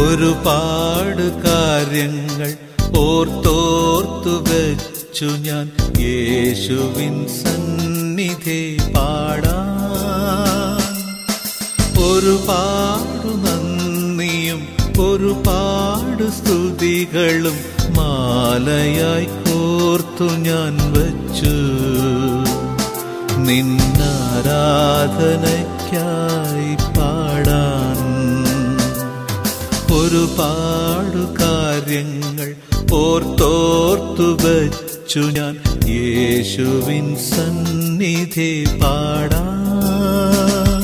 ഒരുപാട് കാര്യങ്ങൾ ഓർത്തോർത്തു വെച്ചു ഞാൻ യേശുവിൻ സന്നിധി പാടാൻ ഒരുപാട് നന്ദിയും ഒരുപാട് സ്തുതികളും മാലയായി കോർത്തു ഞാൻ വച്ചു നിന്നാരാധനയ്ക്കായി പാടാൻ ഒരുപാട് കാര്യങ്ങൾ ഓർത്തോർത്തു വച്ചു ഞാൻ യേശുവിൻ സന്നിധി പാടാൻ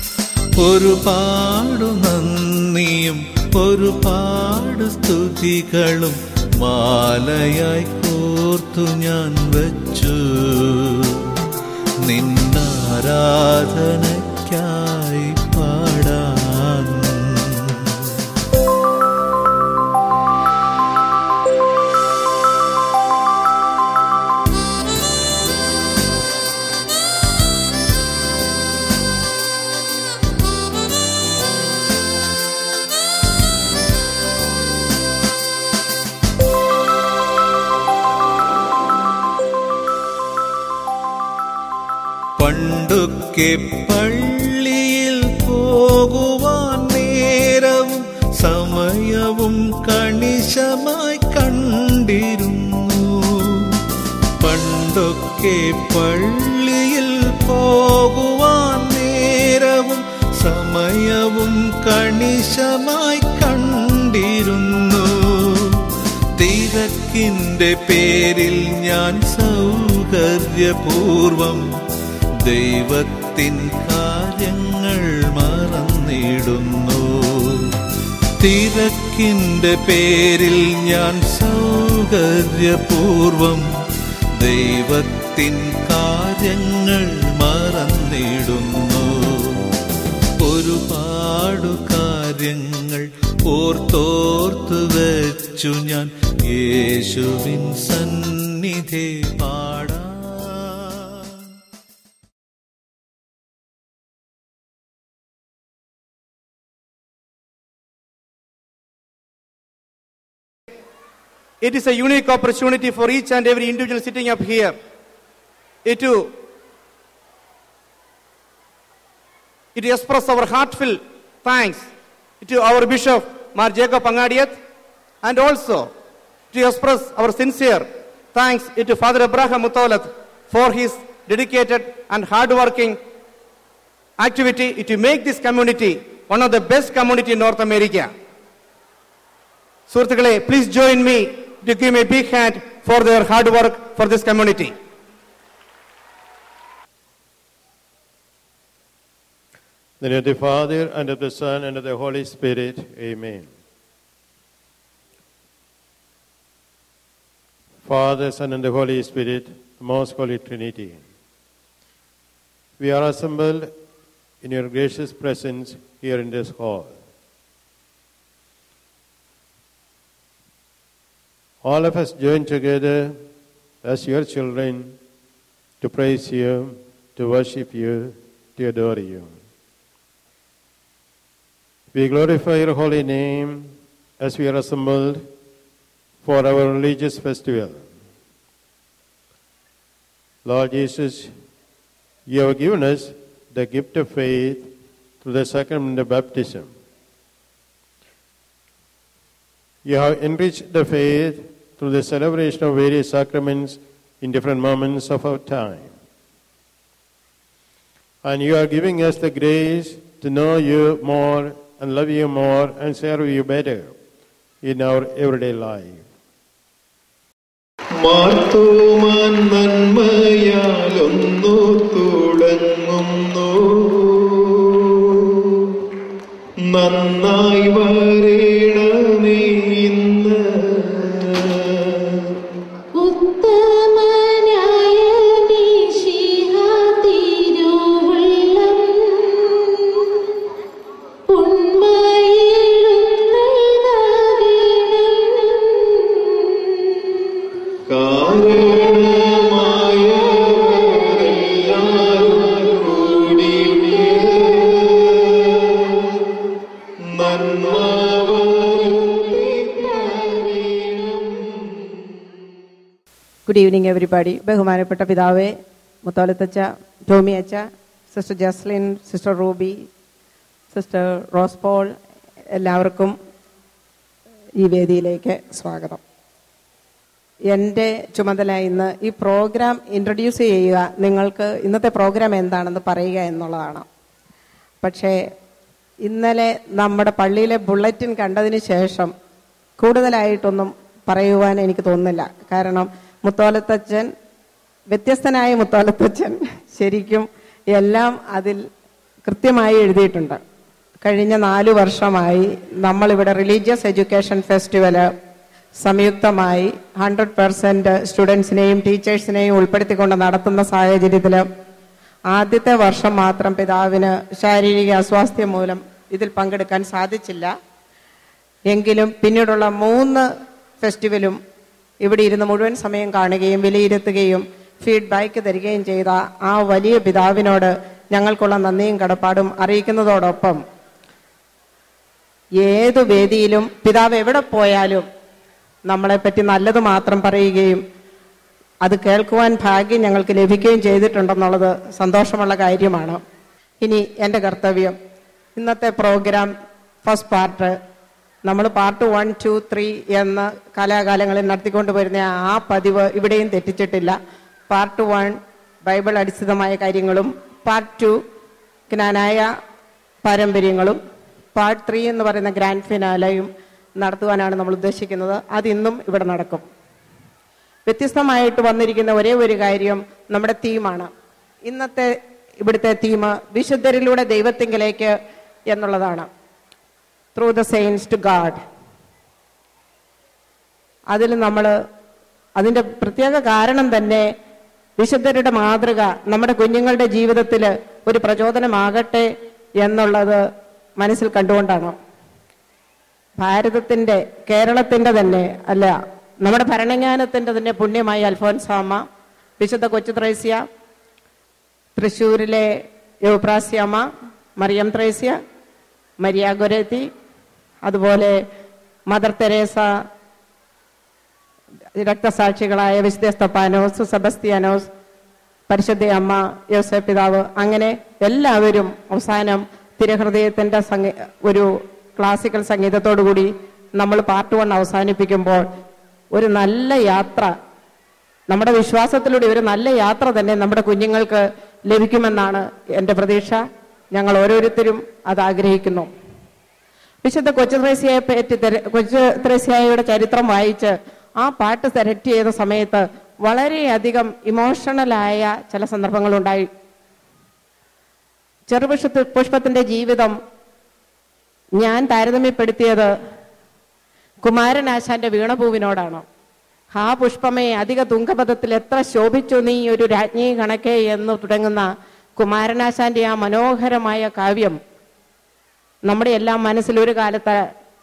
ഒരുപാട് നന്ദിയും ഒരുപാട് സ്തുതികളും മാലയായി കോർത്തു ഞാൻ വച്ചു നിന്നാരാധനയ്ക്കായി പാടാൻ പണ്ടൊക്കെ പള്ളിയിൽ പോകുവാൻ നേരവും സമയവും കണിശമായി കണ്ടിരുന്നു പണ്ടൊക്കെ പള്ളിയിൽ പോകുവാൻ നേരവും സമയവും കണിശമായി കണ്ടിരുന്നു തിരക്കിന്റെ പേരിൽ ഞാൻ സൗകര്യപൂർവം ദൈവത്തിൻ കാര്യങ്ങൾ മറന്നിടുന്നു തിരക്കിന്റെ പേരിൽ ഞാൻ സൗകര്യപൂർവം ദൈവത്തിൻ കാര്യങ്ങൾ മറന്നിടുന്നു ഒരുപാട് കാര്യങ്ങൾ ഓർത്തോർത്തു വെച്ചു ഞാൻ യേശുവിൻ സന്നിധി പാടാൻ It is a unique opportunity for each and every individual sitting up here. It to, it to express our heartfelt thanks to our Bishop Mar Jacob Angadiath and also to express our sincere thanks to Father Abraham Mutolat for his dedicated and hardworking activity to make this community one of the best community in North America. സുഹൃത്തുക്കളെ please join me to give a big hand for their hard work for this community In the name of the Father, and of the Son, and of the Holy Spirit. Amen. Father, Son, and the Holy Spirit, the most holy Trinity. We are assembled in your gracious presence here in this hall. All of us join together as your children to praise you, to worship you, to adore you. We glorify your holy name as we are assembled for our religious festival. Lord Jesus, you have given us the gift of faith through the sacrament of baptism. You have enriched the faith through the celebration of various sacraments in different moments of our time. And you are giving us the grace to know you more and love you more and serve you better in our everyday life. മാർത്തോമാൻ നന്മയാലൊന്നു തുടങ്ങുന്നു നന്നായി വരേണമേ ഇന്ന് ഉത്തമനായ മിശിഹ തിരുവുള്ളം ഉണ്മയിലുന്നതകിണം കാരണമായി good evening everybody ബഹുമാനപ്പെട്ട പിതാവേ മുത്തോലത്തച്ഛ ടോമി അച്ഛ sister Jaslin sister Ruby sister Rose Paul എല്ലാവർക്കും ഈ വേദിയിലേക്ക് സ്വാഗതം എൻ്റെ ചുമതല ഇന്ന് ഈ പ്രോഗ്രാം ഇൻട്രൊഡ്യൂസ് ചെയ്യുക നിങ്ങൾക്ക് ഇന്നത്തെ പ്രോഗ്രാം എന്താണെന്ന് പറയുക എന്നുള്ളതാണ് പക്ഷേ ഇന്നലെ നമ്മുടെ പള്ളിയിലെ ബുള്ളറ്റിൻ കണ്ടതിന് ശേഷം കൂടുതലായിട്ടൊന്നും പറയുവാൻ എനിക്ക് തോന്നുന്നില്ല കാരണം മുത്തോലത്തച്ഛൻ വ്യത്യസ്തനായ മുത്തോലത്തച്ഛൻ ശരിക്കും എല്ലാം അതിൽ കൃത്യമായി എഴുതിയിട്ടുണ്ട് കഴിഞ്ഞ നാലു വർഷമായി നമ്മളിവിടെ റിലീജിയസ് എഡ്യൂക്കേഷൻ ഫെസ്റ്റിവല് സംയുക്തമായി ഹൺഡ്രഡ് പെർസെന്റ് സ്റ്റുഡൻസിനെയും ടീച്ചേഴ്സിനെയും ഉൾപ്പെടുത്തിക്കൊണ്ട് നടത്തുന്ന സാഹചര്യത്തിൽ ആദ്യത്തെ വർഷം മാത്രം പിതാവിന് ശാരീരിക അസ്വാസ്ഥ്യം മൂലം ഇതിൽ പങ്കെടുക്കാൻ സാധിച്ചില്ല എങ്കിലും പിന്നീടുള്ള മൂന്ന് ഫെസ്റ്റിവലും ഇവിടെ ഇരുന്ന് മുഴുവൻ സമയം കാണുകയും വിലയിരുത്തുകയും ഫീഡ്ബാക്ക് തരികയും ചെയ്ത ആ വലിയ പിതാവിനോട് ഞങ്ങൾക്കുള്ള നന്ദിയും കടപ്പാടും അറിയിക്കുന്നതോടൊപ്പം ഏതു വേദിയിലും പിതാവ് എവിടെ പോയാലും നമ്മളെപ്പറ്റി നല്ലത് മാത്രം പറയുകയും അത് കേൾക്കുവാൻ ഭാഗ്യം ഞങ്ങൾക്ക് ലഭിക്കുകയും ചെയ്തിട്ടുണ്ടെന്നുള്ളത് സന്തോഷമുള്ള കാര്യമാണ് ഇനി എൻ്റെ കർത്തവ്യം ഇന്നത്തെ പ്രോഗ്രാം ഫസ്റ്റ് പാർട്ട് നമ്മൾ പാർട്ട് വൺ ടു ത്രീ എന്ന കാലാകാലങ്ങളിൽ നടത്തിക്കൊണ്ട് വരുന്ന ആ പതിവ് ഇവിടെയും തെറ്റിച്ചിട്ടില്ല പാർട്ട് വൺ ബൈബിൾ അടിസ്ഥിതമായ കാര്യങ്ങളും പാർട്ട് ടു ജ്ഞാനായ പാരമ്പര്യങ്ങളും പാർട്ട് ത്രീ എന്ന് പറയുന്ന ഗ്രാൻഡ് ഫിനാലയും നടത്തുവാനാണ് നമ്മൾ ഉദ്ദേശിക്കുന്നത് അതിന്നും ഇവിടെ നടക്കും വ്യത്യസ്തമായിട്ട് വന്നിരിക്കുന്ന ഒരേ ഒരു കാര്യം നമ്മുടെ തീമാണ് ഇന്നത്തെ ഇവിടുത്തെ തീം വിശുദ്ധരിലൂടെ ദൈവത്തിങ്കിലേക്ക് എന്നുള്ളതാണ് through the saints to God അതിൽ നമ്മൾ അതിൻ്റെ പ്രത്യേക കാരണം തന്നെ വിശുദ്ധരുടെ മാതൃക നമ്മുടെ കുഞ്ഞുങ്ങളുടെ ജീവിതത്തിൽ ഒരു പ്രചോദനമാകട്ടെ എന്നുള്ളത് മനസ്സിൽ കണ്ടുകൊണ്ടാണ് ഭാരതത്തിന്റെ കേരളത്തിന്റെ തന്നെ അല്ല നമ്മുടെ ഭരണജ്ഞാനത്തിന്റെ തന്നെ പുണ്യമായ അൽഫോൻസാമ്മ വിശുദ്ധ കൊച്ചു ത്രേസ്യ തൃശ്ശൂരിലെ യോപ്രാസ്യാമ്മ മറിയം ത്രേസ്യ മരിയ ഗൊരേത്തി അതുപോലെ മദർ തെരേസ രക്തസാക്ഷികളായ വിശുദ്ധ സ്തപ്പാനോസ് സെബസ്തിയാനോസ് പരിശുദ്ധ അമ്മ യോസഫ് പിതാവ് അങ്ങനെ എല്ലാവരും അവസാനം തിരഹൃദയത്തിന്റെ സംഗീ ഒരു ക്ലാസിക്കൽ സംഗീതത്തോടുകൂടി നമ്മൾ പാർട്ട് വൺ അവസാനിപ്പിക്കുമ്പോൾ ഒരു നല്ല യാത്ര നമ്മുടെ വിശ്വാസത്തിലൂടെ ഒരു നല്ല യാത്ര തന്നെ നമ്മുടെ കുഞ്ഞുങ്ങൾക്ക് ലഭിക്കുമെന്നാണ് എൻ്റെ പ്രതീക്ഷ ഞങ്ങൾ ഓരോരുത്തരും അത് ആഗ്രഹിക്കുന്നു വിശുദ്ധ കൊച്ചു ത്രേസ്യയെ പറ്റി തെര- കൊച്ചു ത്രേസ്യയുടെ ചരിത്രം വായിച്ച് ആ പാട്ട് സെലക്ട് ചെയ്ത സമയത്ത് വളരെയധികം ഇമോഷണലായ ചില സന്ദർഭങ്ങളുണ്ടായി ചെറുപുഷ്പ പുഷ്പത്തിന്റെ ജീവിതം ഞാൻ താരതമ്യപ്പെടുത്തിയത് കുമാരനാശാന്റെ വീണപൂവിനോടാണ് ഹാ പുഷ്പമേ അധിക തുങ്കപഥത്തിൽ എത്ര ശോഭിച്ചു നീ ഒരു രാജ്ഞി കണക്കെ എന്ന് തുടങ്ങുന്ന കുമാരനാശാന്റെ ആ മനോഹരമായ കാവ്യം നമ്മുടെ എല്ലാം മനസ്സിൽ ഒരു കാലത്ത്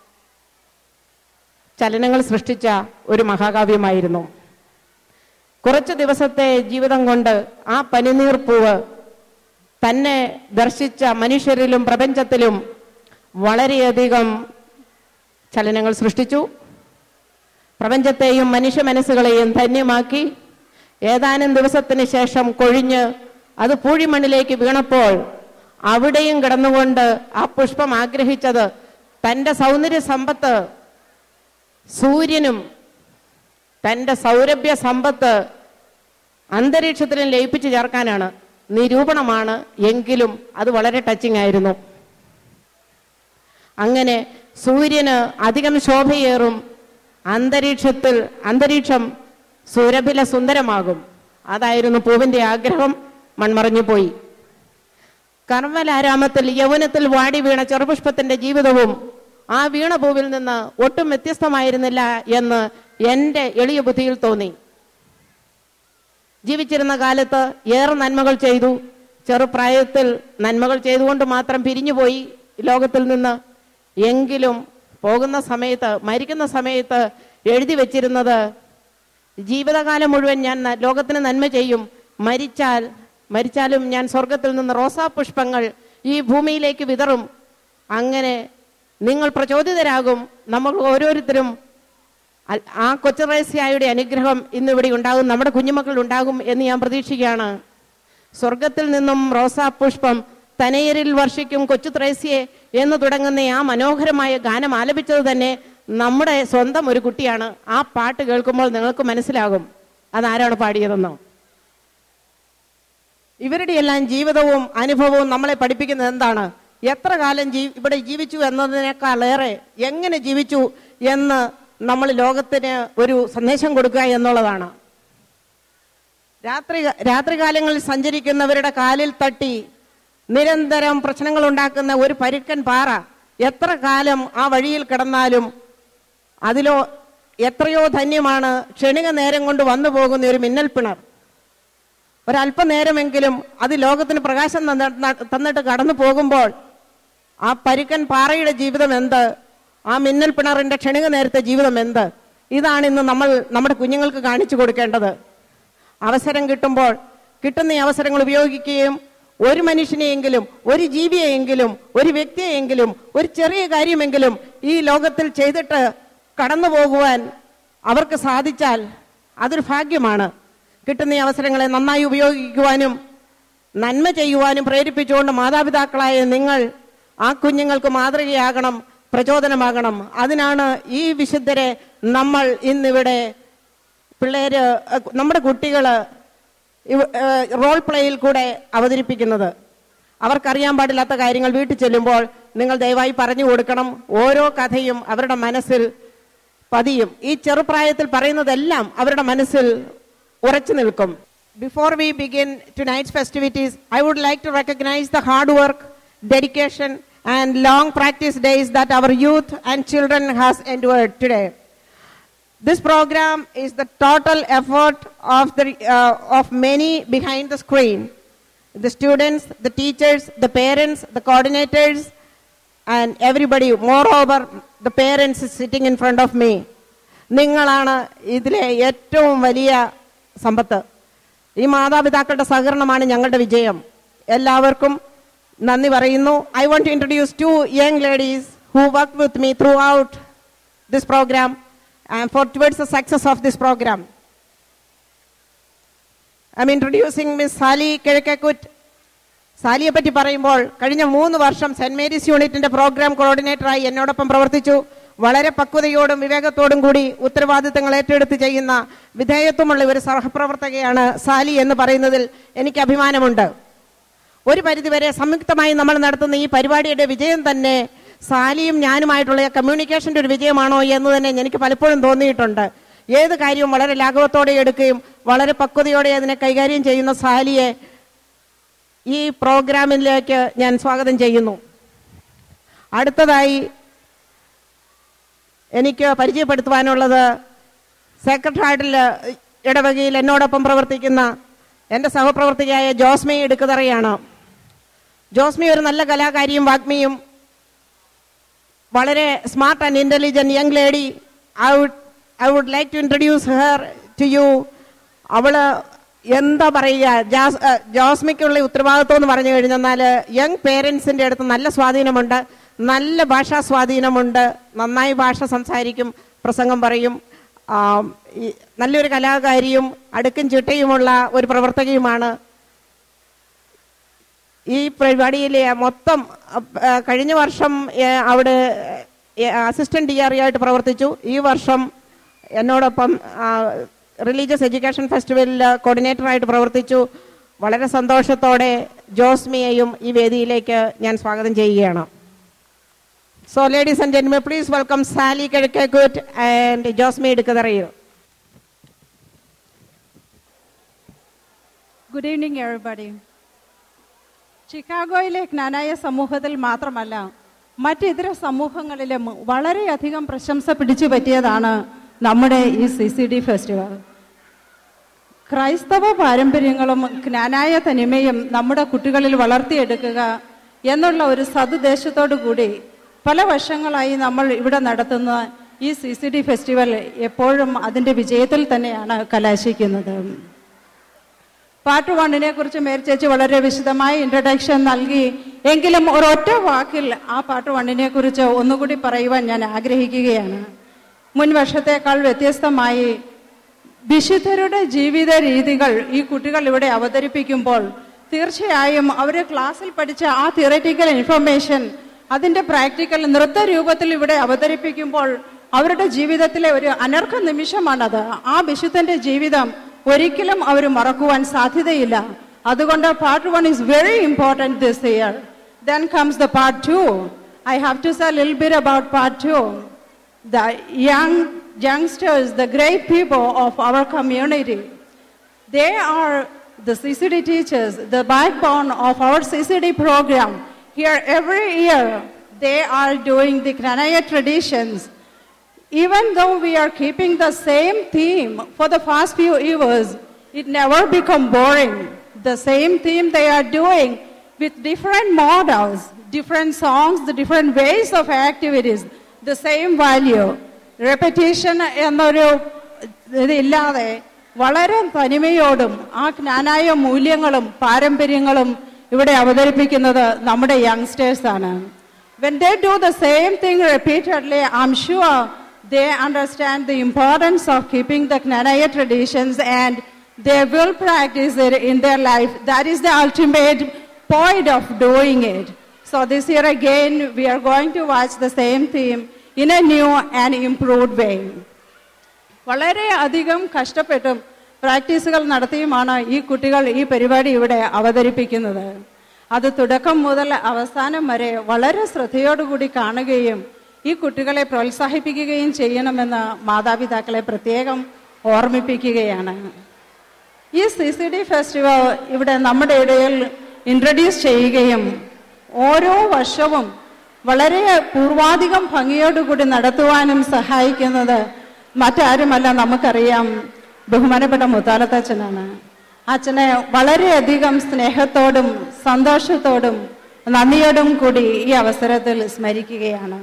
ചലനങ്ങൾ സൃഷ്ടിച്ച ഒരു മഹാകാവ്യമായിരുന്നു കുറച്ചു ദിവസത്തെ ജീവിതം കൊണ്ട് ആ പനിനീർ പൂവ് തന്നെ ദർശിച്ച മനുഷ്യരിലും പ്രപഞ്ചത്തിലും വളരെയധികം ചലനങ്ങൾ സൃഷ്ടിച്ചു പ്രപഞ്ചത്തെയും മനുഷ്യ മനസ്സുകളെയും ധന്യമാക്കി ഏതാനും ദിവസത്തിന് ശേഷം കൊഴിഞ്ഞ് അത് പൂഴിമണ്ണിലേക്ക് വീണപ്പോൾ അവിടെയും കിടന്നുകൊണ്ട് ആ പുഷ്പം ആഗ്രഹിച്ചത് തൻ്റെ സൗന്ദര്യ സമ്പത്ത് സൂര്യനും തൻ്റെ സൗരഭ്യ സമ്പത്ത് അന്തരീക്ഷത്തിലും ലയിപ്പിച്ചു ചേർക്കാനാണ് നിരൂപണമാണ് എങ്കിലും അത് വളരെ ടച്ചിങ് ആയിരുന്നു അങ്ങനെ സൂര്യന് അധികം ശോഭയേറും അന്തരീക്ഷത്തിൽ അന്തരീക്ഷം സുരഭില സുന്ദരമാകും അതായിരുന്നു പൂവിന്റെ ആഗ്രഹം മൺമറഞ്ഞു പോയി കർമ്മലാരാമത്തിൽ യൗവനത്തിൽ വാടി വീണ ചെറുപുഷ്പത്തിന്റെ ജീവിതവും ആ വീണ പൂവിൽ നിന്ന് ഒട്ടും വ്യത്യസ്തമായിരുന്നില്ല എന്ന് എൻ്റെ എളിയ ബുദ്ധിയിൽ തോന്നി ജീവിച്ചിരുന്ന കാലത്ത് ഏറെ നന്മകൾ ചെയ്തു ചെറുപ്രായത്തിൽ നന്മകൾ ചെയ്തുകൊണ്ട് മാത്രം പിരിഞ്ഞുപോയി ലോകത്തിൽ നിന്ന് എങ്കിലും പോകുന്ന സമയത്ത് മരിക്കുന്ന സമയത്ത് എഴുതി വെച്ചിരുന്നത് ജീവിതകാലം മുഴുവൻ ഞാൻ ന- ലോകത്തിന് നന്മ ചെയ്യും മരിച്ചാൽ മരിച്ചാലും ഞാൻ സ്വർഗത്തിൽ നിന്ന് റോസാ പുഷ്പങ്ങൾ ഈ ഭൂമിയിലേക്ക് വിതറും അങ്ങനെ നിങ്ങൾ പ്രചോദിതരാകും നമ്മൾ ഓരോരുത്തരും അൽ- ആ കൊച്ചുറേസ്യായുടെ അനുഗ്രഹം ഇന്നിവിടെ ഉണ്ടാകും നമ്മുടെ കുഞ്ഞുമക്കൾ ഉണ്ടാകും എന്ന് ഞാൻ പ്രതീക്ഷിക്കുകയാണ് സ്വർഗത്തിൽ നിന്നും റോസാ പുഷ്പം തനയരിൽ വർഷിക്കും കൊച്ചു ത്രേസ്യെ എന്ന് തുടങ്ങുന്ന ആ മനോഹരമായ ഗാനം ആലപിച്ചത് തന്നെ നമ്മുടെ സ്വന്തം ഒരു കുട്ടിയാണ് ആ പാട്ട് കേൾക്കുമ്പോൾ നിങ്ങൾക്ക് മനസ്സിലാകും അതാരാണ് പാടിയതെന്നോ ഇവരുടെ എല്ലാം ജീവിതവും അനുഭവവും നമ്മളെ പഠിപ്പിക്കുന്നത് എന്താണ് എത്ര കാലം ജീ ഇവിടെ ജീവിച്ചു എന്നതിനേക്കാളേറെ എങ്ങനെ ജീവിച്ചു എന്ന് നമ്മൾ ലോകത്തിന് ഒരു സന്ദേശം കൊടുക്കുക എന്നുള്ളതാണ് രാത്രി രാത്രികാലങ്ങളിൽ സഞ്ചരിക്കുന്നവരുടെ കാലിൽ തട്ടി നിരന്തരം പ്രശ്നങ്ങൾ ഉണ്ടാക്കുന്ന ഒരു പരുക്കൻ പാറ എത്ര കാലം ആ വഴിയിൽ കിടന്നാലും അതിലോ എത്രയോ ധന്യമാണ് ക്ഷണിക നേരം കൊണ്ട് വന്നു പോകുന്ന ഒരു മിന്നൽ പിണർ ഒരല്പനേരമെങ്കിലും അത് ലോകത്തിന് പ്രകാശം തന്ന- ന- തന്നിട്ട് കടന്നു പോകുമ്പോൾ ആ പരുക്കൻ പാറയുടെ ജീവിതം എന്ത് ആ മിന്നൽ പിണറിന്റെ ക്ഷണിക നേരത്തെ ജീവിതം എന്ത് ഇതാണ് ഇന്ന് നമ്മൾ നമ്മുടെ കുഞ്ഞുങ്ങൾക്ക് കാണിച്ചു കൊടുക്കേണ്ടത് അവസരം കിട്ടുമ്പോൾ കിട്ടുന്ന ഈ അവസരങ്ങൾ ഉപയോഗിക്കുകയും ഒരു മനുഷ്യനെയെങ്കിലും ഒരു ജീവിയെയെങ്കിലും ഒരു വ്യക്തിയെയെങ്കിലും ഒരു ചെറിയ കാര്യമെങ്കിലും ഈ ലോകത്തിൽ ചെയ്തിട്ട് കടന്നു പോകുവാൻ അവർക്ക് സാധിച്ചാൽ അതൊരു ഭാഗ്യമാണ് കിട്ടുന്ന ഈ അവസരങ്ങളെ നന്നായി ഉപയോഗിക്കുവാനും നന്മ ചെയ്യുവാനും പ്രേരിപ്പിച്ചുകൊണ്ട് മാതാപിതാക്കളായ നിങ്ങൾ ആ കുഞ്ഞുങ്ങൾക്ക് മാതൃകയാകണം പ്രചോദനമാകണം അതിനാണ് ഈ വിശുദ്ധരെ നമ്മൾ ഇന്നിവിടെ പിള്ളേര് അഹ് നമ്മുടെ കുട്ടികള് ഇവ- ഏഹ് റോൾ പ്ലേയിൽ കൂടെ അവതരിപ്പിക്കുന്നത് അവർക്കറിയാൻ പാടില്ലാത്ത കാര്യങ്ങൾ വീട്ടിൽ ചെല്ലുമ്പോൾ നിങ്ങൾ ദയവായി പറഞ്ഞു കൊടുക്കണം ഓരോ കഥയും അവരുടെ മനസ്സിൽ പതിയും ഈ ചെറുപ്രായത്തിൽ പറയുന്നതെല്ലാം അവരുടെ മനസ്സിൽ ഉറച്ചു നിൽക്കും before we begin tonight's festivities I would like to recognize the hard work dedication and long practice days that our youth and children has endured today This program is the total effort of, the, uh, of many behind the screen. The students, the teachers, the parents, the coordinators, and everybody. Moreover, the parents is sitting in front of me. നിങ്ങളാണ് ഇതിലെ ഏറ്റവും വലിയ സമ്പത്ത് ഈ മാതാപിതാക്കളുടെ സഹകരണമാണ് ഞങ്ങളുടെ വിജയം എല്ലാവർക്കും നന്ദി പറയുന്നു I want to introduce two young ladies who work with me throughout this program and for towards the success of this program. I'm introducing Miss Sally Kiഴക്കേക്കുറ്റ് സാലിയെ പറ്റി പറയുമ്പോൾ കഴിഞ്ഞ മൂന്ന് വർഷം സെന്റ് മേരീസ് യൂണിറ്റിന്റെ പ്രോഗ്രാം കോർഡിനേറ്ററായി എന്നോടൊപ്പം പ്രവർത്തിച്ചു വളരെ പക്വതയോടും വിവേകത്തോടും കൂടി ഉത്തരവാദിത്തങ്ങൾ ഏറ്റെടുത്ത് ചെയ്യുന്ന വിധേയത്വമുള്ള ഒരു സഹപ്രവർത്തകയാണ് സാലി എന്ന് പറയുന്നതിൽ എനിക്ക് അഭിമാനമുണ്ട് ഒരു പരിധിവരെ സംയുക്തമായി നമ്മൾ നടത്തുന്ന ഈ പരിപാടിയുടെ വിജയം തന്നെ സാലിയും ഞാനുമായിട്ടുള്ള കമ്മ്യൂണിക്കേഷന്റെ ഒരു വിജയമാണോ എന്ന് തന്നെ എനിക്ക് പലപ്പോഴും തോന്നിയിട്ടുണ്ട് ഏത് കാര്യവും വളരെ ലാഘവത്തോടെ എടുക്കുകയും വളരെ പക്വതയോടെ അതിനെ കൈകാര്യം ചെയ്യുന്ന സാലിയെ ഈ പ്രോഗ്രാമിലേക്ക് ഞാൻ സ്വാഗതം ചെയ്യുന്നു അടുത്തതായി എനിക്ക് പരിചയപ്പെടുത്തുവാനുള്ളത് സെക്രട്ടേറിയറ്റിൽ ഇടവകയിൽ എന്നോടൊപ്പം പ്രവർത്തിക്കുന്ന എൻ്റെ സഹപ്രവർത്തകയായ ജോസ്മി എടുക്കുതറയാണ് ജോസ്മി ഒരു നല്ല കലാകാരിയും വാഗ്മിയും വളരെ smart and intelligent young lady I would I would like to introduce her to you അവള് എന്താ പറയുക ജാസ് ഏഹ് ജോസ്മിക്കുള്ള ഉത്തരവാദിത്വം എന്ന് പറഞ്ഞു കഴിഞ്ഞാൽ യങ് പേരൻസിന്റെ അടുത്ത് നല്ല സ്വാധീനമുണ്ട് നല്ല ഭാഷാ സ്വാധീനമുണ്ട് നന്നായി ഭാഷ സംസാരിക്കും പ്രസംഗം പറയും ആം, ഈ നല്ലൊരു കലാകാരിയും അടുക്കും ചിട്ടയുമുള്ള ഒരു പ്രവർത്തകയുമാണ് ഈ പരിപാടിയിലെ മൊത്തം അഹ്, കഴിഞ്ഞ വർഷം ഏഹ്, അവിടെ അസിസ്റ്റന്റ് ഡി ആർ ആയിട്ട് പ്രവർത്തിച്ചു ഈ വർഷം എന്നോടൊപ്പം റിലീജിയസ് എഡ്യൂക്കേഷൻ ഫെസ്റ്റിവലിൽ കോർഡിനേറ്ററായിട്ട് പ്രവർത്തിച്ചു വളരെ സന്തോഷത്തോടെ ജോസ്മിയെയും ഈ വേദിയിലേക്ക് ഞാൻ സ്വാഗതം ചെയ്യുകയാണ് so ladies and gentlemen please welcome Sally Kizhakkekuttu and Josmi എടുക്കതറിയൂ ഗുഡ് ഈവനിങ് എവറിബഡി ചിക്കാഗോയിലെ ജ്ഞാനായ സമൂഹത്തിൽ മാത്രമല്ല മറ്റിതര സമൂഹങ്ങളിലും വളരെയധികം പ്രശംസ പിടിച്ചു പറ്റിയതാണ് നമ്മുടെ ഈ സി സി ഡി ഫെസ്റ്റിവൽ ക്രൈസ്തവ പാരമ്പര്യങ്ങളും ജ്ഞാനായ തനിമയും നമ്മുടെ കുട്ടികളിൽ വളർത്തിയെടുക്കുക എന്നുള്ള ഒരു സതുദ്ദേശത്തോടു കൂടി പല വർഷങ്ങളായി നമ്മൾ ഇവിടെ നടത്തുന്ന ഈ സി സി ഡി ഫെസ്റ്റിവൽ എപ്പോഴും അതിൻ്റെ വിജയത്തിൽ തന്നെയാണ് കലാശിക്കുന്നത് പാർട്ട് വണ്ണിനെ കുറിച്ച് മേരി ചേച്ചി വളരെ വിശദമായ ഇൻട്രഡക്ഷൻ നൽകി എങ്കിലും ഒരൊറ്റ വാക്കിൽ ആ പാർട്ട് വണ്ണിനെ കുറിച്ച് ഒന്നുകൂടി പറയുവാൻ ഞാൻ ആഗ്രഹിക്കുകയാണ് മുൻ വർഷത്തേക്കാൾ വ്യത്യസ്തമായി വിശുദ്ധരുടെ ജീവിത രീതികൾ ഈ കുട്ടികൾ ഇവിടെ അവതരിപ്പിക്കുമ്പോൾ തീർച്ചയായും അവർ ക്ലാസ്സിൽ പഠിച്ച ആ തിയററ്റിക്കൽ ഇൻഫർമേഷൻ അതിന്റെ പ്രാക്ടിക്കൽ നൃത്ത രൂപത്തിൽ ഇവിടെ അവതരിപ്പിക്കുമ്പോൾ അവരുടെ ജീവിതത്തിലെ ഒരു അനർഘ നിമിഷമാണത് ആ വിശുദ്ധന്റെ ജീവിതം ഒരിക്കലും അവർ മറക്കുവാൻ സാധ്യതയില്ല അതുകൊണ്ട് part one is very important this year then comes the part two I have to say ലിൽ bit about part two the young youngsters, the great people of our community. They are the CCD teachers, the backbone of our CCD program. Here every year they are doing the Kranaya traditions. Even though we are keeping the same theme for the past few years, it never become boring. The same theme they are doing with different models, different songs, the different ways of activities, the same value. Repetition എന്നൊരു ഇതില്ലാതെ വളരെ തനിമയോടും ആ ജ്ഞാനായ മൂല്യങ്ങളും പാരമ്പര്യങ്ങളും ഇവിടെ അവതരിപ്പിക്കുന്നത് നമ്മുടെ youngsters ആണ് When they do the same thing repeatedly, I'm sure they understand the importance of keeping the Knanaya traditions and they will practice it in their life. That is the ultimate point of doing it. So this year again, we are going to watch the same theme in a new and improved way. വളരെ അധികം കഷ്ടപ്പെട്ടും പ്രാക്ടീസുകൾ നടത്തിയുമാണ് ഈ കുട്ടികൾ ഈ പരിപാടി ഇവിടെ അവതരിപ്പിക്കുന്നത് അത് തുടക്കം മുതൽ അവസാനം വരെ വളരെ ശ്രദ്ധയോടുകൂടി കാണുകയും ഈ കുട്ടികളെ പ്രോത്സാഹിപ്പിക്കുകയും ചെയ്യണമെന്ന് മാതാപിതാക്കളെ പ്രത്യേകം ഓർമ്മിപ്പിക്കുകയാണ് ഈ സി സി ഡി ഫെസ്റ്റിവൽ ഇവിടെ നമ്മുടെ ഇടയിൽ ഇൻട്രൊഡ്യൂസ് ചെയ്യുകയും ഓരോ വർഷവും വളരെ പൂർവാധികം ഭംഗിയോടുകൂടി നടത്തുവാനും സഹായിക്കുന്നത് മറ്റാരുമല്ല നമുക്കറിയാം ബഹുമാനപ്പെട്ട മുത്താലത്തച്ഛനാണ് അച്ഛനെ വളരെയധികം സ്നേഹത്തോടും സന്തോഷത്തോടും നന്ദിയോടും കൂടി ഈ അവസരത്തിൽ സ്മരിക്കുകയാണ്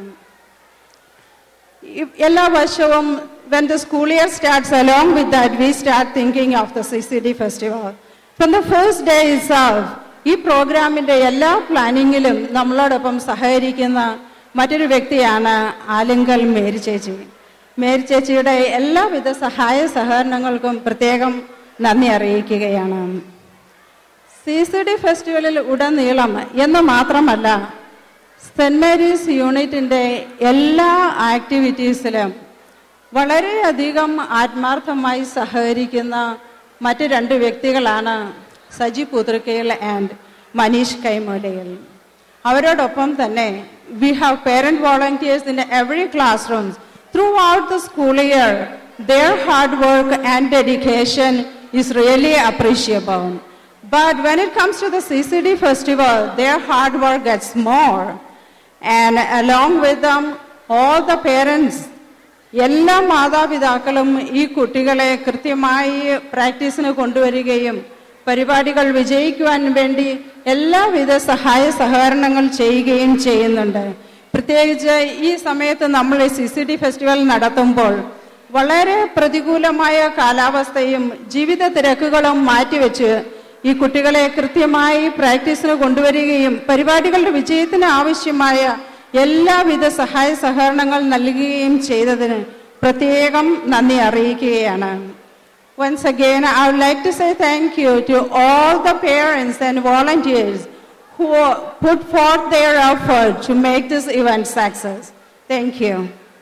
ഈ- എല്ലാ വർഷവും when the school year starts along with that we start thinking of the CCD festival from the first day itself ഈ പ്രോഗ്രാമിന്റെ എല്ലാ പ്ലാനിങ്ങിലും നമ്മളോടൊപ്പം സഹകരിക്കുന്ന മറ്റൊരു വ്യക്തിയാണ് ആലിങ്കൽ മേരി ചേച്ചി മേരി ചേച്ചിയുടെ എല്ലാവിധ സഹായ സഹകരണങ്ങൾക്കും പ്രത്യേകം നന്ദി അറിയിക്കുകയാണ് സി സി ഡി ഫെസ്റ്റിവലിൽ ഉടനീളം എന്ന് മാത്രമല്ല സെന്റ് മേരീസ് യൂണിറ്റിന്റെ എല്ലാ ആക്ടിവിറ്റീസിലും വളരെയധികം ആത്മാർത്ഥമായി സഹകരിക്കുന്ന മറ്റ് രണ്ട് വ്യക്തികളാണ് സജി പുതൃക്കയിൽ ആൻഡ് മനീഷ് കൈമോലയിൽ അവരോടൊപ്പം തന്നെ we have parent volunteers in every classrooms throughout the school year their hard work and dedication is really appreciable. But when it comes to the CCD festival, their hard work gets more. And along with them, all the parents, എല്ലാ മാതാപിതാക്കളും ഈ കുട്ടികളെ കൃത്യമായി പ്രാക്ടീസിന് കൊണ്ടുവരികയും പരിപാടികൾ വിജയിക്കുവാൻ വേണ്ടി എല്ലാവിധ സഹായ സഹകരണങ്ങൾ ചെയ്യുകയും ചെയ്യുന്നുണ്ട് പ്രത്യേകിച്ച് ഈ സമയത്ത് നമ്മൾ ഈ സി സി ഡി ഫെസ്റ്റിവൽ നടത്തുമ്പോൾ വളരെ പ്രതികൂലമായ കാലാവസ്ഥയും ജീവിത തിരക്കുകളും മാറ്റിവെച്ച് ഈ കുട്ടികളെ കൃത്യമായി പ്രാക്ടീസിന് കൊണ്ടുവരികയും പരിപാടികളുടെ വിജയത്തിന് ആവശ്യമായ എല്ലാവിധ സഹായ സഹകരണങ്ങൾ നൽകുകയും ചെയ്തതിന് പ്രത്യേകം നന്ദി അറിയിക്കുകയാണ് Once again, I would like to say thank you to all the parents and volunteers who put forth their effort to make this event success. Thank you.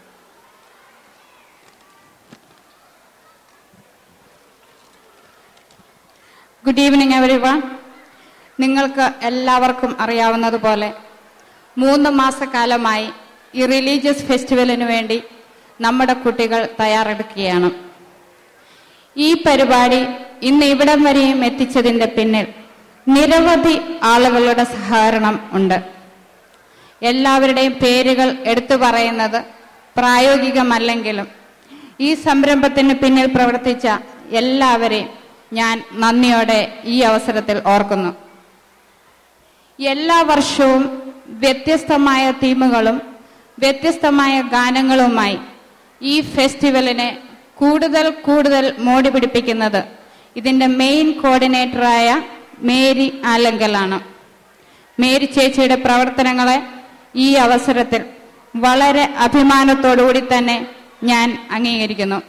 Good evening everyone നിങ്ങൾക്ക് എല്ലാവർക്കും അറിയാവുന്നതുപോലെ മൂന്ന് മാസക്കാലമായി ഈ religious ഫെസ്റ്റിവലിന് വേണ്ടി നമ്മുടെ കുട്ടികൾ തയ്യാറെടുക്കുകയാണ് ഈ പരിപാടി ഇന്ന് ഇവിടം വരെയും എത്തിച്ചതിന്റെ പിന്നിൽ നിരവധി ആളുകളുടെ സഹകരണം ഉണ്ട് എല്ലാവരുടെയും പേരുകൾ എടുത്തു പറയുന്നത് പ്രായോഗികമല്ലെങ്കിലും ഈ സംരംഭത്തിന് പിന്നിൽ പ്രവർത്തിച്ച എല്ലാവരെയും ഞാൻ നന്ദിയോടെ ഈ അവസരത്തിൽ ഓർക്കുന്നു എല്ലാ വർഷവും വ്യത്യസ്തമായ തീമുകളും വ്യത്യസ്തമായ ഗാനങ്ങളുമായി ഈ ഫെസ്റ്റിവലിനെ കൂടുതൽ കൂടുതൽ മോടി പിടിപ്പിക്കുന്നത് ഇതിന്റെ മെയിൻ കോർഡിനേറ്ററായ മേരി ആലങ്കലാണ് മേരി ചേച്ചിയുടെ പ്രവർത്തനങ്ങളെ ഈ അവസരത്തിൽ വളരെ അഭിമാനത്തോടുകൂടി തന്നെ ഞാൻ അംഗീകരിക്കുന്നു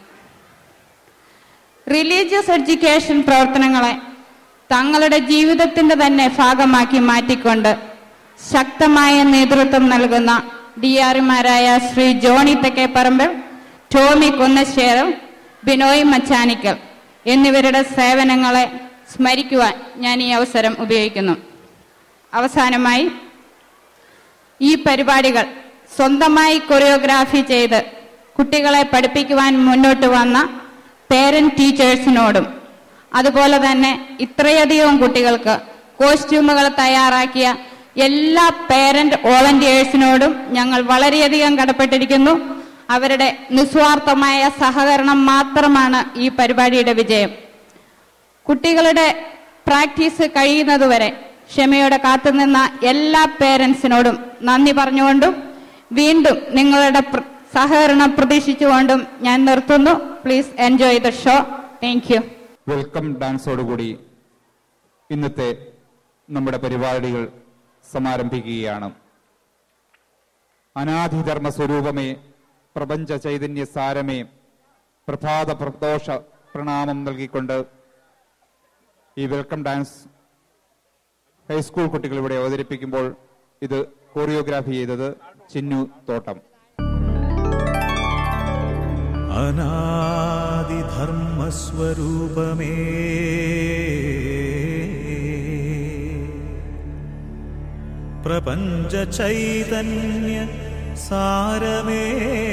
റിലീജിയസ് എഡ്യൂക്കേഷൻ പ്രവർത്തനങ്ങളെ തങ്ങളുടെ ജീവിതത്തിന്റെ തന്നെ ഭാഗമാക്കി മാറ്റിക്കൊണ്ട് ശക്തമായ നേതൃത്വം നൽകുന്ന ഡി ആർമാരായ ശ്രീ ജോണി തെക്കേപ്പറമ്പ് ടോമി കുന്നശ്ശേരം ബിനോയ് മച്ചാനിക്കൽ എന്നിവരുടെ സേവനങ്ങളെ സ്മരിക്കുവാൻ ഞാൻ ഈ അവസരം ഉപയോഗിക്കുന്നു അവസാനമായി ഈ പരിപാടികൾ സ്വന്തമായി കൊറിയോഗ്രാഫി ചെയ്ത് കുട്ടികളെ പഠിപ്പിക്കുവാൻ മുന്നോട്ട് വന്ന പേരന്റ് ടീച്ചേഴ്സിനോടും അതുപോലെ തന്നെ ഇത്രയധികം കുട്ടികൾക്ക് കോസ്റ്റ്യൂമുകൾ തയ്യാറാക്കിയ എല്ലാ പേരന്റ് വോളണ്ടിയേഴ്സിനോടും ഞങ്ങൾ വളരെയധികം കടപ്പെട്ടിരിക്കുന്നു അവരുടെ നിസ്വാർത്ഥമായ സഹകരണം മാത്രമാണ് ഈ പരിപാടിയുടെ വിജയം കുട്ടികളുടെ പ്രാക്ടീസ് കഴിയുന്നതുവരെ ക്ഷമയോടെ കാത്തുനിന്ന എല്ലാ പേരൻസിനോടും നന്ദി പറഞ്ഞുകൊണ്ടും വീണ്ടും നിങ്ങളുടെ പ്ര- സഹകരണം പ്രതീക്ഷിച്ചുകൊണ്ടും ഞാൻ നിർത്തുന്നു please enjoy the show thank you welcome ഡാൻസോടുകൂടി ഇന്നത്തെ നമ്മുടെ പരിപാടികൾ സമാരംഭിക്കുകയാണ് അനാധിധർമ്മ സ്വരൂപമേ പ്രപഞ്ച ചൈതന്യ സാരമേ പ്രഭാത പ്രദോഷ പ്രണാമം നൽകിക്കൊണ്ട് ഈ വെൽക്കം ഡാൻസ് ഹൈസ്കൂൾ കുട്ടികൾ ഇവിടെ അവതരിപ്പിക്കുമ്പോൾ ഇത് കോറിയോഗ്രാഫി ചെയ്തത് ചിന്നു തോട്ടം അനാദിധർമ്മസ്വരൂപമേ പ്രപഞ്ച ചൈതന്യ സാരമേ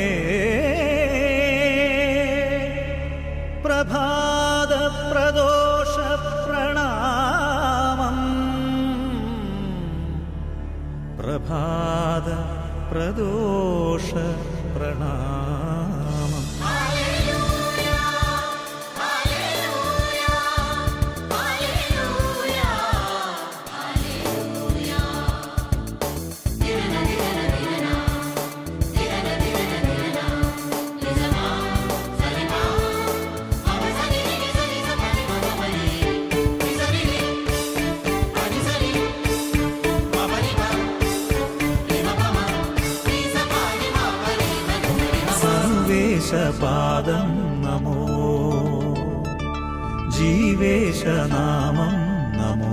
പ്രഭാത പ്രദോഷ പ്രണാമം പ്രഭാത പ്രദോഷ പ്രണാമം സർവേശപാദം നമോ ജീവേശനാമം നമോ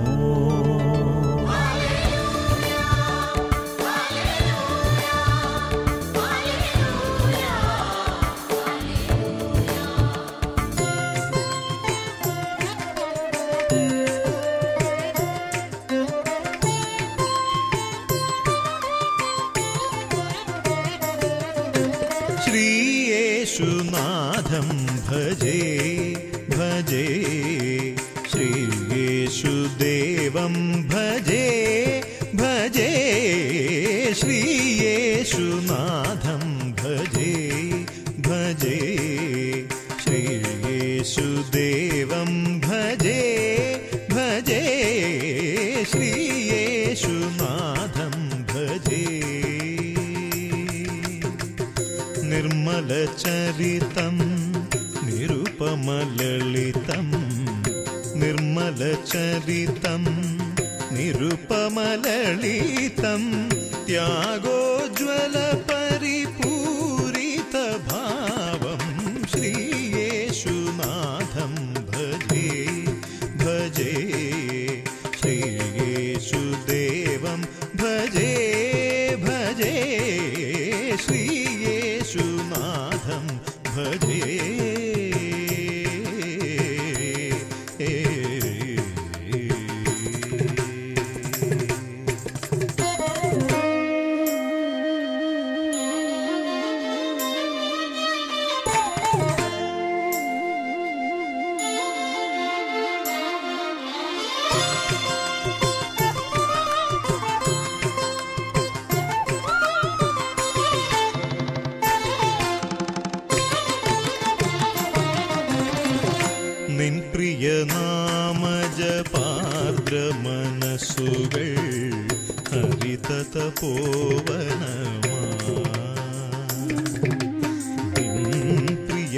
ശ്രീയേശുനാഥം ഭജേ ഭജേ ശ്രീയേശുദേവം ഭജേ ഭജേ ശ്രീയേശുനാഥം ഭജേ ഭജേ ശ്രീയേശുദേവം ഭജേ ഭജേ ശ്രീയേശുനാഥം ഭജേ നിർമ്മലചരിതം നിരുപമലളിതം നിർമ്മലചരിതം നിരുപമലളിതം ത്യാഗോജ്വല പരിപൂരിത ഭാവം ശ്രീയേശുനാഥം ഭജേ ഭജേ ശ്രീയേശുദേവം ഭജേ ഭജേ ശ്രീയേശുനാഥം ഭജേ നിൻ പ്രിയ നാമജപാർദ്ര മനസ്സുകൾ ഹരിതത നിൻ പ്രിയ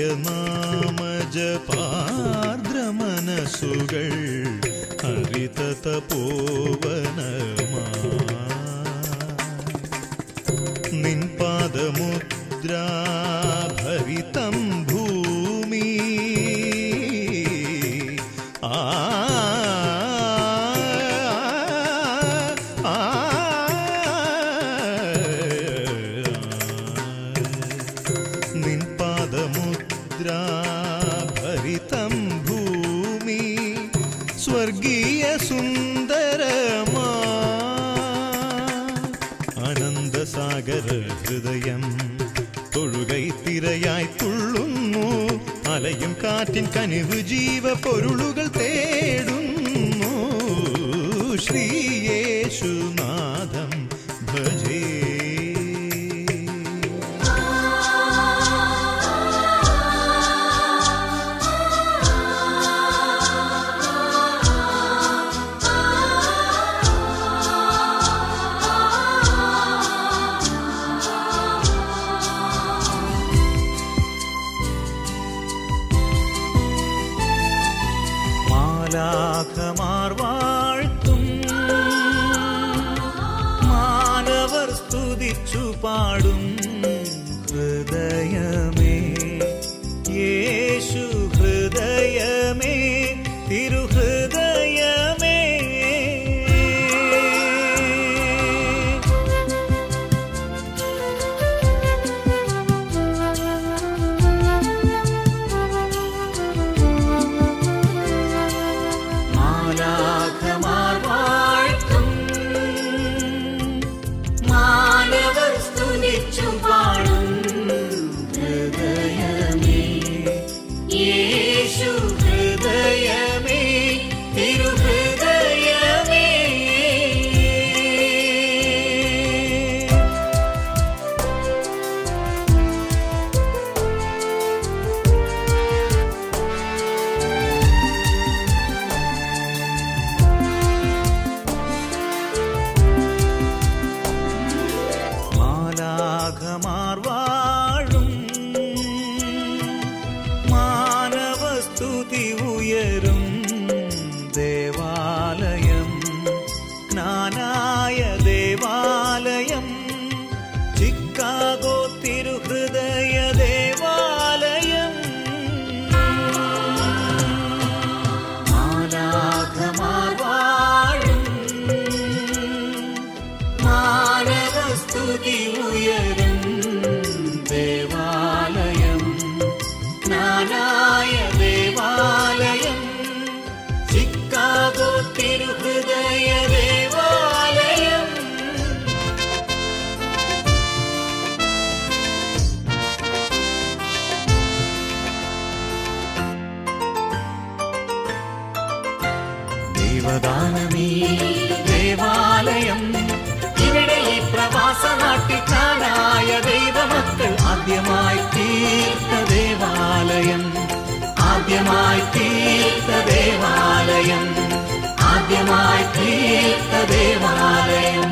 നാമജപാർദ്ര മനസ്സുകൾ ഹരിതത നിൻ പാദമുദ്രാ ഭരിത നൽകിയ സുന്ദരമാ അനന്തസാഗര ഹൃദയം തൊഴുകൈ തിരയായി തുള്ളുന്നു അലയും കാറ്റിൻ കനിവ് ജീവ പൊരുളുകൾ തേടുന്നു ശ്രീയേശുനാഥം ഭജേ മാലാഖമാർ വാഴ്ത്തും മാനവർ സ്തുതിച്ചു പാടും ഹൃദയമേ യേശു ഹൃദയമേ തിരുഹൃദയമേ മാലാഖമാർ വാഴ്ത്തും മാനവർ സ്തുതിച്ചു പാടും ഹൃദയമേ യേശു ഹൃദയമേ തിരുഹൃദയമേ മാലാഖമാർ വാഴും മാനവസ്തുതി ഉയരും ദേവാലയം ജ്ഞാനായ ദേവാലയം ചിക്കാഗോ തിരുഹൃദയ ദേവാലയം മാലാഖമാർ വാഴും മാനവസ്തുതി ഉയരും ദേവാലയം ജ്ഞാനായ ദേവാലയം ചിക്കാഗോ തിരുഹൃദയ ദേവാലയം ദൈവദാനമീ ദേവാലയം ഇവിടെ ഈ പ്രവാസ നാട്ടിൽ കാണായ ദൈവമക്കൾ ആദ്യമായി തീർത്ത ദേവാലയം ആദ്യമായി തീർത്ത ദേവാലയം ആദ്യമായി തീർത്ത ദേവാലയം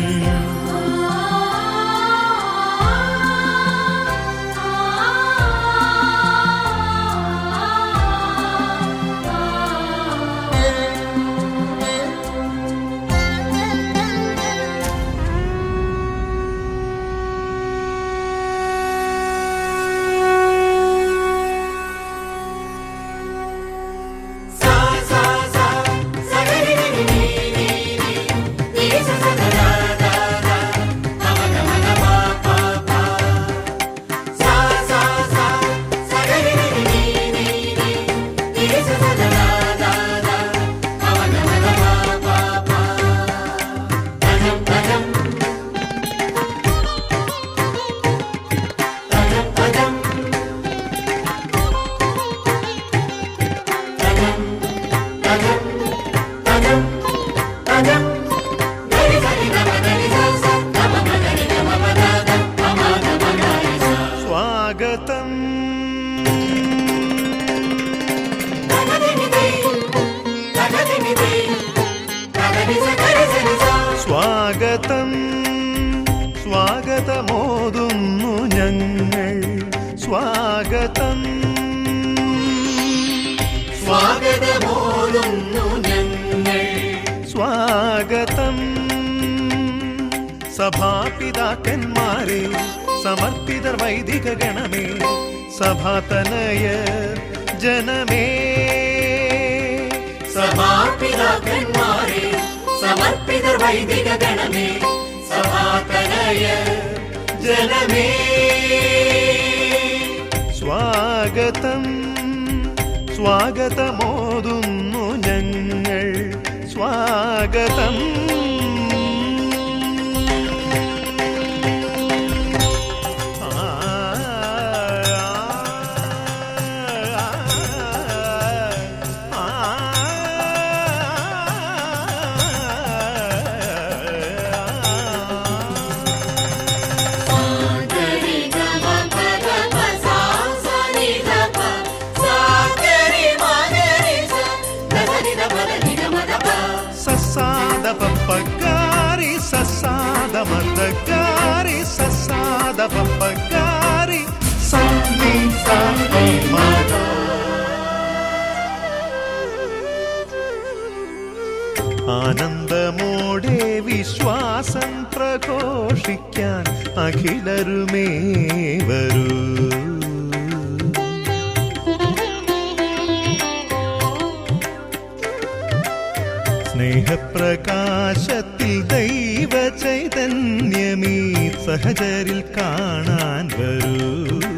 സ്വാഗതം സ്വാഗതം സ്വാഗതമോതുന്നു ഞങ്ങൾ സ്വാഗതം സ്വാഗതമോതുന്നു ഞങ്ങൾ സ്വാഗതം സഭാപിതാക്കന്മാരെ സമർപ്പിതർ വൈദിക ഗണമേ സഭാതനയ ജനമേ സഭാപിതാക്കന്മാരെ സമർപ്പിതർ വൈദിക ഗണമേ സഭാതനയ ജനമേ സ്വാഗതം സ്വാഗതമോതുന്നു ഞങ്ങൾ സ്വാഗതം സസാദ പപ്പക്കാരി സസാദ മതക്കാരി സസാദ പപ്പക്കാരി സംഗീത മത ആനന്ദമോടെ വിശ്വാസം പ്രഘോഷിക്കാൻ അഖിലരുമേ വരൂ സ്നേഹപ്രകാശത്തിൽ ദൈവ ചൈതന്യമീ സഹചരിൽ കാണാൻ വരൂ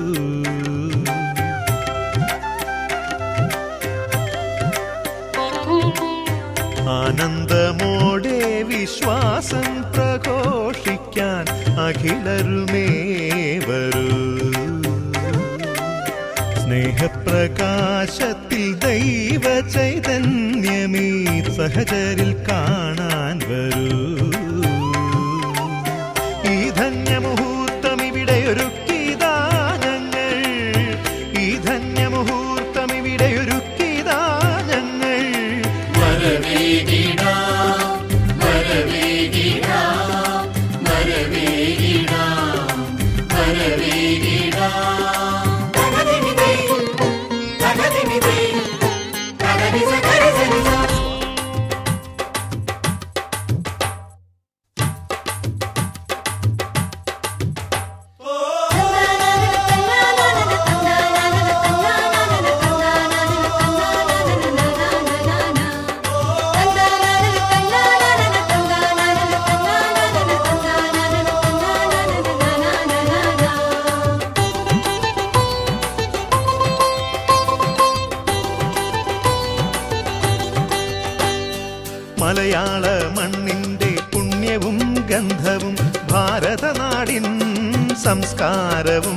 ആനന്ദമോടെ വിശ്വാസം പ്രഘോഷിക്കാൻ അഖിലരുമേ വരൂ സ്നേഹപ്രകാശത്തിൽ ദൈവ ചൈതന്യമീ സഹചരിൽ കാണാൻ വരൂ ഈ ധന്യമുഹൂർത്തം ഇവിടെ ഒരുക്കിയതാ ഞങ്ങൾ ഈ ധന്യമുഹൂർത്തം ഇവിടെ ഒരുക്കിയതാ ഞങ്ങൾ മലയാള മണ്ണിന്റെ പുണ്യവും ഗന്ധവും ഭാരതനാടിൻ സംസ്കാരവും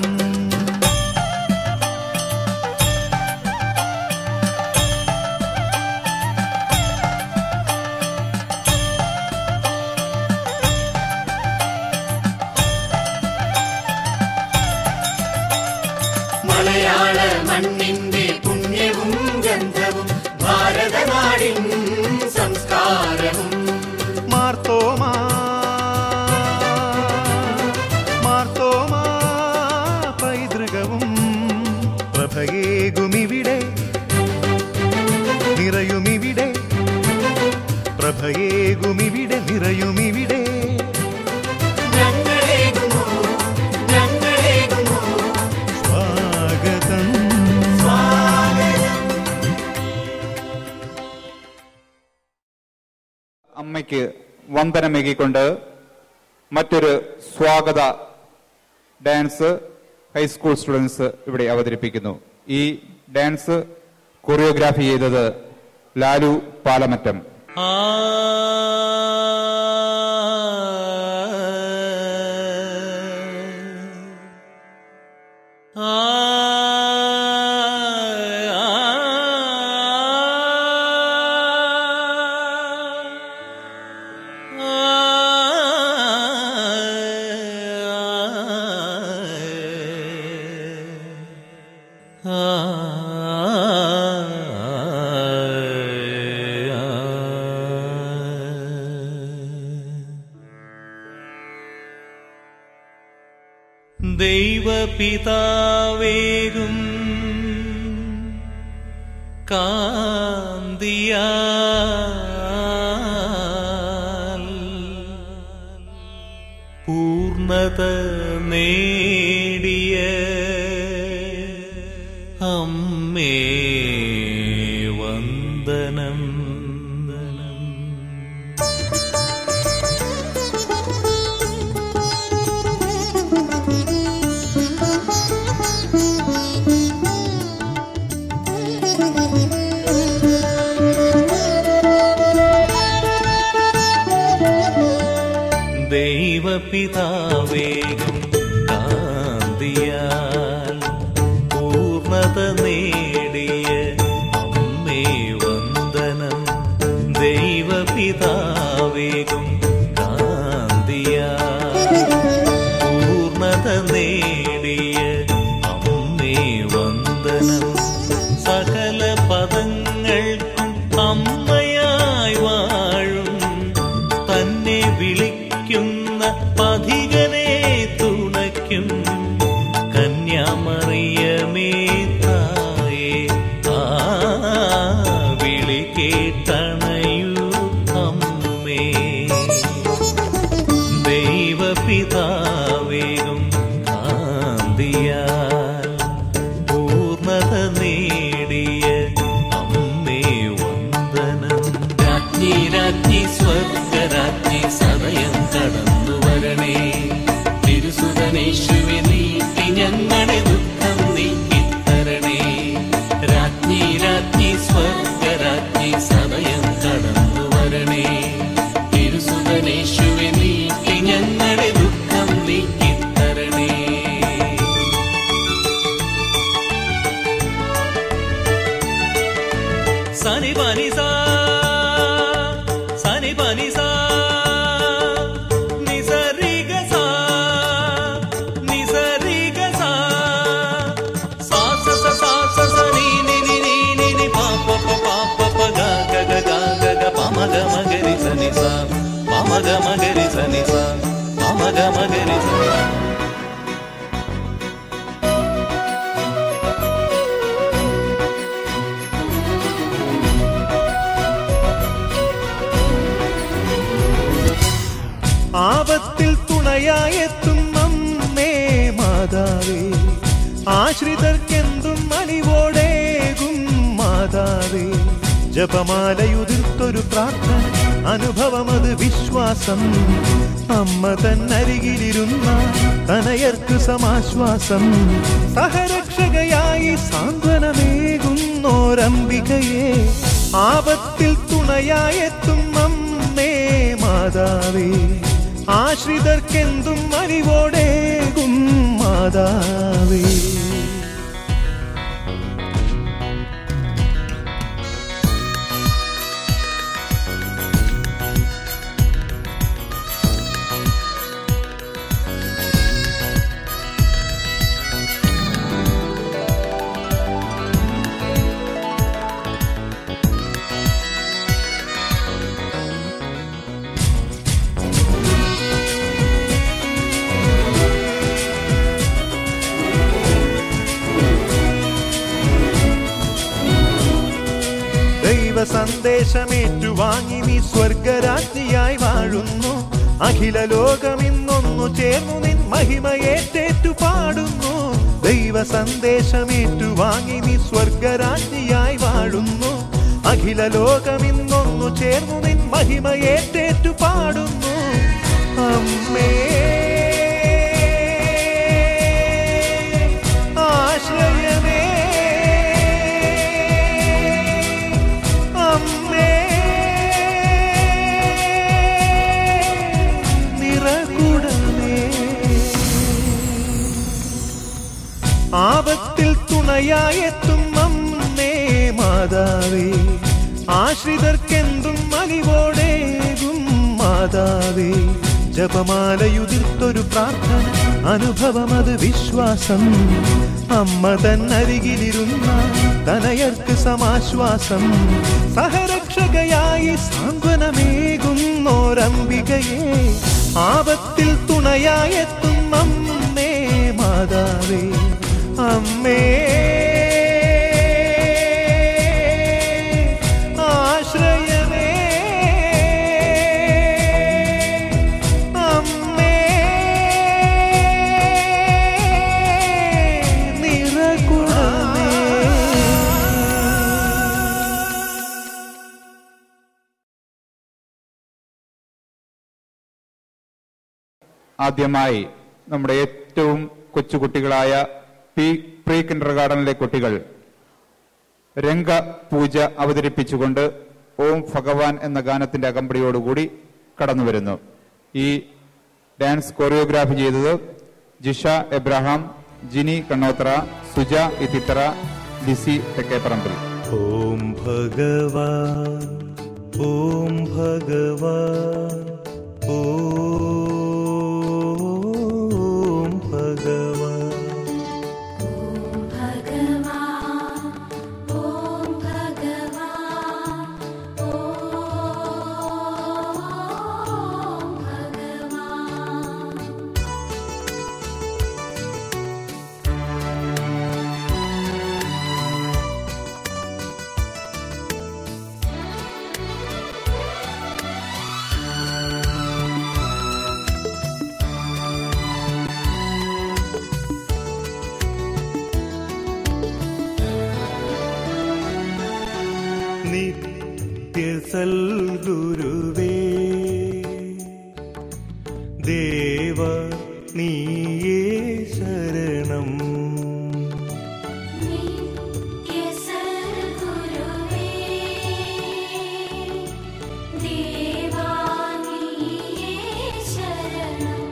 മലയാള മണ്ണിന്റെ പുണ്യവും ഗന്ധവും ഭാരതനാടിൻ സംസ്കാരവും മാർത്തോമാ മാർത്തോമാ പൈതൃകവും പ്രഭയേകുമിവിടെ നിറയുമിവിടെ പ്രഭയേകുമിവിടെ നിറയുമിവിടെ ഞങ്ങളേകുന്നു ഞങ്ങളേകുന്നു സ്വാഗതം അമ്മയ്ക്ക് വന്ദനമേകിക്കൊണ്ട് മറ്റൊരു സ്വാഗത ഡാൻസ് ഹൈസ്കൂൾ സ്റ്റുഡൻസ് ഇവിടെ അവതരിപ്പിക്കുന്നു ഈ ഡാൻസ് കൊറിയോഗ്രാഫി ചെയ്തത് ലാലു പാലമറ്റം ദൈവപിതാവേകും കാന്തിയാൽ പൂർണത നേടിയ അമ്മേ വന്ദനം Thank you. ദൈവപിതാവേഗം കാന്തിയാൽ പൂർണ്ണത നേടിയ അമ്മേ വന്ദനം ദൈവപിതാവേഗം കാന്തിയാൽ പൂർണ്ണത നേടിയ അമ്മേ വന്ദനം സകല പദങ്ങൾക്കും അമ്മയായി വാഴും തന്നെ വിളിക്കുന്ന പഥികനെ തുണയ്ക്കും കന്യാമറിയമേ തായേ ആ വിളി കേട്ടണയൂ അമ്മേ ദൈവപിതാവേഗം കാന്തിയാൽ പൂർണ്ണത നേടിയ അമ്മേ വന്ദനം രാജ്ഞി രാജ്ഞി സ്വർഗരാജ്ഞി സദയം കടന്നു വരണേ തിരുസുതനേശുവെ നീട്ടി ഞങ്ങളെ ദുഃഖം നീക്കിത്തരണേ രാജ്ഞി രാജ്ഞി സ്വർഗരാജ്ഞി സദയം കടന്നു വരണേ തിരുസുതനേശുവെ നീട്ടി ഞങ്ങളെ ദുഃഖം നീക്കിത്തരണേ സനി പനി സാ സനി പനി സാ നി സ രി ഗ സാ നി സ രി ഗ സാ സാ സ സ സാ സ സ നി നി നി നി നി നി പ പ പ പ പ പ ഗ ഗ ഗ ഗ ഗ ഗ പ മ ഗ മ ഗ രി സ നി സ പ മ ഗ മ ഗ രി സ നി സ പ മ ഗ മ ഗ രി സ നി സ ആപത്തിൽ തുണയായെത്തും അമ്മേ മാതാവേ ആശ്രിതർക്കെന്തും അലിവോടേകും മാതാവേ ജപമാലയുതിർത്തൊരു പ്രാർത്ഥന അനുഭവമത് വിശ്വാസം അമ്മ തന്നരികിലിരുന്ന തനയർക്ക് സമാശ്വാസം സഹരക്ഷകയായി സാന്ത്വനമേകുന്നോരംബികയെ ആപത്തിൽ തുണയായെത്തും അമ്മേ മാതാവേ ആശ്രിതർക്കെന്തും അറിവോടേകും മാതാവേ ദൈവ സന്ദേശമേറ്റുവാങ്ങി നീ സ്വർഗരാജ്ഞിയായി വാഴുന്നു അഖില ലോകമിന്നൊന്നു ചേർന്നു നിൻ മഹിമയേറ്റേറ്റു പാടുന്നു ദൈവ സന്ദേശമേറ്റുവാങ്ങി നീ സ്വർഗരാജ്ഞിയായി വാഴുന്നു അഖില ലോകമിന്നൊന്നു ചേർന്നു നിൻ മഹിമയേറ്റേറ്റു പാടുന്നു അമ്മേ ആശ്രയമേ അമ്മേ നിറകുടമേ ആപത്തിൽ തുണയായെത്തും അമ്മേ മാതാവേ ആശ്രിതർക്കെന്തും അലിവോടേകും മാതാവേ ജപമാലയുതിർത്തൊരു പ്രാർത്ഥന അനുഭവമത് വിശ്വാസം അമ്മ തന്നരികിലിരുന്ന തനയർക്ക് സമാശ്വാസം സഹരക്ഷകയായി സാന്ത്വനമേകുന്നോരംബികയെ ആപത്തിൽ തുണയായെത്തും അമ്മേ മാതാവേ അമ്മേ ആശ്രയമേ അമ്മേ നിറകുടമേ ആദ്യമായി നമ്മുടെ ഏറ്റവും കൊച്ചുകുട്ടികളായ പി പ്രീ കിൻഡർ ഗാർഡനിലെ കുട്ടികൾ രംഗ പൂജ അവതരിപ്പിച്ചുകൊണ്ട് ഓം ഭഗവാൻ എന്ന ഗാനത്തിന്റെ അകമ്പടിയോടുകൂടി കടന്നു വരുന്നു ഈ ഡാൻസ് കൊറിയോഗ്രാഫി ചെയ്തത് ജിഷ എബ്രഹാം ജിനി കണ്ണോത്ര സുജ ഇത്തിത്തറ ലിസി തെക്കേപ്പറമ്പിൽ ഓം ഭഗവാൻ ഓം ഭഗവാൻ ഓം ഭഗവാൻ ഭഗവാൻ ഓം ഭഗവാൻ ഓം ഭഗവാൻ നിത്യസൽഗുരുവേ ദേവ നീയേ ശരണം നിത്യസദ്ഗുരുവേ ദേവാനിയേ ശരണം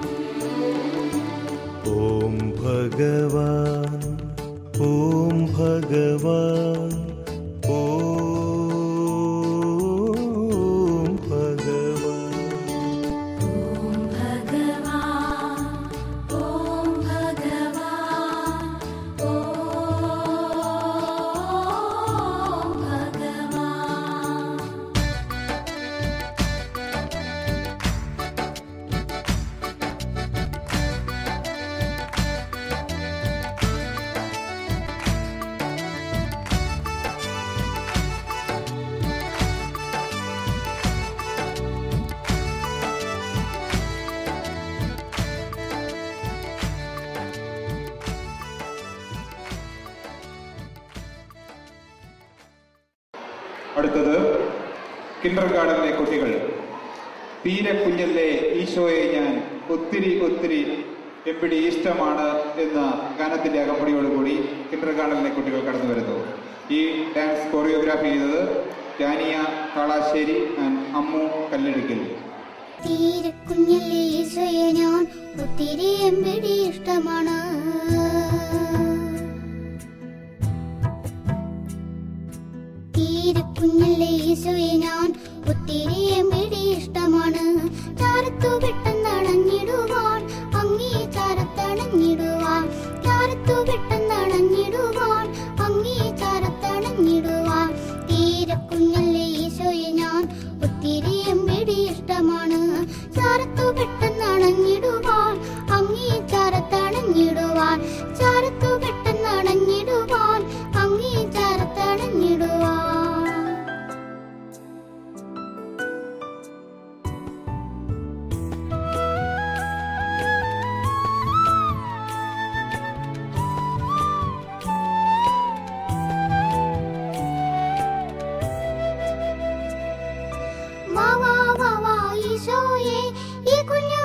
ഓം ഭഗവാൻ ഓം ഭഗവാൻ ഓം ഭഗവാൻ ഓം ഭഗവാൻ ഓം ഭഗവാൻ ഓം ഭഗവാൻ അടുത്തത് കിൻഡർ ഗാർഡനിലെ കുട്ടികൾ തീരെ കുഞ്ഞല്ലേ ഈശോയെ ഞാൻ ഒത്തിരി ഒത്തിരി എപ്പിടി ഇഷ്ടമാണ് എന്ന ഗാനത്തിന്റെ അകമ്പടിയോടുകൂടി കിൻഡർ ഗാർഡനിലെ കുട്ടികൾ കടന്നു വരുന്നു ഈ ഡാൻസ് കൊറിയോഗ്രാഫി ചെയ്തത് ജാനിയ കാളാശ്ശേരി ആൻഡ് അമ്മു കല്ലെടുക്കൽ തീരെ കുഞ്ഞല്ലേ ഈശോയെ ഞാൻ ഒത്തിരി എമ്പിടി ഇഷ്ടമാണ് തീരെ കുഞ്ഞല്ലേ ഈശോയെ ഞാൻ ഒത്തിരി എമ്പിടി ഇഷ്ടമാണ് ചാരത്തു പെട്ടെന്ന് അണഞ്ഞിടുവാൻ അങ്ങേ ചാരത്തണഞ്ഞിടുവാൻ ചാരത്തു പെട്ടെന്ന് അണഞ്ഞിടുവാൻ അങ്ങേ ചാരത്തണഞ്ഞിടുവാൻ തീരെ കുഞ്ഞല്ലേ ഈശോയെ ഞാൻ ഒത്തിരി എമ്പിടി ഇഷ്ടമാണ് ചാരത്തു പെട്ടെന്ന് അണഞ്ഞിടുവാൻ അങ്ങേ ചാരത്തണഞ്ഞിടുവാൻ ചാരത്തു പെട്ടെന്ന് അണഞ്ഞിടുവാൻ അങ്ങേ ചാരത്തണഞ്ഞിടുവാൻ വാ വാ വാ വാ ഈശോയെ ഈ കുഞ്ഞു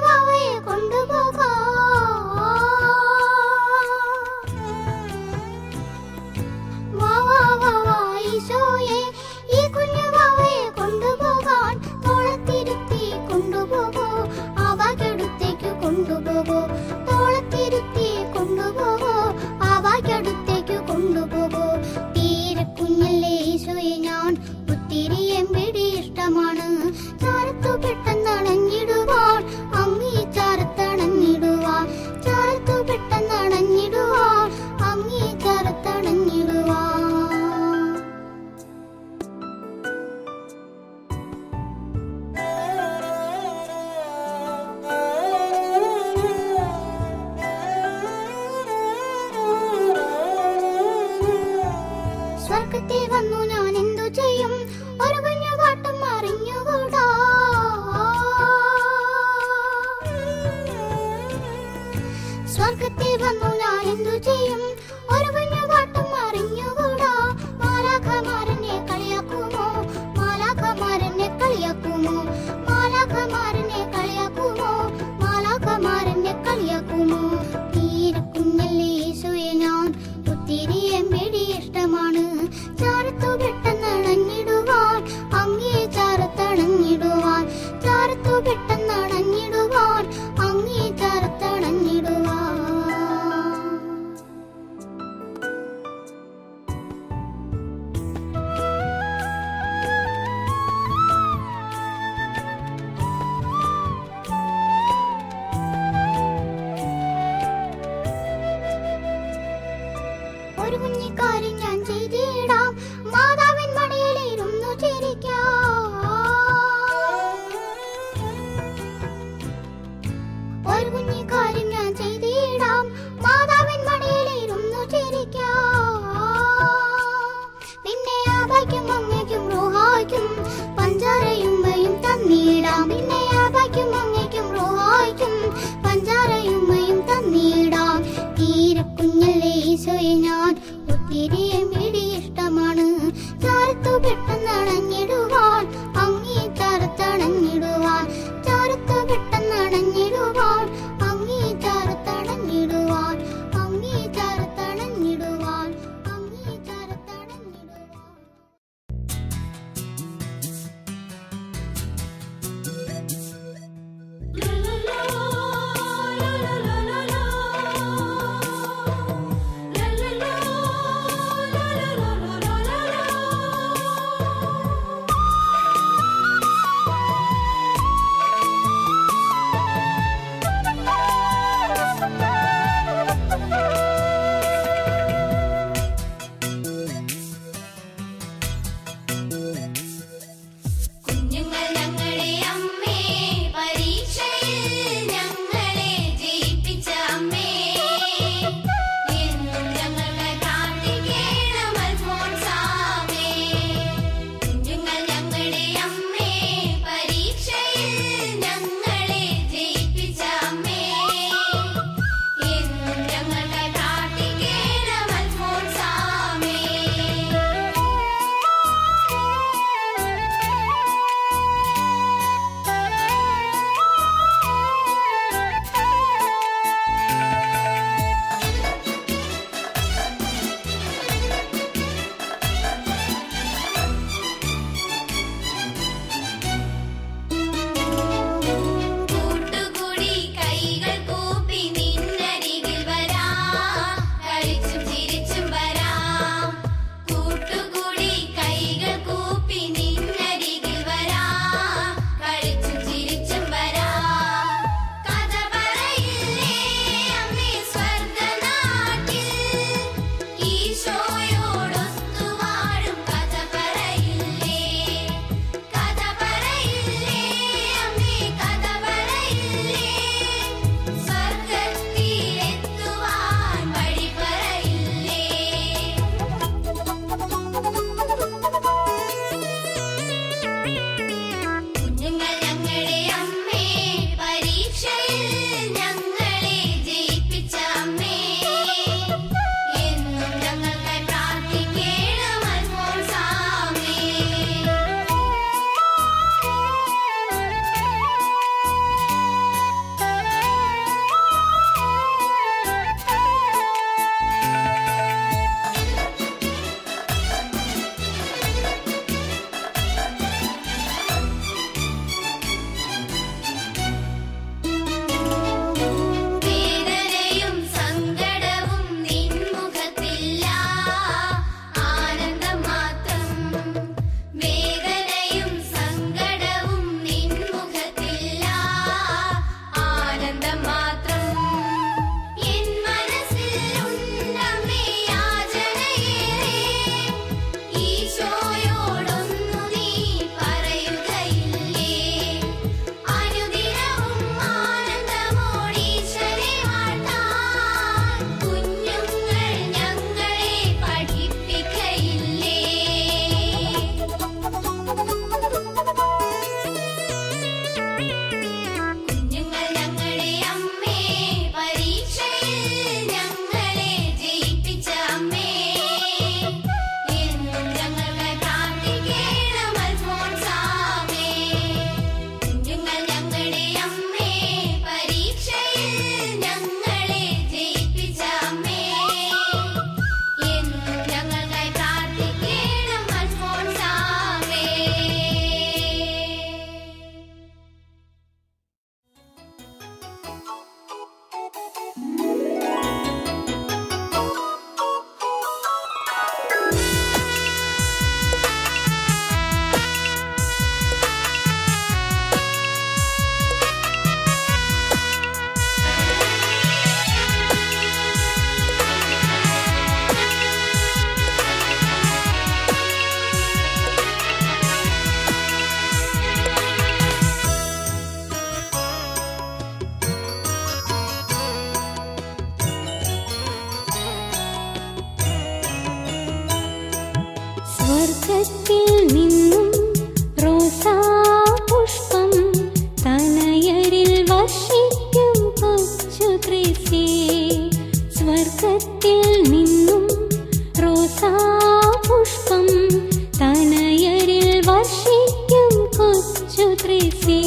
സ്വർഗത്തിൽ നിന്നും റോസാ പുഷ്പം തനയരിൽ വർഷിക്കും കൊച്ചു ത്രേസ്യേ സ്വർഗത്തിൽ നിന്നും റോസാ പുഷ്പം തനയരിൽ വർഷിക്കും കൊച്ചു ത്രേസ്യേ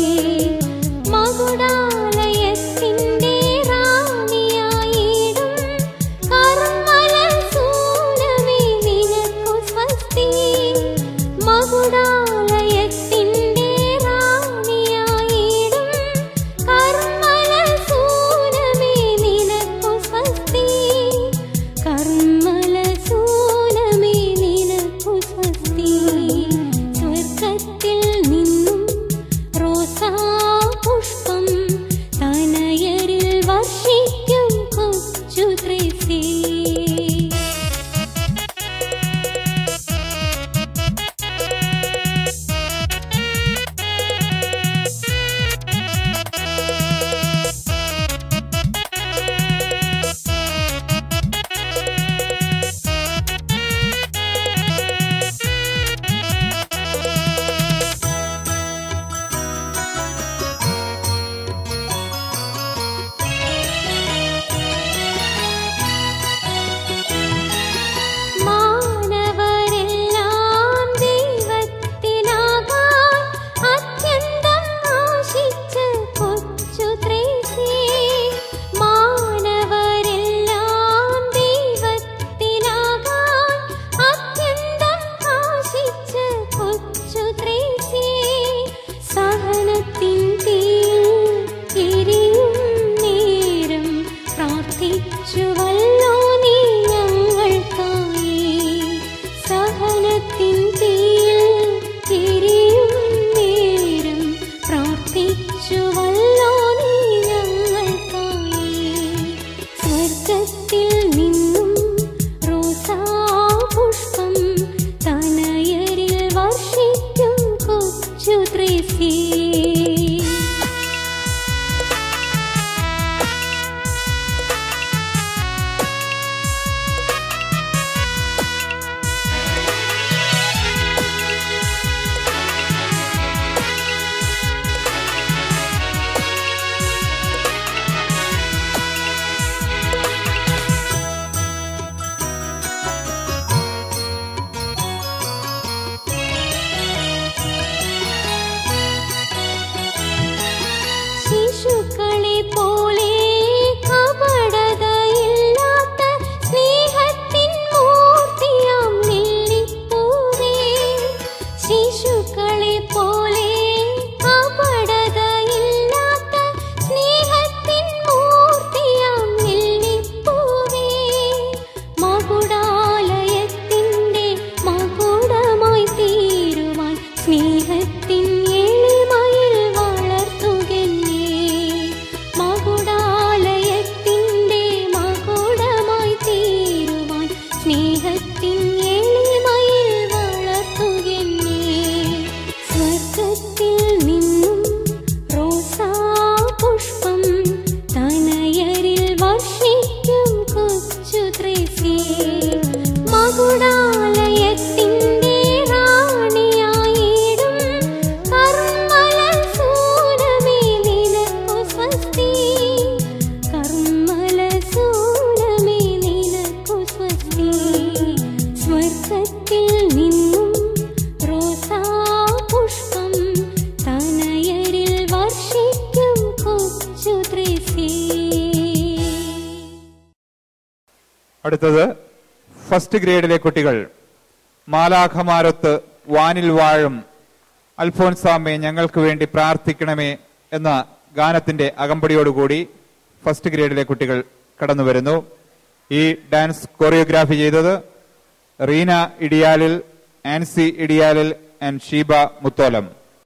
മകുടാലയത്തിൻ്റെ റാണിയായിടും കർമ്മല സൂനമേ നിനക്കു സ്വസ്തി മകുടാലയത്തിൻ്റെ റാണിയായിടും കർമ്മല സൂനമേ നിനക്കു സ്വസ്തി കർമ്മല സൂനമേ നിനക്കു സ്വസ്തി സ്വർഗത്തിൽ നിന്നും റോസാ പുഷ്പം തനയരിൽ വർഷിക്കും കൊച്ചു ത്രേസ്യേ മാനവരെല്ലാം ദൈവത്തിനാകാൻ അത്യന്തം ആശിച്ച കൊച്ചു ത്രേസ്യേ മാനവരെല്ലാം ദൈവത്തിനാകാൻ അത്യന്തം ആശിച്ച കൊച്ചു ത്രേസ്യേ സഹനത്തിൻ തീയിൽ എരിയും നേരം പ്രാർത്ഥിച്ചുവല്ലോ നീ ഞങ്ങൾക്കായി സഹനത്തിൻ തീയിൽ എരിയും നേരം പ്രാർത്ഥിച്ചുവല്ലോ നീ ഞങ്ങൾക്കായി സ്വർഗത്തിൽ നിന്നും റോസാ പുഷ്പം തനയരിൽ വർഷിക്കും കൊച്ചു ത്രേസ്യേ ശിശുക്കളെ പോലെ കപടതയില്ലാത്ത സ്നേഹത്തിൻ മൂർത്തിയാം ലില്ലിപ്പൂവേ ശിശുക്കളെ പോലെ കപടതയില്ലാത്ത സ്നേഹത്തിൻ മൂർത്തിയാം ലില്ലിപ്പൂവേ മകുടാലയത്തിൻ്റെ മകുടമായി തീരുവാൻ സ്നേഹത്തിൻ എളിമയിൽ വളർത്തുകന്നേ മകുടാലയത്തിൻ്റെ മകുടമായി തീരുവാൻ സ്നേഹത്തിൻ എളിമയിൽ വളർത്തുകന്നേ സ്വർഗത്തിൽ നിന്നും റോസാ പുഷ്പം തനയരിൽ വർഷിക്കും കൊച്ചു ത്രേസ്യേ മകുടാലയത്തിൻ്റെ റാണിയായിടും കർമ്മല സൂനമേ നിനക്കു സ്വസ്തി കർമ്മല സൂനമേ നിനക്കു സ്വസ്തി സ്വർഗത്തിൽ നിന്നും റോസാ പുഷ്പം തനയരിൽ വർഷിക്കും കൊച്ചു ത്രേസ്യേ അടുത്തത് ഫസ്റ്റ് ഗ്രേഡിലെ കുട്ടികൾ മാലാഖമാരൊത്ത് വാനിൽ വാഴും അൽഫോൻസാമെ ഞങ്ങൾക്ക് വേണ്ടി പ്രാർത്ഥിക്കണമേ എന്ന ഗാനത്തിന്റെ അകമ്പടിയോടുകൂടി ഫസ്റ്റ് ഗ്രേഡിലെ കുട്ടികൾ കടന്നു വരുന്നു ഈ ഡാൻസ് കൊറിയോഗ്രാഫി ചെയ്തത് റീന ഇടിയാലിൽ ആൻസി ഇടിയാലിൽ ആൻഡ് ഷീബ മുത്തോലം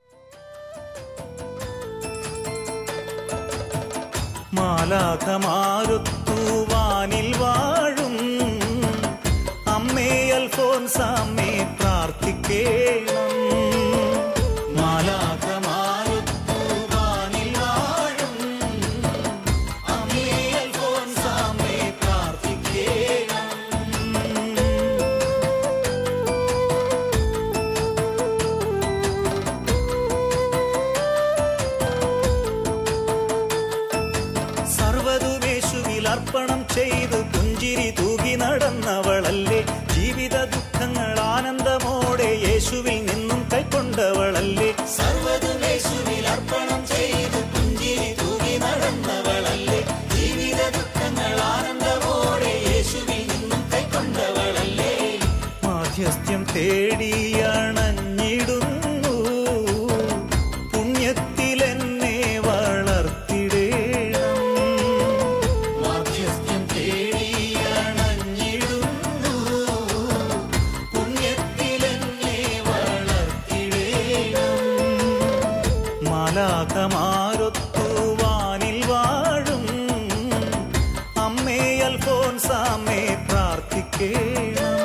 മാലാഖമാരുത്തു വാനിൽ വാഴും അമ്മേ അൽഫോൻസാമ്മേ പ്രാർത്ഥിക്കേണം മാലാഖമാരുത്തു വാനിൽ വാഴും അമ്മേ അൽഫോൻസാമ്മേ പ്രാർത്ഥിക്കേണം അർപ്പണം ചെയ്ത് പുഞ്ചിരി തൂകി നടന്നവളല്ലേ ജീവിത ദുഃഖങ്ങൾ ആനന്ദമോടെ യേശുവിൽ നിന്നും കൈക്കൊണ്ടവളല്ലേ സർവ്വതും യേശുവിൽ അർപ്പണം ചെയ്ത് പുഞ്ചിരി തൂകി നടന്നവളല്ലേ ജീവിത ദുഃഖങ്ങൾ ആനന്ദമോടെ യേശുവിൽ നിന്നും കൈക്കൊണ്ടവളല്ലേ മാധ്യസ്ഥ്യം തേടിയണഞ്ഞിടുന്നു പുണ്യത്തിലെന്നെ വളർത്തിടേണം മാധ്യസ്ഥ്യം തേടിയണഞ്ഞിടുന്നു പുണ്യത്തിലെന്നെ വളർത്തിടേണം മാലാഖമാരൊത്തു വാനിൽ വാഴും അമ്മേ അൽഫോൻസാമേ പ്രാർത്ഥിക്കേണം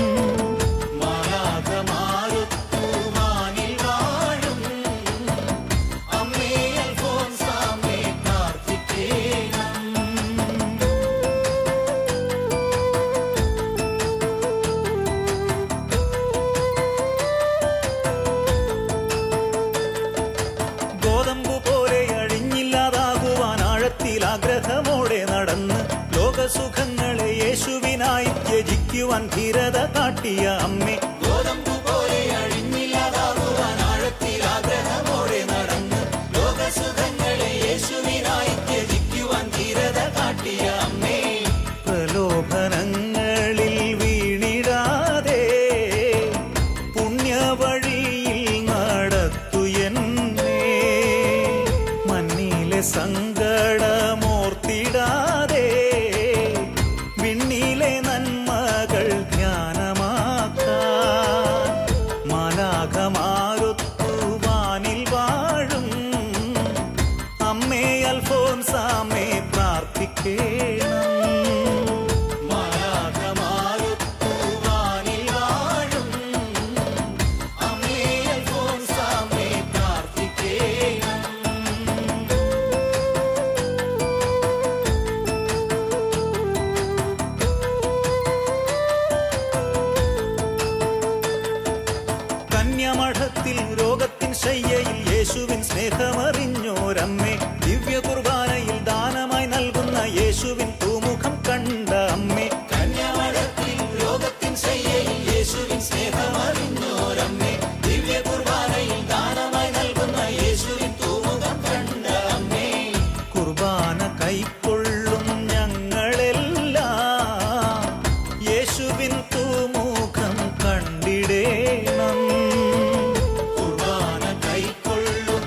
മാലാഖമാരൊത്തു വാനിൽ വാഴും അമ്മേ അൽഫോൻസാമേ പ്രാർത്ഥിക്കേണം ഗോതമ്പു പോലെ അഴിഞ്ഞില്ലാതാകുവാൻ ആഴത്തിൽ ആഗ്രഹമോടെ നടന്ന് ലോകസുഖങ്ങളെ യേശുവിനായി ത്യജിക്കുവാൻ ധീരത കാട്ടിയ അമ്മേ ഗോതമ്പു പോലെ അഴിഞ്ഞില്ലാതാകുവാൻ ആഴത്തിൽ ആഗ്രഹമോടെ നടന്ന് ലോകസുഖങ്ങളെ യേശുവിനായി ത്യജിക്കുവാൻ ധീരത കാട്ടിയ അമ്മേ പ്രലോഭനങ്ങളിൽ വീണിടാതെ പുണ്യവഴിയിൽ നടത്തു എന്നെ മണ്ണിലെ സങ്കടമോർത്തിടാതെ വിണ്ണിലെ നന്മകൾ ധ്യാനമാക്കാൻ മാലാഖമാരൊത്തു വാനിൽ വാഴും അമ്മേ അൽഫോൻസാമേ പ്രാർത്ഥിക്കേണം മാലാഖമാരൊത്തു വാനിൽ വാഴും അമ്മേ അൽഫോൻസാമേ പ്രാർത്ഥിക്കേണം കന്യമഠത്തിൽ രോഗത്തിൻ ശയ്യയിൽ യേശുവിൻ സ്നേഹമറിഞ്ഞോരമ്മേ ദിവ്യ കുർബാനയിൽ ദാനമായി നൽകുന്ന യേശുവിൻ തൂമുഖം കണ്ട അമ്മേ കന്യമഠത്തിൽ രോഗത്തിൻ ശയ്യയിൽ യേശുവിൻ സ്നേഹമറിഞ്ഞോരമ്മേ ദിവ്യ കുർബാനയിൽ ദാനമായി നൽകുന്ന യേശുവിൻ തൂമുഖം കണ്ട അമ്മേ കുർബാന കൈക്കൊള്ളും ഞങ്ങളെല്ലാം യേശുവിൻ തൂമുഖം കണ്ടിടേണം കുർബാന കൈക്കൊള്ളും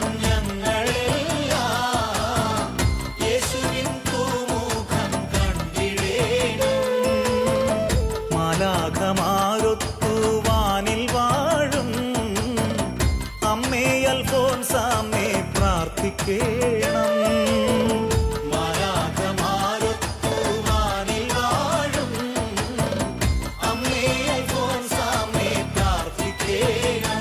ഞങ്ങളെല്ലാം യേശുവിൻ തൂമുഖം കണ്ടിടേണം മാലാഖമാരൊത്തു വാനിൽ വാഴും അമ്മേ അൽഫോൻസാമേ പ്രാർത്ഥിക്കേണം മാലാഖമാരൊത്തു വാനിൽ വാഴും അമ്മേ അൽഫോൻസാമേ പ്രാർത്ഥിക്കേണം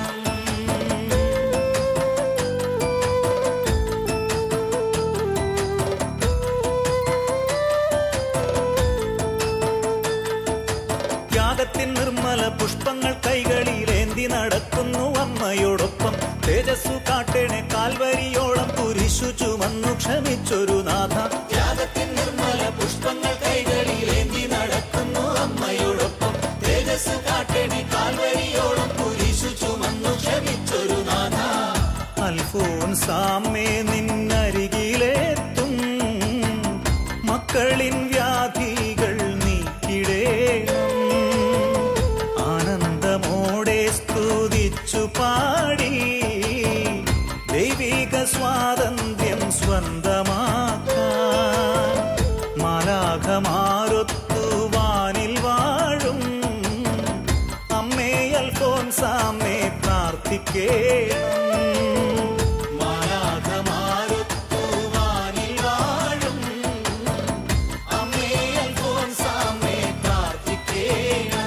ത്യാഗത്തിൻ നിർമ്മല പുഷ്പങ്ങൾ കൈകളിലേന്തി നടക്കുന്നു അമ്മയോടൊപ്പം തേജസ്സു കാട്ടേണെ കാൽവരിയോളം കുരിശു ചുമന്നു ക്ഷമിച്ചൊരു നാഥ ത്യാഗത്തിൻ നിർമ്മല പുഷ്പങ്ങൾ കൈകളിലേന്തി നടക്കുന്നു അമ്മയോടൊപ്പം തേജസ്സു കാട്ടേണെ കാൽവരിയോളം കുരിശു ചുമന്നു ക്ഷമിച്ചൊരു നാഥ അൽഫോൻസാമേ നിന്നരികിലെത്തും മക്കളിൻ വ്യാധികൾ നീക്കിടേണം ആനന്ദമോടെ സ്തുതിച്ചു പാടി ദൈവിക സ്വാതന്ത്ര്യം സ്വന്തമാക്കാൻ മാലാഖമാരൊത്തു വാനിൽ വാഴും അമ്മേ അൽഫോൻസാമേ പ്രാർത്ഥിക്കേണം മാലാഖമാരൊത്തു വാനിൽ വാഴും അമ്മേ അൽഫോൻസാമേ പ്രാർത്ഥിക്കേണം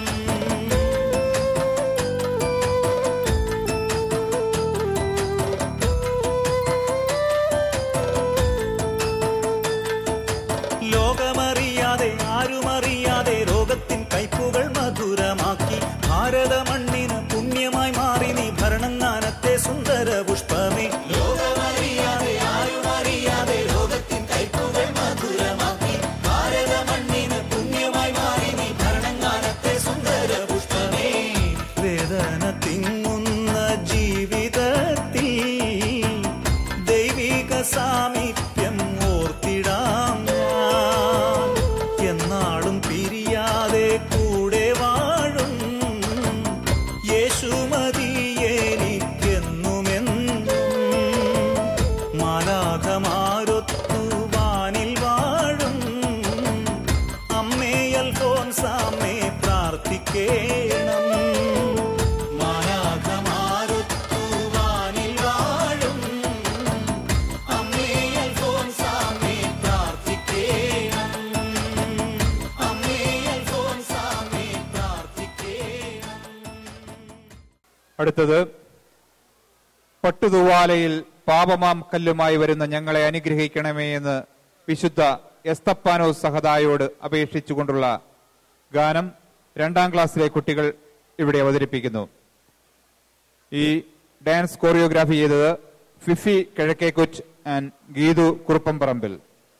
ലോകമറിയാതെ ആരുമറിയാതെ രോഗത്തിൻ കൈപ്പുകൾ മധുരമാക്കി ഭാരത മണ്ണിന് പുണ്യമായി മാറി നീ ഭരണം ഞാൻ മാലാഖമാരൊത്തു വാനിൽ വാഴും അമ്മേ അൽഫോൻസാമ്മേ പ്രാർത്ഥിക്കേണം മാലാഖമാരൊത്തു വാനിൽ വാഴും അമ്മേ അൽഫോൻസാമ്മേ പ്രാർത്ഥിക്കേണം അമ്മേ അൽഫോൻസാമ്മേ പ്രാർത്ഥിക്കേണം അടുത്തത് പട്ടുതൂവാലയിൽ പാപമാം കല്ലുമായി വരുന്ന ഞങ്ങളെ അനുഗ്രഹിക്കണമേ എന്ന് വിശുദ്ധ എസ്തപ്പാനോസ് സഹദായോട് അപേക്ഷിച്ചുകൊണ്ടുള്ള ഗാനം രണ്ടാം ക്ലാസ്സിലെ കുട്ടികൾ ഇവിടെ അവതരിപ്പിക്കുന്നു ഈ ഡാൻസ് കോറിയോഗ്രാഫി ചെയ്തത് ഫിഫി കിഴക്കേക്കൊച്ച് ആൻഡ് ഗീതു കുറുപ്പംപറമ്പിൽ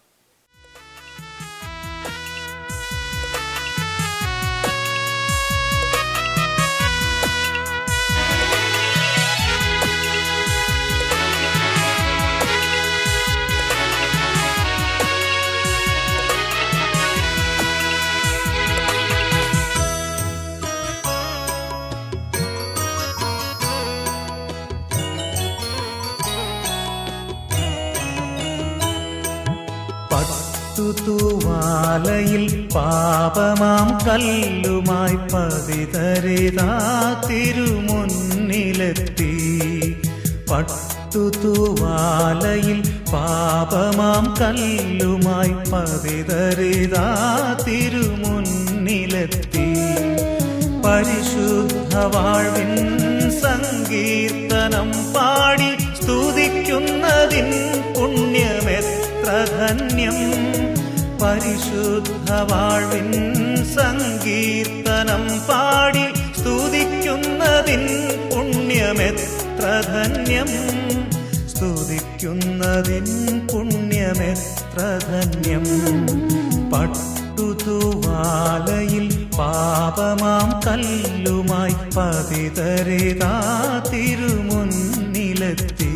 പട്ടുതൂവാലയിൽ പാപമാം കല്ലുമായി പതിതരിതാ തിരുമുന്നിലെത്തി പട്ടുതൂവാലയിൽ പാപമാം കല്ലുമായി പതിതരിതാ തിരുമുന്നിലെത്തി പരിശുദ്ധ വാഴ്വിൻ സങ്കീർത്തനം പാടി സ്തുതിക്കുന്നതിൻ പുണ്യമെത്ര ധന്യം പരിശുദ്ധ വാഴ്വിൻ സങ്കീർത്തനം പാടി സ്തുതിക്കുന്നതിൻ പുണ്യമെത്ര ധന്യം സ്തുതിക്കുന്നതിൻ പുണ്യമെത്ര ധന്യം പട്ടുതൂവാലയിൽ പാപമാം കല്ലുമായി പതിതരിതാ തിരുമുന്നിലെത്തി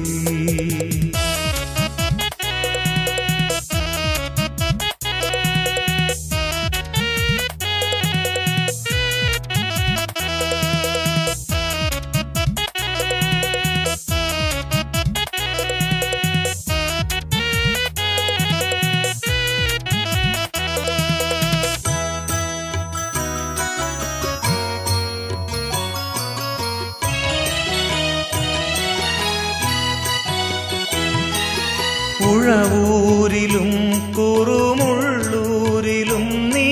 ഉഴവൂരിലും കുറുമുള്ളൂരിലും നീ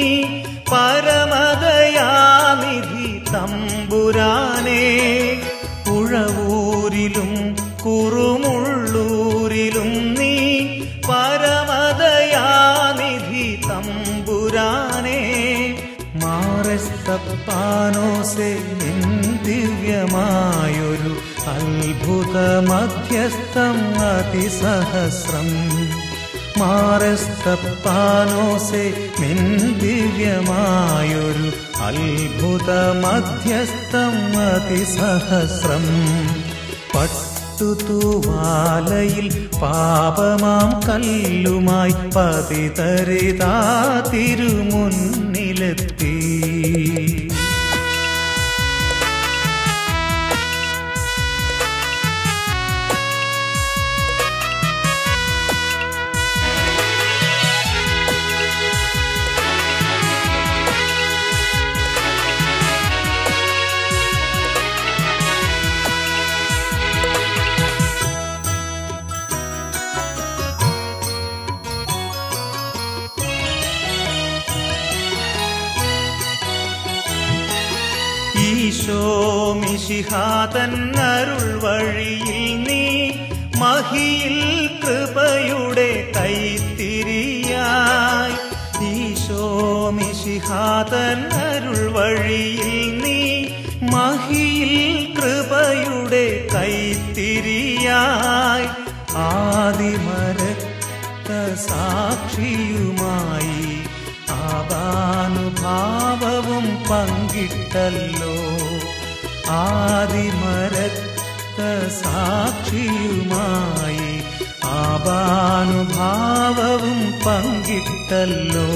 പരമദയാനിധി തമ്പുരാനേ ഉഴവൂരിലും കുറുമുള്ളൂരിലും നീ പരമദയാനിധി തമ്പുരാനേ മാറസ്തപ്പാനോസെ നിൻ ദിവ്യമായൊരു അത്ഭുത മധ്യസ്ഥം അതിസഹസ്രം മാറസ്തപ്പാനോസെ നിൻ ദിവ്യമായൊരു അത്ഭുത മധ്യസ്ഥം അതിസഹസ്രം പട്ടുതൂവാലയിൽ പാപമാം കല്ലുമായി പതിതരിതാ തിരുമുന്നിലെത്തി ഈശോ മിശിഹാതൻ അരുൾ വഴിയിൽ നീ മഹിയിൽ കൃപയുടെ കൈത്തിരിയായി ഈശോ മിശിഹാതൻ അരുൾ വഴിയിൽ നീ മഹിയിൽ കൃപയുടെ കൈത്തിരിയായി ആദിമരക്ത സാക്ഷിയുമായി ആദാനുഭാവവും പങ്കിട്ടല്ലോ ആദിമരക്ത സാക്ഷിയുമായി ആപാനുഭാവവും പങ്കിട്ടല്ലോ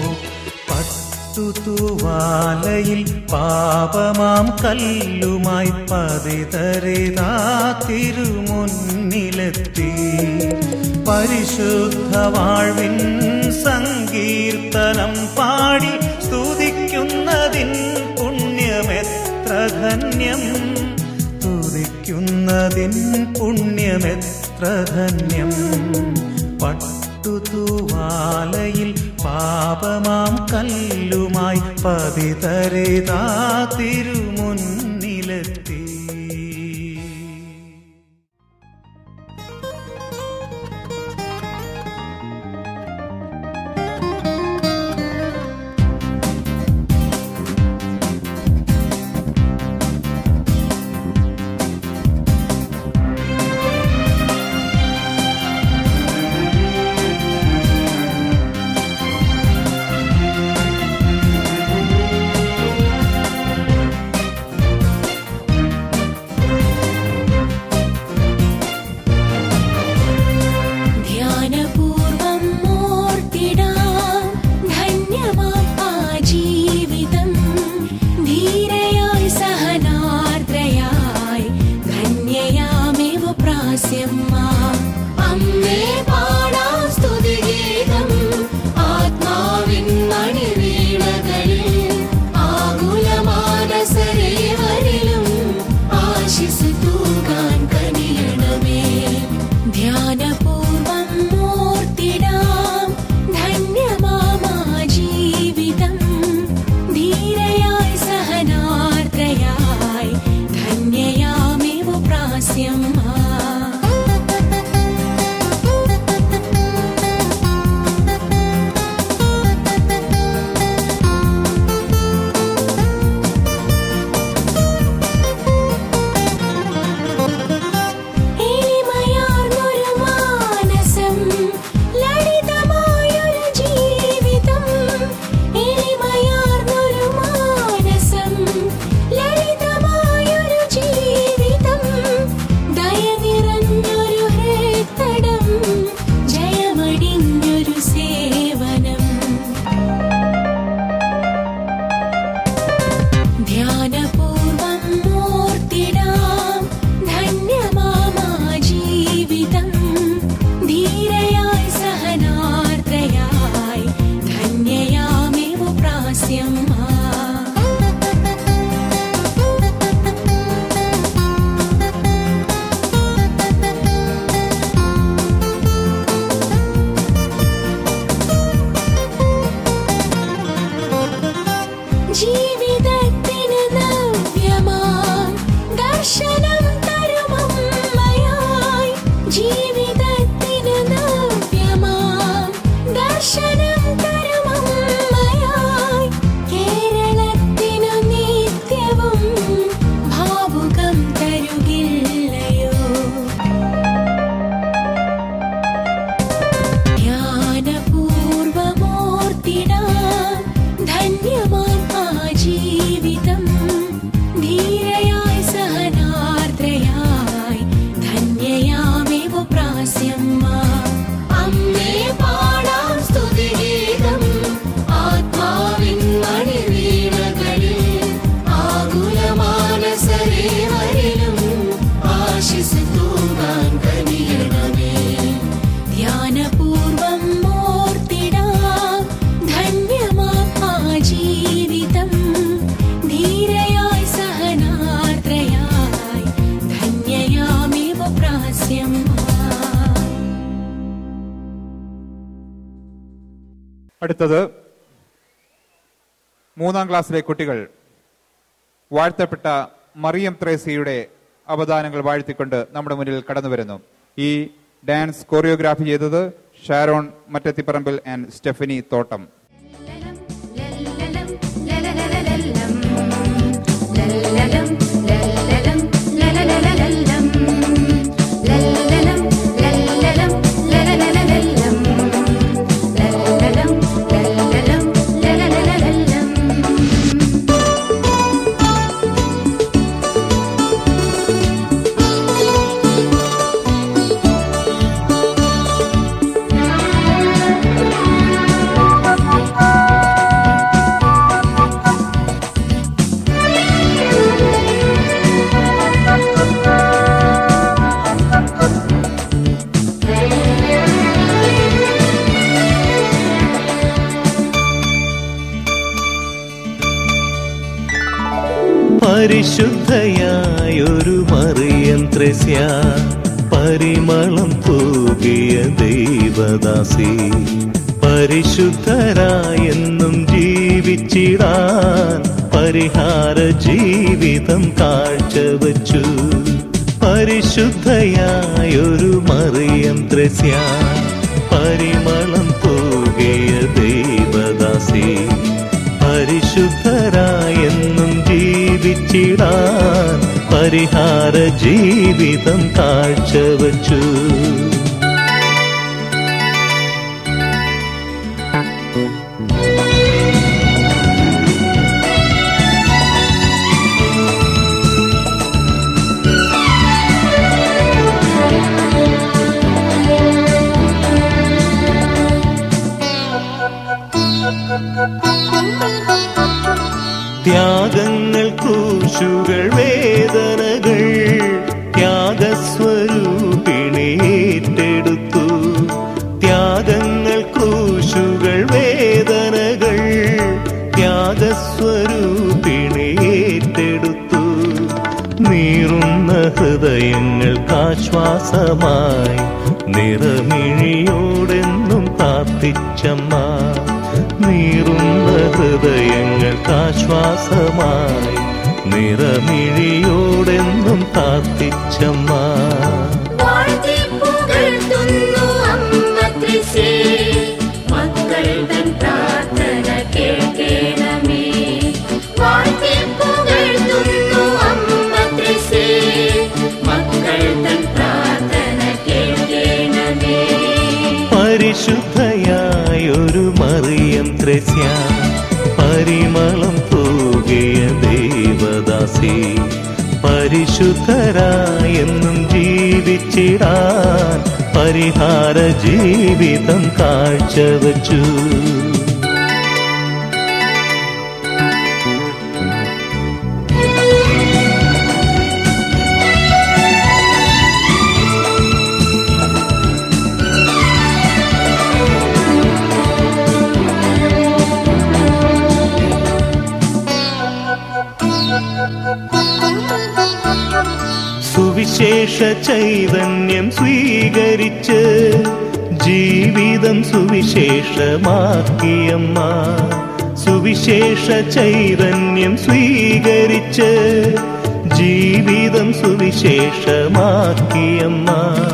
പട്ടുതൂവാലയിൽ പാപമാം കല്ലുമായി പതിതരിതാ തിരുമുന്നിലെത്തി പരിശുദ്ധ വാഴ്വിൻ സങ്കീർത്തനം പാടി സ്തുതിക്കുന്നതിൻ പുണ്യമെത്ര ധന്യം സ്തുതിക്കുന്നതിൻ പുണ്യമെത്ര ധന്യം പട്ടുതൂവാലയിൽ പാപമാം കല്ലുമായി പതിതരിതാ തിരുമുന്നിലെത്തി ധ്യാനപൂർവം ഓർത്തിടാം ധന്യമാം ആ ജീവിതം ധീരയായി സഹനാർദ്രയായി ധന്യയാമേവ പ്രാസ്യം മാം അമ്മേ പാടാം സ്തുതിഗീതം ആത്മാവിൻ മണിവീണകളിൽ ആകുലമാനസരേവരിലും ആശിസ് തൂകാൻ കനിയണമേ ധ്യാനപൂർവം ഓർത്തിടാം ധന്യമാമാ ജീവിതം ധീരയായി സഹനാർദ്രയായി ധന്യയാമേവ പ്രാസ്യം മാ എളിമയാർന്നൊരു മാനസം ലളിതമായൊരു ജീവിതം എളിമയാർന്നൊരു മാനസം ലളിതമായൊരു ജീവിതം ദയ നിറഞ്ഞൊരു ഹൃത്തടം ജയമടിഞ്ഞൊരു സേവനം ധ്യാനപൂർവം ഓർത്തിടാം ധന്യമാമാ ജീവിതം ധീരയായി സഹനാർദ്രയായി ധന്യയാമേവ പ്രാസ്യം മാ ജീവിതത്തിന് നവ്യമാം ദർശനം തരുമമ്മയായി ജീവിതത്തിന് നവ്യമാം ദർശനം തരുമമ്മയായി കേരളത്തിനു നിത്യവും ഭാവുകം തരുകില്ലയോ ധ്യാനപൂർവമോർത്തിടാം ധന്യമാം ആ ജീവിതം ധീരയായി സഹനാർദ്രയായി ധന്യയാമേവ പ്രാസ്യം മാ അമ്മേ പാടാം സ്തുതിഗീതം ആത്മാവിൻ മണിവീണകളിൽ ആകുലമാനസരേവരിലും ആശിസ് തൂകാൻ കനിയണമേ ധ്യാനപൂർവം ഓർത്തിടാം ധന്യമാം ആ ജീവിതം ധീരയായി സഹനാർദ്രയായി ധന്യയാമേവ പ്രാസ്യം മാ അടുത്തത് മൂന്നാം ക്ലാസ്സിലെ കുട്ടികൾ വാഴ്ത്തപ്പെട്ട മറിയം ത്രേസിയുടെ അവദാനങ്ങൾ വാഴ്ത്തിക്കൊണ്ട് നമ്മുടെ മുന്നിൽ കടന്നു വരുന്നു ഈ ഡാൻസ് കോറിയോഗ്രാഫി ചെയ്തത് ഷാരോൺ മറ്റത്തിപ്പറമ്പിൽ ആൻഡ് സ്റ്റെഫനി തോട്ടം ും പരിശുദ്ധയായൊരു മറിയം ത്രസ്യ പരിമളം തൂകിയ ദൈവദാസി പരിശുദ്ധരായെന്നും ജീവിച്ചിടാൻ പരിഹാര ജീവിതം കാഴ്ചവച്ചു പരിശുദ്ധയായൊരു മറിയം ത്രസ്യ പരിമളം തൂകിയ ദൈവദാസി പരിശുദ്ധരായെന്നും ജീവിച്ചിടാൻ പരിഹാര ജീവിതം കാഴ്ചവച്ചു ത്യാഗങ്ങൾ ക്രൂശുകൾ വേദനകൾ ത്യാഗസ്വരൂപിണി ഏറ്റെടുത്തു ത്യാഗങ്ങൾ ക്രൂശുകൾ വേദനകൾ ത്യാഗസ്വരൂപിണി ഏറ്റെടുത്തു നീറുന്ന ഹൃദയങ്ങൾക്കാശ്വാസമായി നിറമിഴിയോടെന്നും പ്രാർത്ഥിച്ചമ്മ നീറുന്ന ഹൃദയങ്ങൾക്കാശ്വാസമായി നിറമിഴിയോടെന്നും പ്രാർത്ഥിച്ചമ്മ വാഴ്ത്തി പുകഴ്ത്തുന്നു അമ്മ ത്രിസേ. മക്കൾ തൻ പ്രാർത്ഥന കേൾക്കണമേ. വാഴ്ത്തി പുകഴ്ത്തുന്നു അമ്മ ത്രിസേ. മക്കൾ തൻ പ്രാർത്ഥന കേൾക്കണമേ. പരിശുദ്ധയായൊരു മറിയം ത്രസ്യ പരിമളം തൂകിയ ദേവദാസി പരിശുദ്ധരായെന്നും ജീവിച്ചിടാൻ പരിഹാര ജീവിതം കാഴ്ചവച്ചു സുവിശേഷ ചൈതന്യം സ്വീകരിച്ച് ജീവിതം സുവിശേഷമാക്കിയമ്മ സുവിശേഷ ചൈതന്യം സ്വീകരിച്ച് ജീവിതം സുവിശേഷമാക്കിയമ്മ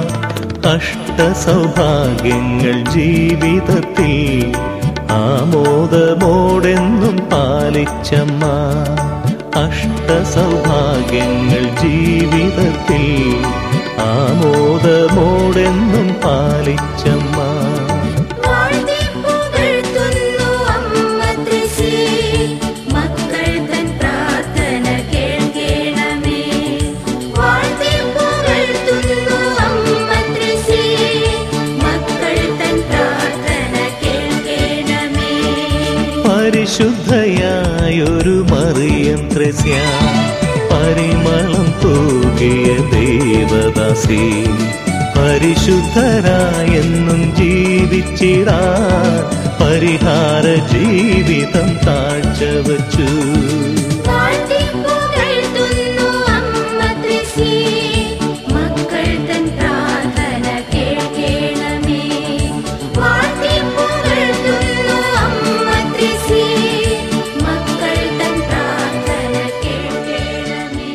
അഷ്ടസൗഭാഗ്യങ്ങൾ ജീവിതത്തിൽ ആമോദമോടെന്നും പാലിച്ചമ്മ അഷ്ടസൗഭാഗ്യങ്ങൾ ജീവിതത്തിൽ ആമോദമോടെന്നും പാലിച്ചമ്മ വാഴ്ത്തി പുകഴ്ത്തുന്നു അമ്മ ത്രിസേ. മക്കൾ തൻ പ്രാർത്ഥന കേൾക്കണമേ. വാഴ്ത്തി പുകഴ്ത്തുന്നു അമ്മ ത്രിസേ. മക്കൾ തൻ പ്രാർത്ഥന കേൾക്കണമേ. പരിശുദ്ധയായൊരു മറിയം ത്രസ്യ പരിമളം തൂകിയ ദേവദാസി പരിശുദ്ധരായെന്നും ജീവിച്ചിടാൻ പരിഹാര ജീവിതം കാഴ്ചവച്ചു വാഴ്ത്തി പുകഴ്ത്തുന്നു അമ്മ ത്രിസേ. മക്കൾ തൻ പ്രാർത്ഥന കേൾക്കണമേ. വാഴ്ത്തി പുകഴ്ത്തുന്നു അമ്മ ത്രിസേ. മക്കൾ തൻ പ്രാർത്ഥന കേൾക്കണമേ.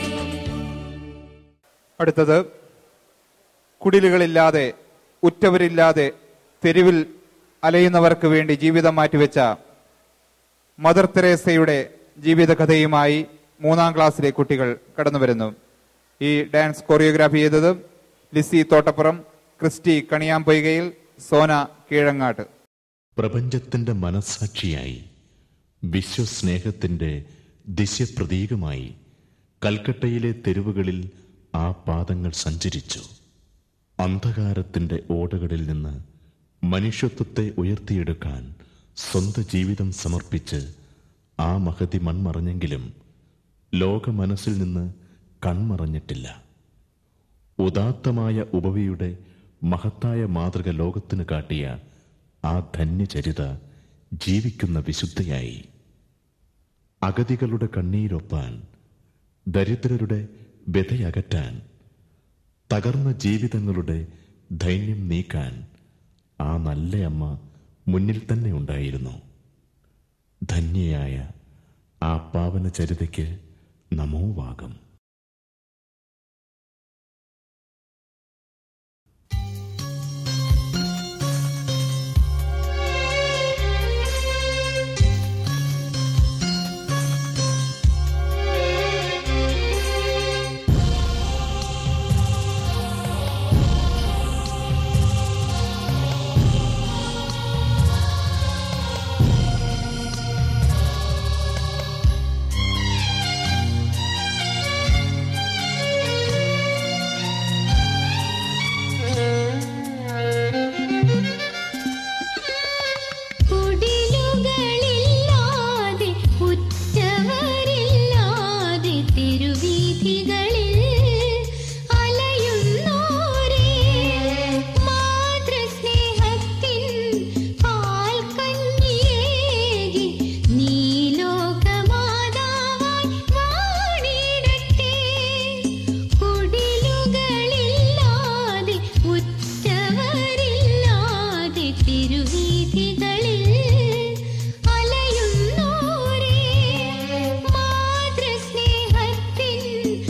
അടുത്തത് കുടിലുകളില്ലാതെ ഉറ്റവരില്ലാതെ തെരുവിൽ അലയുന്നവർക്ക് വേണ്ടി ജീവിതം മാറ്റിവെച്ച മദർ തെരേസയുടെ ജീവിതകഥയുമായി മൂന്നാം ക്ലാസ്സിലെ കുട്ടികൾ കടന്നു വരുന്നു ഈ ഡാൻസ് കൊറിയോഗ്രാഫി ചെയ്തത് ലിസി തോട്ടപ്പുറം ക്രിസ്റ്റി കണിയാമ്പൊയ്കയിൽ സോന കീഴങ്ങാട്ട് പ്രപഞ്ചത്തിന്റെ മനസ്സാക്ഷിയായി വിശ്വസ്നേഹത്തിന്റെ ദിശപ്രതീകമായി കൽക്കട്ടയിലെ തെരുവുകളിൽ ആ പാദങ്ങൾ സഞ്ചരിച്ചു അന്ധകാരത്തിന്റെ ഓടകളിൽ നിന്ന് മനുഷ്യത്വത്തെ ഉയർത്തിയെടുക്കാൻ സ്വന്തം ജീവിതം സമർപ്പിച്ച് ആ മഹതി മൺമറഞ്ഞെങ്കിലും ലോക മനസ്സിൽ നിന്ന് കൺമറഞ്ഞിട്ടില്ല ഉദാത്തമായ ഉപവിയുടെ മഹത്തായ മാതൃക ലോകത്തിന് കാട്ടിയ ആ ധന്യചരിത ജീവിക്കുന്ന വിശുദ്ധയായി അഗതികളുടെ കണ്ണീരൊപ്പാൻ ദരിദ്രരുടെ വ്യതയകറ്റാൻ തകർന്ന ജീവിതങ്ങളുടെ ധൈര്യം നീക്കാൻ ആ നല്ല അമ്മ മുന്നിൽ തന്നെ ഉണ്ടായിരുന്നു ധന്യയായ ആ പാവന ചരിതയ്ക്ക് നമോവാകം കുടിലുകളില്ലാതെ ഉറ്റവരില്ലാതെ തെരുവീഥികളിൽ അലയുന്നോരേ മാതൃസ്നേഹത്തിൻ പാൽക്കഞ്ഞിയേകി നീ ലോകമാതാവായി വാണിടട്ടെ കുടിലുകളില്ലാതെ ഉറ്റവരില്ലാതെ തിരുവീഥികളിൽ അലയുന്നോരേ മാതൃസ്നേഹത്തിൻ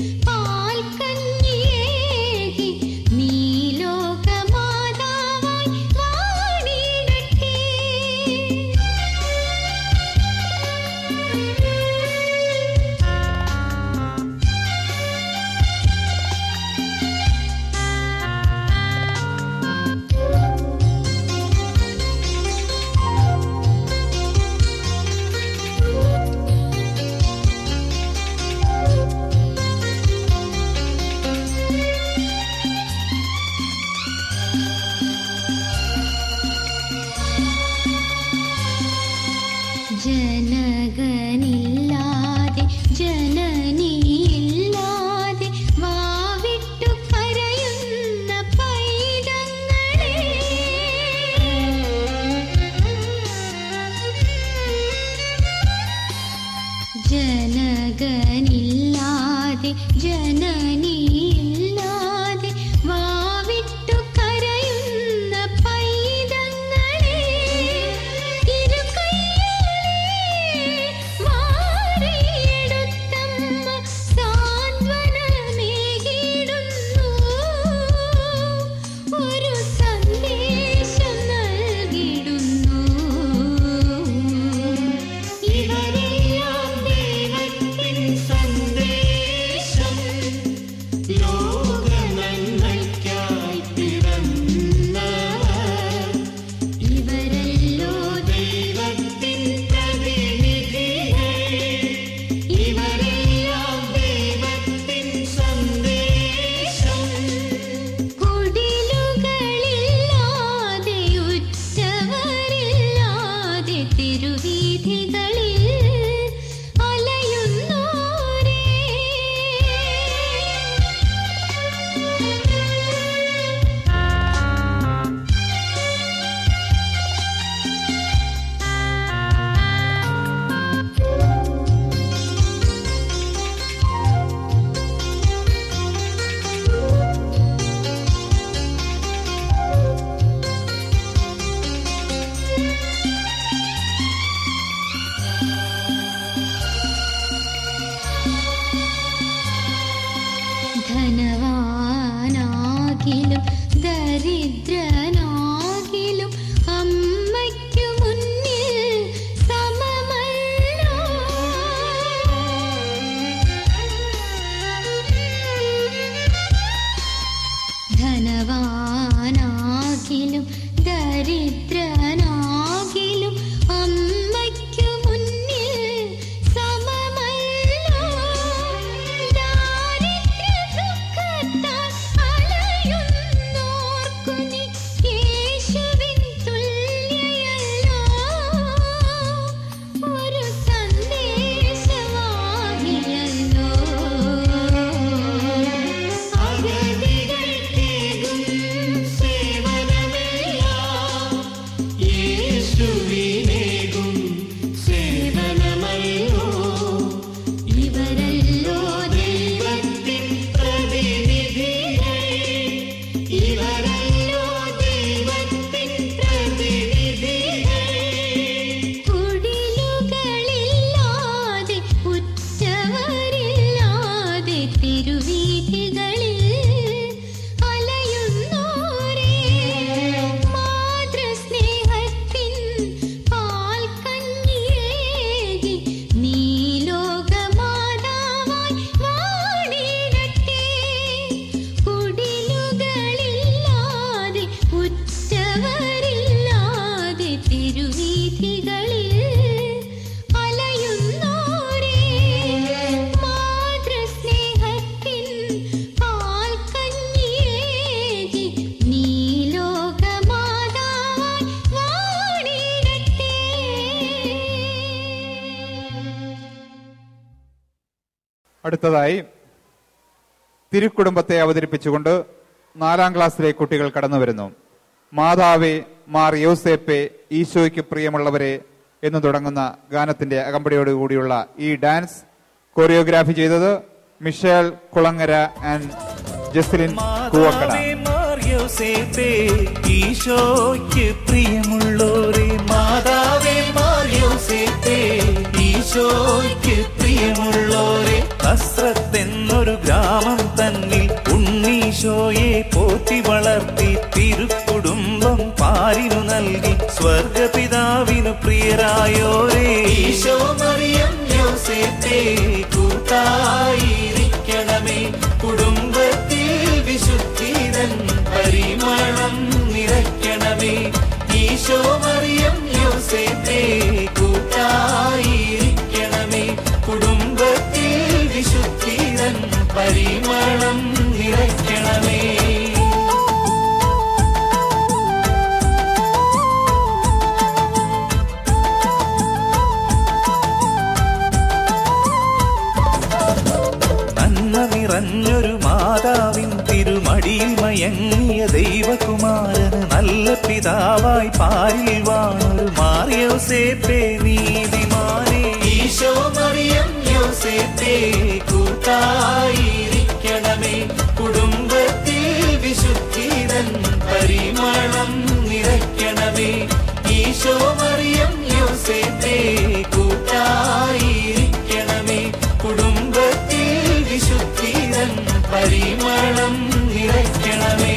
പാൽക്കഞ്ഞിയേകി നീ ലോകമാതാവായി വാണിടട്ടെ അടുത്തതായി തിരുക്കുടുംബത്തെ അവതരിപ്പിച്ചുകൊണ്ട് നാലാം ക്ലാസ്സിലെ കുട്ടികൾ കടന്നു വരുന്നു മാതാവേ മാർ യോസേപ്പെ ഈശോയ്ക്ക് പ്രിയമുള്ളവരെ എന്ന് തുടങ്ങുന്ന ഗാനത്തിന്റെ അകമ്പടിയോട് കൂടിയുള്ള ഈ ഡാൻസ് കൊറിയോഗ്രാഫി ചെയ്തത് മിഷേൽ കുളങ്ങര ആൻഡ് ജസ്ലിൻ കൂവക്കട മാതാവേ മാർയോസേപ്പേ, ഈശോയ്ക്ക് പ്രിയമുള്ളോരെ മാതാവേ മാർയോസേപ്പേ, ഈശോയ്ക്ക് പ്രിയമുള്ളോരെ നസ്രത്തെന്നൊരു ഗ്രാമം തന്നിൽ ഉണ്ണീശോയെ പോറ്റി വളർത്തി തിരുക്കുടുംബം പാരിനു നൽകി സ്വർഗപിതാവിനു പ്രിയരായോരേ ഈശോ മറിയം യോസേപ്പേ കൂട്ടായിരിക്കണമേ കുടുംബത്തിൽ വിശുദ്ധിതൻ പരിമളം നിറയ്ക്കണമേ ഈശോ മറിയം യോസേപ്പേ കൂട്ടായിരിക്കണമേ കുടുംബത്തിൽ വിശുദ്ധിതൻ പരിമളം നിറയ്ക്കണമേ നന്മ നിറഞ്ഞൊരു മാതാവിൻ തിരുമടിയിൽ മയങ്ങിയ ദൈവകുമാരന് നല്ല പിതാവായി പാരിൽ വാണൊരു മാറിയോസേപ്പേ നീതിമാനെ ഈശോ മറിയം യോസേപ്പേ കൂട്ടായിരിക്കണമേ കുടുംബത്തിൽ വിശുദ്ധിതൻ പരിമളം നിറയ്ക്കണമേ ഈശോ മറിയം യോസേപ്പേ കൂട്ടായിരിക്കണമേ കുടുംബത്തിൽ വിശുദ്ധിതൻ പരിമളം നിറയ്ക്കണമേ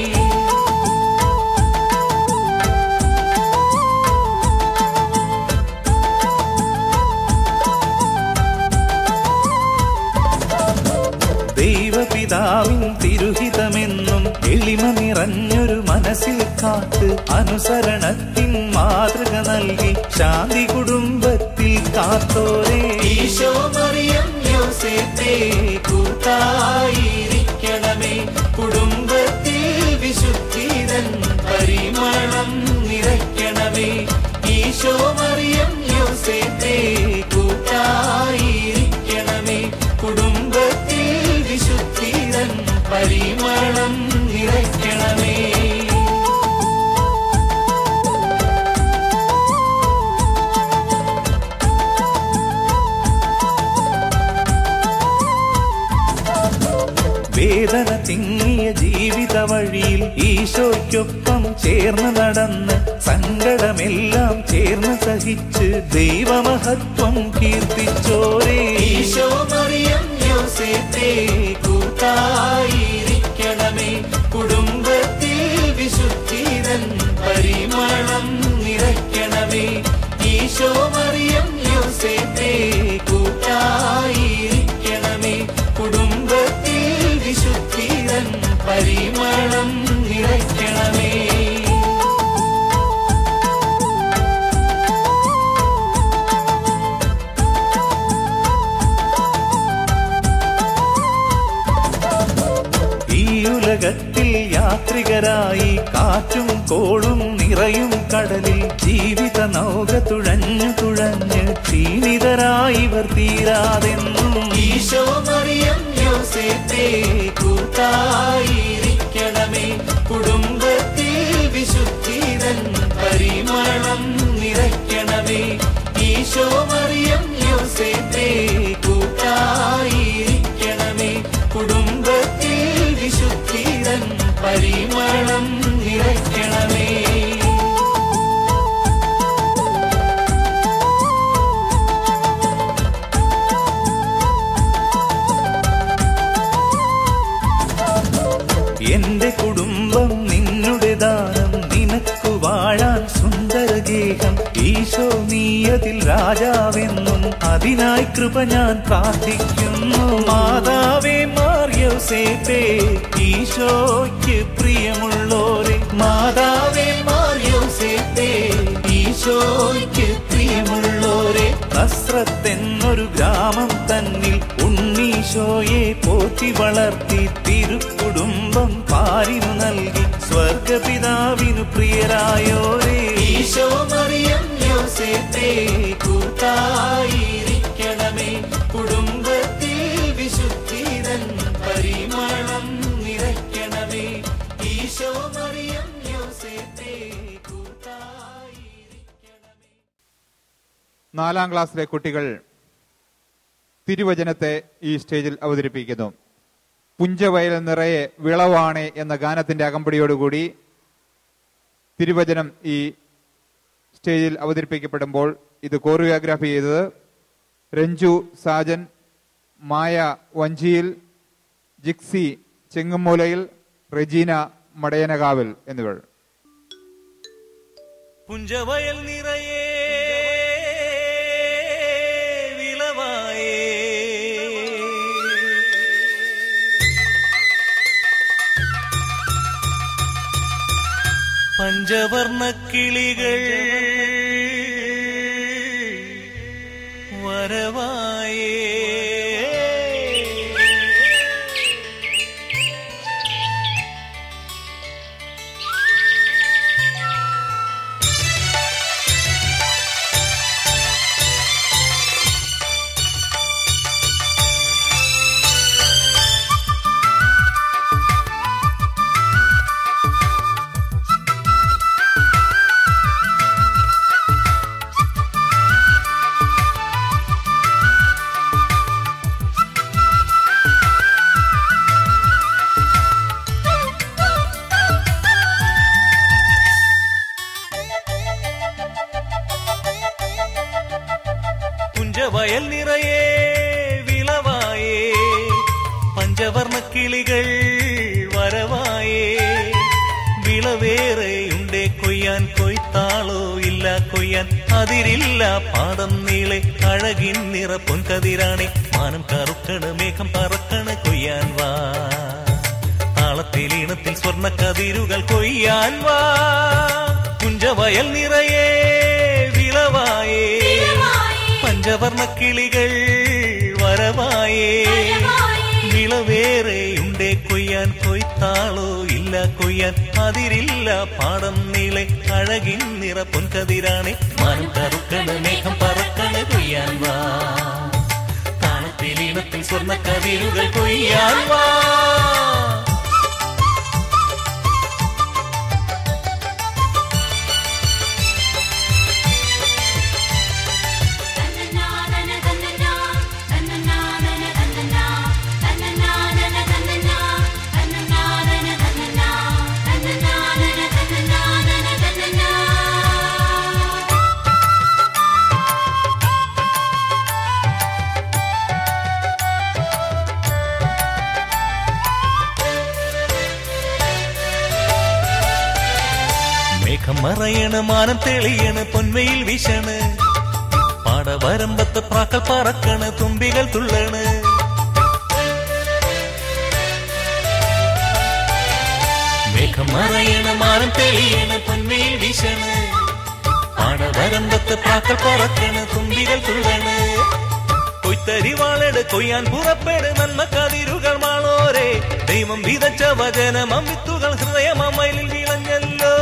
ദൈവപിതാവിൻ തിരുഹിതമെന്നും എളിമ നിറഞ്ഞൊരു മനസ്സിൽ കാത്ത് അനുസരണത്തിൻ മാതൃക നൽകി ശാന്തി കുടുംബത്തിൽ കാത്തോരേ ഈശോ മറിയം യോസേപ്പേ കൂട്ടായിരിക്കണമേ കുടുംബത്തിൽ വിശുദ്ധിതൻ പരിമളം നിറയ്ക്കണമേ ഈശോ മറിയം യോസേപ്പേ കൂട്ടായിരിക്കണമേ കുടുംബത്തിൽ വിശുദ്ധിതൻ പരിമളം നിറയ്ക്കണമേ വേദന തിങ്ങിയ ജീവിത വഴിയിൽ ഈശോയ്ക്കൊപ്പം ചേർന്ന് നടന്ന് സങ്കടമെല്ലാം ചേർന്ന് സഹിച്ച് ദൈവമഹത്വം കീർത്തിച്ചോരേ ഈശോ മറിയം യോസേപ്പേ കൂട്ടായിരിക്കണമേ കുടുംബത്തിൽ വിശുദ്ധിതൻ പരിമളം നിറയ്ക്കണമേ ഈശോ മറിയം യോസേപ്പേ കൂട്ടായിരിക്കണമേ കുടുംബത്തിൽ വിശുദ്ധിതൻ പരിമളം നിറയ്ക്കണമേ ഈ ഉലകത്തിൽ യാത്രികരായി കാറ്റും കോളും നിറയും കടലിൽ ജീവിത നൗക തുഴഞ്ഞു തുഴഞ്ഞ് ക്ഷീണിതരായി ഇവർ തീരാതെന്നും ഈശോ മറിയം യോസേപ്പേ കൂട്ടായിരിക്കണമേ കുടുംബത്തിൽ വിശുദ്ധിതൻ പരിമളം നിറയ്ക്കണമേ ഈശോ മറിയം യോസേപ്പേ കൂട്ടായിരിക്കണമേ കുടുംബത്തിൽ വിശുദ്ധിതൻ പരിമളം നിറയ്ക്കണമേ എന്റെ കുടുംബം നിന്നുടെ ദാനം നിനക്കു വാഴാൻ സുന്ദരഗേഹം ഈശോ നീയതിൽ രാജാവെന്നും അതിനായി കൃപ ഞാൻ പ്രാർത്ഥിക്കുന്നു മാതാവേ മാർയോസേപ്പേ ഈശോയ്ക്ക് പ്രിയമുള്ളോരെ മാതാവേ മാർയോസേപ്പേ ഈശോയ്ക്ക് പ്രിയമുള്ളോരെ നസ്രത്തെന്നൊരു ഗ്രാമം തന്നിൽ ഉണ്ണീശോയെ പോറ്റി വളർത്തി തിരുക്കുടുംബം പാരിനു നൽകി സ്വർഗപിതാവിനു പ്രിയരായോരേ ഈശോ മറിയം യോസേപ്പേ കൂട്ടായിരിക്കണമേ കുടുംബത്തിൽ നാലാം ക്ലാസ്സിലെ കുട്ടികൾ തിരുവചനത്തെ ഈ സ്റ്റേജിൽ അവതരിപ്പിക്കുന്നു പുഞ്ചവയൽ നിറയെ വിളവാണേ എന്ന ഗാനത്തിന്റെ അകമ്പടിയോടുകൂടി തിരുവചനം ഈ സ്റ്റേജിൽ അവതരിപ്പിക്കപ്പെടുമ്പോൾ ഇത് കോറിയോഗ്രാഫി ചെയ്തത് രഞ്ജു സാജൻ മായ വഞ്ചിയിൽ ജിക്സി ചെങ്ങുമൂലയിൽ റെജീന മടയനകാവിൽ എന്നിവർ പുഞ്ചവയൽ നിറയെ വിളവായേ പഞ്ചവർണ്ണ കിളികൾ വരവായേ പുഞ്ചവയൽ നിറയെ വിളവായേ പഞ്ചവർണ്ണ കിളികൾ വരവായേ വിളവേറെയുണ്ടേ കൊയ്യാൻ കൊയ്ത്താളോ ഇല്ല കൊയ്യാൻ അതിരില്ല പാടം നീളെ അഴകിൻ നിറ പൊൻകതിരാണെ മാനം കറുക്കണ് മേഘം പറക്കണ് കൊയ്യാൻ വാ താളത്തിൽ ഈണത്തിൽ സ്വർണ്ണ കതിരുകൾ കൊയ്യാൻ വാ പുഞ്ചവയൽ നിറയെ വിളവായേ പഞ്ചവർണ്ണ കിളികൾ വരവായേ വിളവേറെയുണ്ടേ കൊയ്യാൻ കൊയ്ത്താളോ ഇല്ല കൊയ്യാൻ അതിരില്ല പാടം നീളെ അഴകിൻ നിറ പൊൻകതിരാണെ മാനം കറുക്കണ് മേഘം പറക്കണ് കൊയ്യാൻ വാ താളത്തിൽ ഈണത്തിൽ സ്വർണ്ണ കതിരുകൾ കൊയ്യാൻ വാ മേഘം മറയണ് മാനം തെളിയണ് പൊന്മയിൽ വീശണ് പാടവരമ്പത്ത് പ്രാക്കൾ പറക്കണ് തുമ്പികൾ തുള്ളണ് മേഘം മറയണ് മാനം തെളിയണ് പൊന്മയിൽ വീശണ് പാടവരമ്പത്ത് പ്രാക്കൾ പറക്കണ് തുമ്പികൾ തുള്ളണ് കൊയ്ത്തരി വാളെട് കൊയ്യാൻ പുറപ്പെട് നന്മ കതിരുകൾ മാളോരെ ദൈവം വിതച്ച വചനം അമിത്തുകൾ ഹൃദയമമയിലിൽ വിളഞ്ഞല്ലോ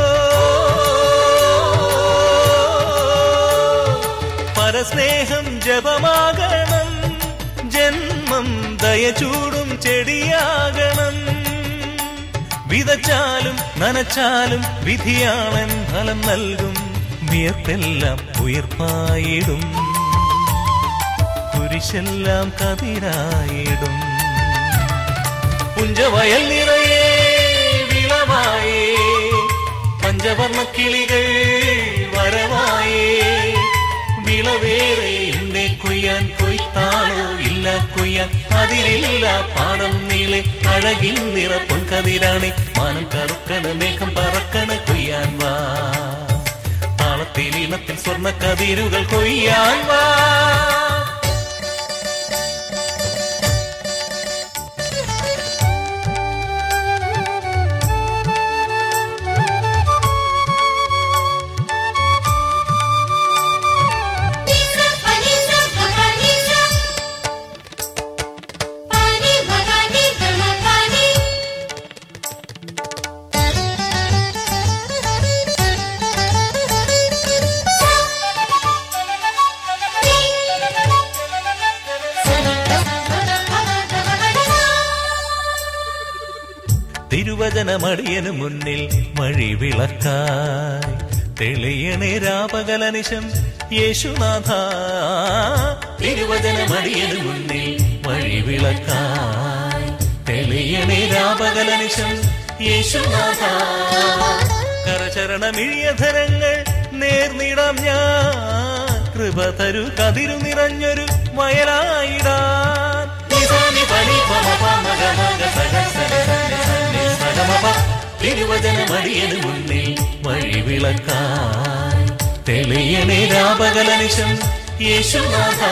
പരസ്നേഹം ജപമാകണം ജന്മം ദയചൂടും ചെടിയാകണം വിതച്ചാലും നനച്ചാലും വിധിയാളൻ ഫലം നൽകും വിയർത്തെല്ലാം ഉയർപ്പായിടും കുരിശെല്ലാം കതിരായിടും പുഞ്ചവയൽ നിറയെ വിളവായേ പഞ്ചവർണ്ണ കിളികൾ വരവായേ വിളവേറെയുണ്ടേ കൊയ്യാൻ കൊയ്ത്താളോ ഇല്ല കൊയ്യാൻ അതിരില്ല പാടം നീളെ അഴകിൻ നിറ പൊൻകതിരാണെ മാനം കറുക്കണ മേഘം പറക്കണ കൊയ്യാൻ വാ താളത്തിൽ ഇനത്തിൽ സ്വർണ്ണ കതിരുകൾ കൊയ്യാൻ വാ തിരുവചനമടിയനു മുന്നിൽ വഴി വിളക്കായി തെളിയണേ രാപകലനിശം യേശുനാഥ തിരുവചനമടിയന് മുന്നിൽ വഴിവിളക്കായി തെളിയണേ രാപകലനിശം യേശുനാഥ കരചരണമിഴിയധരങ്ങൾ നേർന്നിടാം ഞാൻ കൃപ തരു കതിരു നിറഞ്ഞൊരു വയലായിടാൻ നിസാനി പനി പമ പമ ഗമ ഗ സഗ സനി സനി സനി സഗമപ. തിരുവചനമടിയന് മുന്നിൽ വഴിവിളക്കായി തെളിയണേ രാപകലനിശം യേശുനാഥ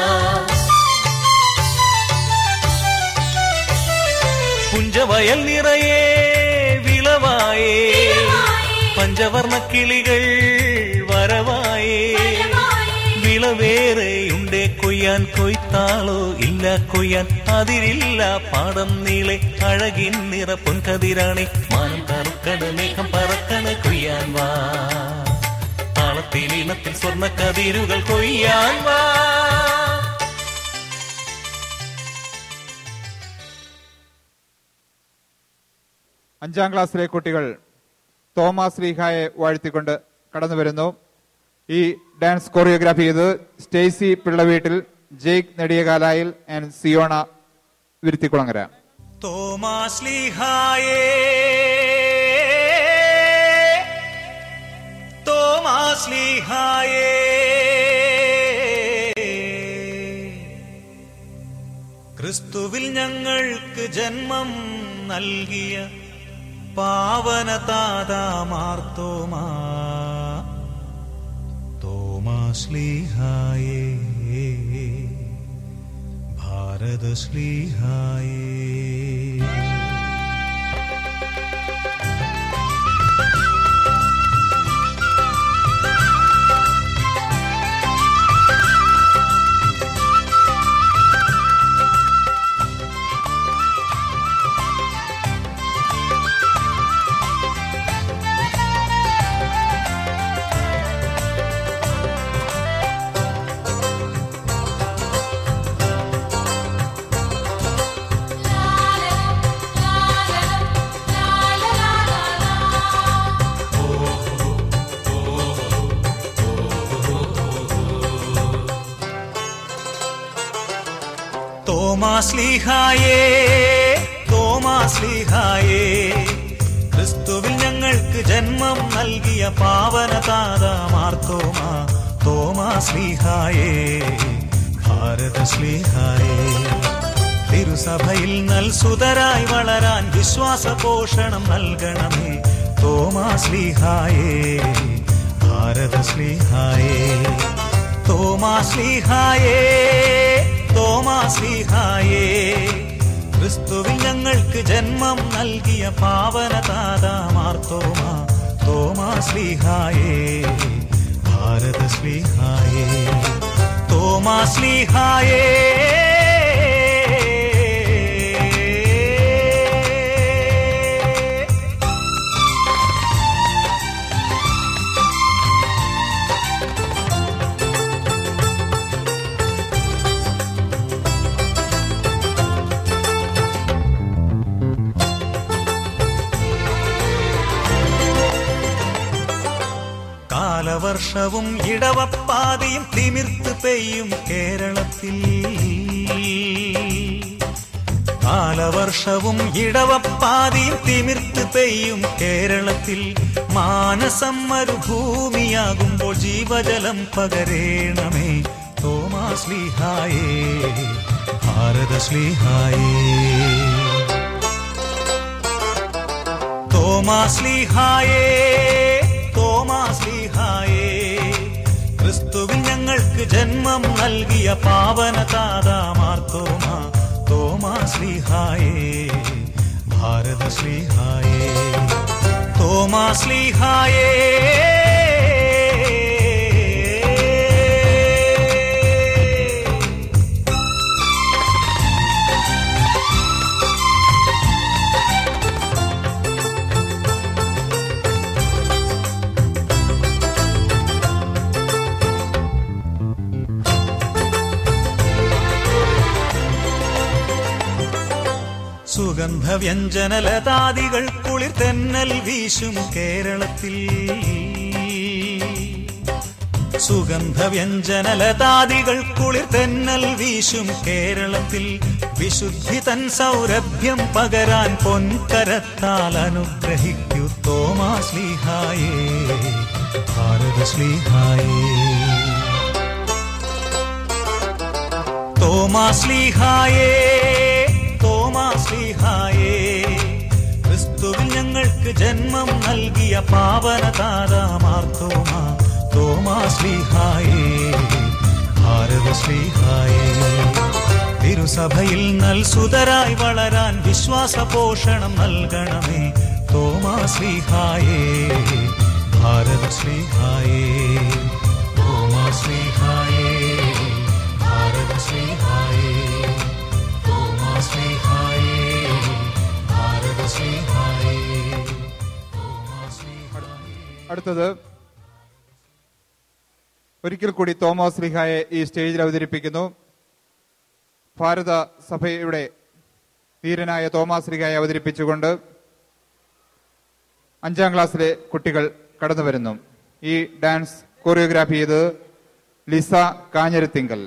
പുഞ്ചവയൽ നിറയെ വിളവായേ പഞ്ചവർണ്ണ കിളികൾ വരവായേ വിളവേറെയുണ്ടേ കൊയ്യാൻ കൊയ്ത്താളോ ഇല്ല കൊയ്യാൻ അതിരില്ല പാടം നീളെ അഴകിൻ നിറ പൊൻകതിരാണി മാനം കറുക്കണ മേഘം പറക്കണ കൊയ്യാൻ വാ താളത്തിൽ ഇനത്തിൽ സ്വർണ്ണ കതിരുകൾ കൊയ്യാൻ വാ അഞ്ചാം ക്ലാസ്സിലെ കുട്ടികൾ തോമസ് ലീഹായെ വാഴ്ത്തിക്കൊണ്ട് കടന്നു വരുന്നു ഈ ഡാൻസ് കൊറിയോഗ്രാഫി ചെയ്തത് സ്റ്റേസി പിള്ളവീട്ടിൽ ജെയ്ക്ക് നെടിയകാലായിൽ ആൻഡ് സിയോണ വിരുത്തിക്കുളങ്ങര തോമാശ്ലീഹായേ തോമാശ്ലീഹായേ ക്രിസ്തുവിൽ ഞങ്ങൾക്ക് ജന്മം നൽകിയ പാവന താതാമാർത്തോമാ തോമാശ്ലീഹായേ ഭാരതശ്ലീഹായേ തോമാശ്ലീഹായേ തോമാശ്ലീഹായേ ക്രിസ്തുവിൽ ഞങ്ങൾക്ക് ജന്മം നൽകിയ പാവന താതാമാർത്തോമാ തോമാശ്ലീഹായേ ഭാരതശ്ലീഹായേ തിരുസഭയിൽ നൽസുതരായി വളരാൻ വിശ്വാസ പോഷണം നൽകണമേ തോമാശ്ലീഹായേ ഭാരതശ്ലീഹായേ തോമാശ്ലീഹായേ തോമാശ്ലീഹായേ ക്രിസ്തുവിൽ ഞങ്ങൾക്ക് ജന്മം നൽകിയ പാവന താതാമാർത്തോമാ തോമാശ്ലീഹായേ ഭാരതശ്ലീഹായേ തോമാശ്ലീഹായേ കാലവർഷവും ഇടവപ്പാതിയും തിമിർത്ത് പെയ്യും കേരളത്തിൽ കാലവർഷവും ഇടവപ്പാതിയും തിമിർത്ത് പെയ്യും കേരളത്തിൽ മാനസം മരുഭൂമിയാകുമ്പോൾ ജീവജലം പകരേണമേ തോമാശ്ലീഹായേ ഭാരതശ്ലീഹായേ തോമാശ്ലീഹായേ തോമാശ്ലീഹായേ ക്രിസ്തുവിൽ ഞങ്ങൾക്ക് ജന്മം നൽകിയ പാവന താതാമാർത്തോമാ തോമാശ്ലീഹായേ ഭാരതശ്ലീഹായേ തോമാശ്ലീഹായേ സുഗന്ധവ്യഞ്ജനലതാദികൾ കുളിർ തെന്നൽ വീശും കേരളത്തിൽ സുഗന്ധവ്യഞ്ജനലതാദികൾ കുളിർ തെന്നൽ വീശും കേരളത്തിൽ വിശുദ്ധി തൻ സൗരഭ്യം പകരാൻ പൊൻകരത്താൽ അനുഗ്രഹിക്കൂ തോമാ ശ്ലീഹായേ ഭാരത ശ്ലീഹായേ തോമാശ്ലീഹായേ തോമാശ്ലീഹായേ ക്രിസ്തുവിൽ ഞങ്ങൾക്ക് ജന്മം നൽകിയ പാവനതാരാമാർത്തോമാ തോമാശ്ലീഹായേ ഭാരതശ്ലീഹായേ തിരുസഭയിൽ നൽസുതരായി വളരാൻ വിശ്വാസ പോഷണം നൽകണമേ തോമാശ്ലീഹായേ ഭാരതശ്ലീഹായേ തോമാശ്ലീഹായേ ഭാരതശ്രീഹായേ തോമാശ്രീഹായേ ഭാരതശ്രീഹായേ അടുത്തത് ഒരിക്കൽ കൂടി തോമസ് ലിഹായെ ഈ സ്റ്റേജിൽ അവതരിപ്പിക്കുന്നു ഭാരത സഭയുടെ ധീരനായ തോമസ് ലിഹായെ അവതരിപ്പിച്ചുകൊണ്ട് അഞ്ചാം ക്ലാസ്സിലെ കുട്ടികൾ കടന്നു വരുന്നു ഈ ഡാൻസ് കൊറിയോഗ്രാഫി ചെയ്തത് ലിസ കാഞ്ഞിരത്തിങ്കൽ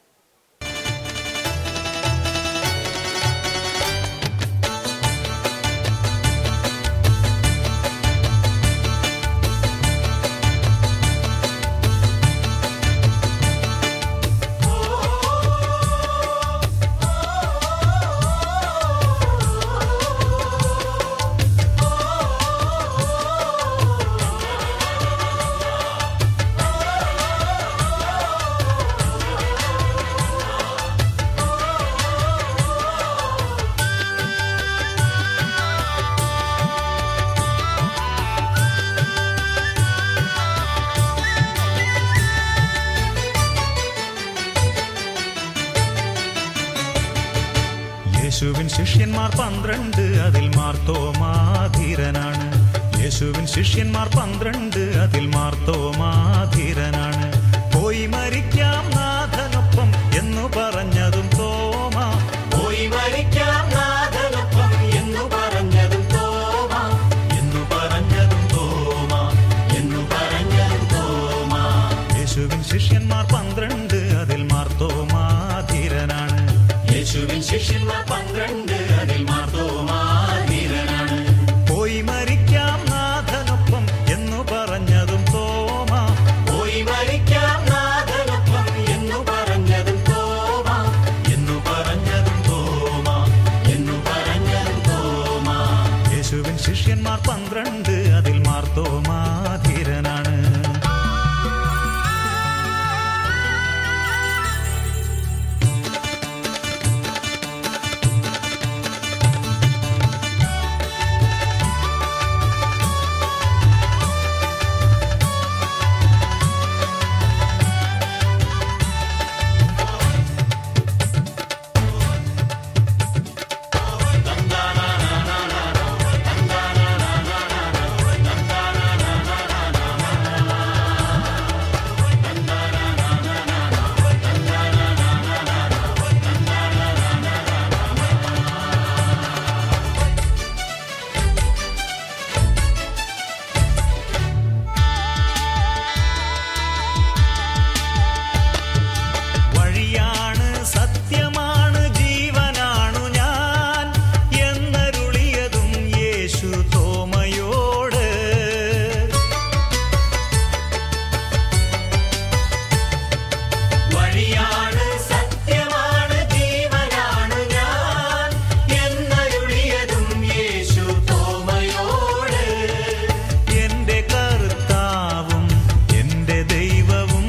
യേശുവിൻ ശിഷ്യന്മാർ പന്ത്രണ്ട് അതിൽ മാർത്തോമാധീരനാണ് യേശുവിൻ ശിഷ്യന്മാർ പന്ത്രണ്ട് അതിൽ മാർത്തോമാധീരനാണ് പോയി മരിക്കാം നാഥനൊപ്പം എന്നു പറഞ്ഞതും തോമ പോയി മരിക്കാം നാഥനൊപ്പം എന്നു പറഞ്ഞതും തോമ എന്നു പറഞ്ഞതും തോമ എന്നു പറഞ്ഞതും തോമ യേശുവിൻ ശിഷ്യന്മാർ പന്ത്രണ്ട് അതിൽ മാർത്തോമാധീരനാണ് യേശുവിൻ ശിഷ്യന്മാർ പന്ത്രണ്ട് അതിൽ മാർത്തോമാധീരനാണ് പോയി മരിക്കാം നാഥനൊപ്പം എന്നു പറഞ്ഞതും തോമ പോയി മരിക്കാം നാഥനൊപ്പം എന്നു പറഞ്ഞതും തോമ എന്നു പറഞ്ഞതും തോമ എന്നു പറഞ്ഞതും തോമ യേശുവിൻ ശിഷ്യന്മാർ പന്ത്രണ്ട് അതിൽ മാർത്തോമാധീരനാണ് വഴിയാണ് സത്യമാണ് ജീവനാണു ഞാൻ എന്നരുളിയതും യേശു തോമയോട് വഴിയാണ് സത്യമാണ് ജീവനാണ് ഞാൻ എന്നരുളിയതും യേശു തോമയോട് എന്റെ കർത്താവും എന്റെ ദൈവവും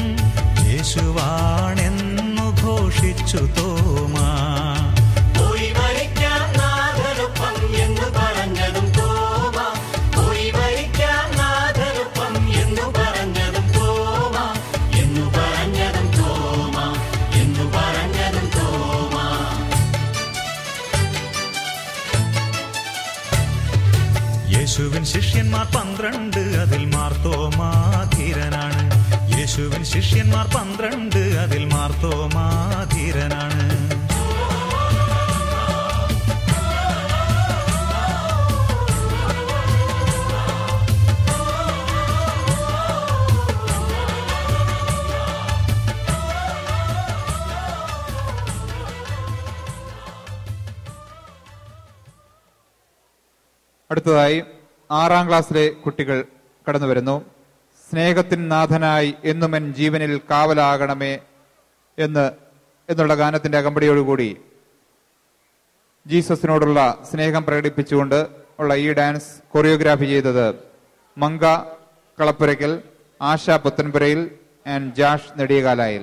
യേശുവാണെന്നു ഘോഷിച്ചു തോമാ പോയി മരിക്കാം നാഥനൊപ്പം എന്ന് പറഞ്ഞതും തോമ പോയി മരിക്കാം നാഥനൊപ്പം എന്നു പറഞ്ഞതും തോമ എന്നു പറഞ്ഞതും തോമ എന്നു പറഞ്ഞതും തോമ യേശുവിൻ ശിഷ്യന്മാർ പന്ത്രണ്ട് അതിൽ മാർത്തോമാധീരനാണ് യേശുവിൻ ശിഷ്യന്മാർ പന്ത്രണ്ട് അതിൽ മാർത്തോമാധീരനാണ് അടുത്തതായി ആറാം ക്ലാസ്സിലെ കുട്ടികൾ കടന്നു വരുന്നു സ്നേഹത്തിൻ നാഥനായി എന്നും എൻ ജീവനിൽ കാവലാകണമേ എന്ന് എന്നുള്ള ഗാനത്തിന്റെ അകമ്പടിയോടുകൂടി ജീസസിനോടുള്ള സ്നേഹം പ്രകടിപ്പിച്ചുകൊണ്ട് ഉള്ള ഈ ഡാൻസ് കൊറിയോഗ്രാഫി ചെയ്തത് മങ്ക കളപ്പുരയ്ക്കൽ ആശ പുത്തൻപുരയിൽ ആൻഡ് ജാഷ് നെടിയകാലായിൽ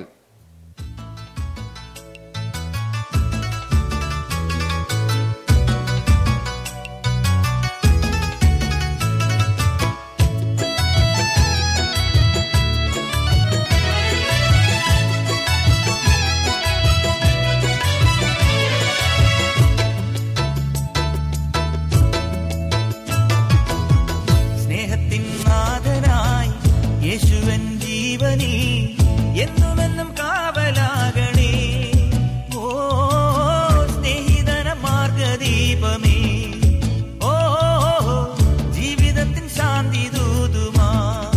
സ്നേഹത്തിൻ നാഥനായി യേശുവൻ ജീവനിൽ എന്നുമെന്നും കാവലാകണേ ഓ സ്നേഹിതന മാർഗദീപമേ ഓ ജീവിതത്തിൻ ശാന്തി ദൂതുമാ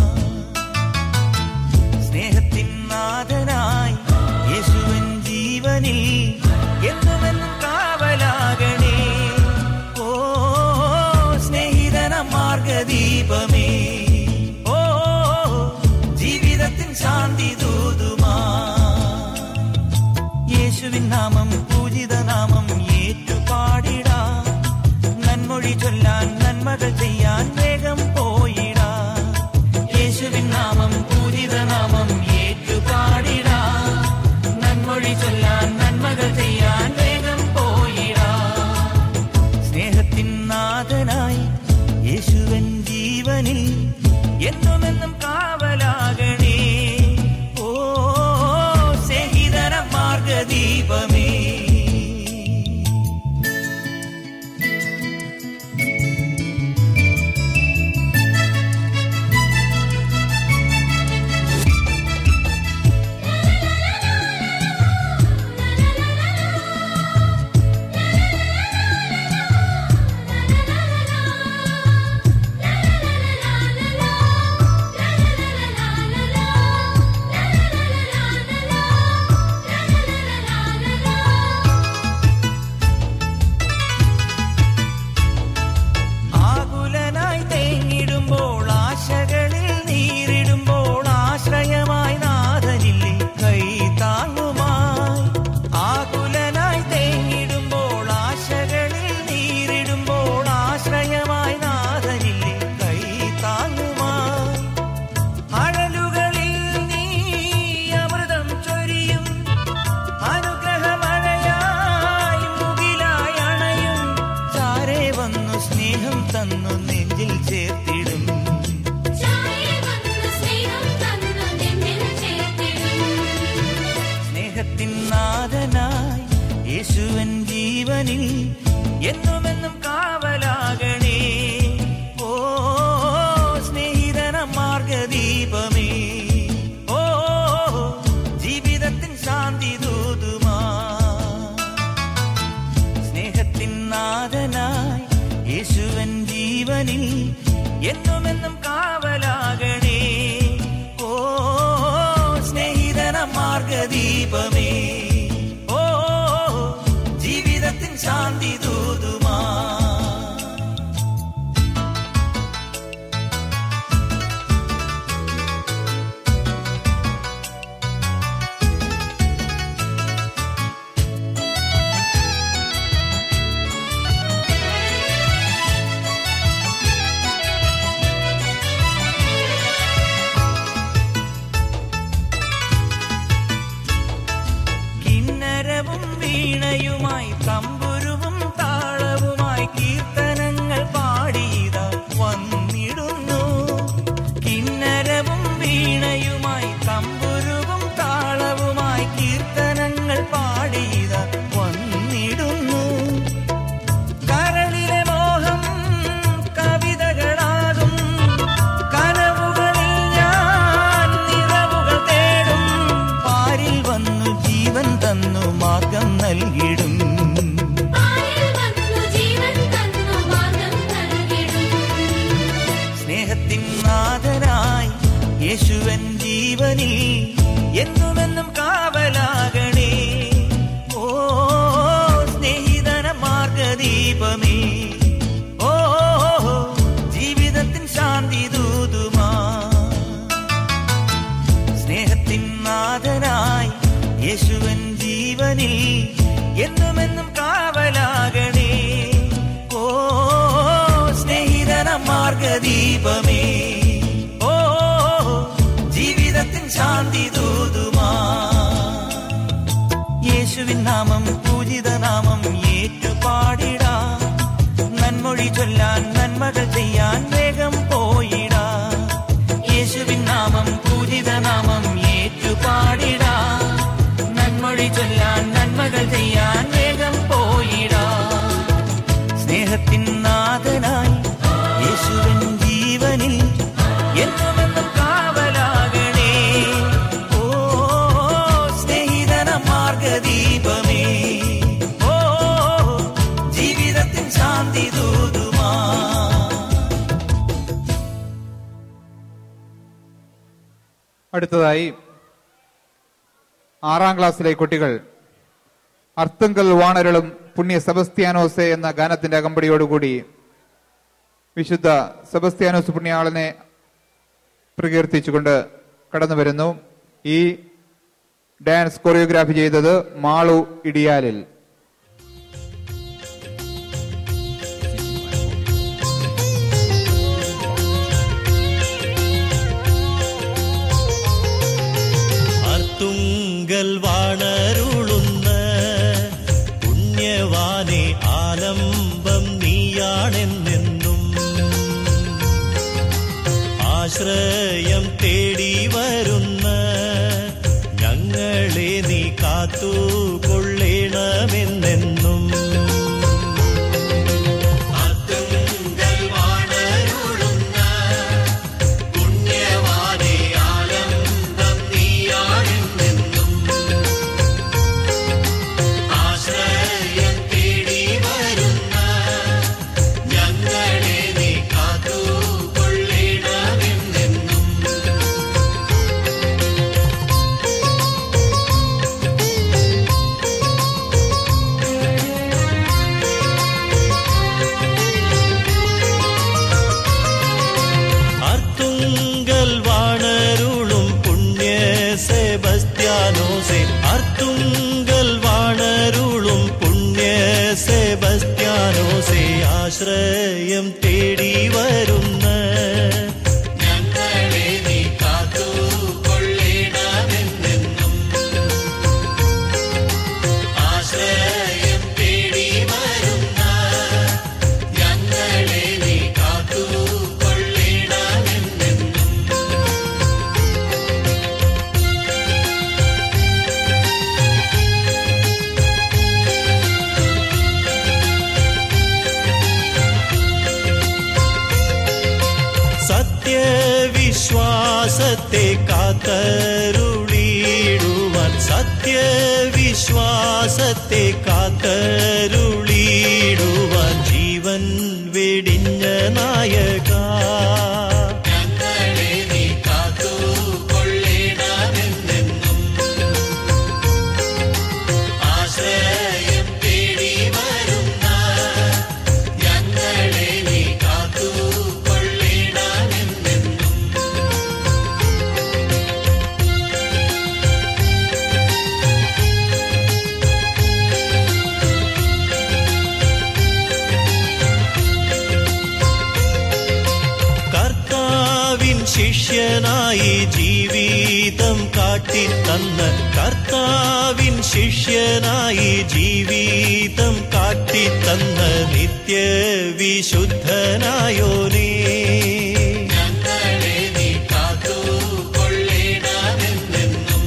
സ്നേഹത്തിൻ നാഥനായി യേശുവൻ ജീവനിൽ എന്നുമെന്നും കാവലാകണേ ഓ സ്നേഹിതന മാർഗദീപമേ ഓ ജീവിതത്തിൻ ശാന്തി ദൂതുമാ യേശുവിൻ നാമം പൂജിത നാമം ഏറ്റുപാടിടാ നന്മൊഴി ചൊല്ലാൻ നന്മകൾ ചെയ്യാൻ വേഗം പോയിടാ യേശുവിൻ നാമം പൂജിത നാമം ഏറ്റുപാടിടാ നന്മൊഴി ചൊല്ലാൻ നന്മകൾ ചെയ്യാൻ വേഗം പോയിടാ സ്നേഹത്തിൻ നാഥനായി യേശുവൻ ജീവനിൽ എന്നുമെന്നും കാവലാകണേ ഓ സ്നേഹിതന മാർഗദീപമേ ആകുലനായി തേങ്ങിടുമ്പോൾ ആശകളിൽ നീരിടുമ്പോൾ ആശ്രയമായി നാഥനില്ലേ കൈ താങ്ങുമായി ആകുലനായി തേങ്ങിടുമ്പോൾ ആശകളിൽ നീരിടുമ്പോൾ ആശ്രയമായി നാഥനില്ലേ കൈ താങ്ങുമായി അഴലുകളിൽ നീ അമൃതം ചൊരിയും അനുഗ്രഹമഴയായി മുകിലായി അണയും ചാരെ വന്നു സ്നേഹം തന്നു നെഞ്ചിൽ ചേർത്തിടും സ്നേഹത്തിൻ നാഥനായി യേശുവൻ ജീവനിൽ എന്നുമെന്നും കാവലാകണേ ഓ സ്നേഹിതന മാർഗദീപമേ ഓ ജീവിതത്തിൻ ശാന്തി ദൂതുമാ സ്നേഹത്തിൻ നാഥനായി യേശുവൻ ജീവനിൽ എന്നുമെന്നും കാവലാകണേ ഓ സ്നേഹിതന മാർഗദീപമേ ഓ ജീവിതത്തിൻ ശാന്തി ദൂതുമാ കിന്നരവും വീണയുമായി തമ്പുരുവും താളവുമായി കീർത്തനങ്ങൾ പാടിയത വന്നിടുന്നു കിന്നരവും വീണയുമായി തമ്പുരുവും താളവുമായി കീർത്തനങ്ങൾ പാടിയത വന്നിടുന്നു കരളിലെ മോഹം കവിതകളാകും കനവുകളിൽ ഞാൻ നിറവുകൾ തേടും പാരിൽ വന്നു ജീവൻ തന്നു മാർഗം നൽകിടും സ്നേഹത്തിൻ നാഥനായി യേശുവൻ ജീവനിൽ എന്നുമെന്നും കാവലാകണേ ഓ സ്നേഹിതന മാർഗദീപമേ ഓ നാമം പൂജിത നാമം ഏറ്റുപാടിടാ നന്മൊഴി ചൊല്ലാൻ നന്മകൾ ചെയ്യാൻ വേഗം പോയിടാ സ്നേഹത്തിൻ നാഥനായി യേശുവൻ ജീവനിൽ എന്നുമെന്നും കാവലാകണേ ഓ സ്നേഹിതന മാർഗദീപമേ ഓ ജീവിതത്തിൻ ശാന്തി ദൂതുമാ അടുത്തതായി ആറാം ക്ലാസ്സിലെ കുട്ടികൾ അർത്തുങ്കൽ വാണരളും പുണ്യ സെബസ്ത്യാനോസെ എന്ന ഗാനത്തിന്റെ അകമ്പടിയോടുകൂടി വിശുദ്ധ സെബസ്ത്യാനോസ് പുണ്യാളനെ പ്രകീർത്തിച്ചുകൊണ്ട് കടന്നു വരുന്നു ഈ ഡാൻസ് കൊറിയോഗ്രാഫി ചെയ്തത് മാളു ഇടിയാലിൽ അർത്തുങ്കൽ വാണരുളുന്ന പുണ്യവാനെ ആലംബം നീയാണെന്നെന്നും ആശ്രയം തേടി വരുന്ന ഞങ്ങളെ നീ കാത്തു കൊള്ളേണമെന്നെന്നും അർത്തുങ്കൽ വാണരുളുന്ന പുണ്യവാനെ ആലംബം നീയാണെന്നെന്നും ആശ്രയം തേടി വരുന്ന ഞങ്ങളെ നീ കാത്തു കൊള്ളേണമെന്നെന്നും അർത്തുങ്കൽ വാണരുളും പുണ്യ സെബസ്ത്യാനോസെ അർത്തുങ്കൽ വാണരുളും പുണ്യ സെബസ്ത്യാനോസെ ആശ്രയം തേടി വരുന്ന ഞങ്ങളെ നീ കാത്തു കൊള്ളേണമെന്നെന്നും ആശ്രയം തേടി വരുന്ന ഞങ്ങളെ നീ കാത്തു കൊള്ളേണമെന്നെന്നും സത്യവിശ്വാസത്തെ കാത്തരുളിടുവാൻ സത്യവിശ്വാസത്തെ കാത്തരുളിടുവാൻ ജീവൻ വെടിഞ്ഞ നായക ഞങ്ങളെ നീ കാത്തു കൊള്ളേണമെന്നെന്നും ആശ്രയം തേടി വരുന്ന ഞങ്ങളെ നീ കാത്തു കൊള്ളേണമെന്നെന്നും കർത്താവിൻ ശിഷ്യനായി ജീവിതം കാട്ടിത്തന്ന കർത്താവിൻ ശിഷ്യനായി ജീവിതം കാട്ടിത്തന്ന നിത്യ വിശുദ്ധനായോനേ ഞങ്ങളെ നീ കാത്തു കൊള്ളേണമെന്നെന്നും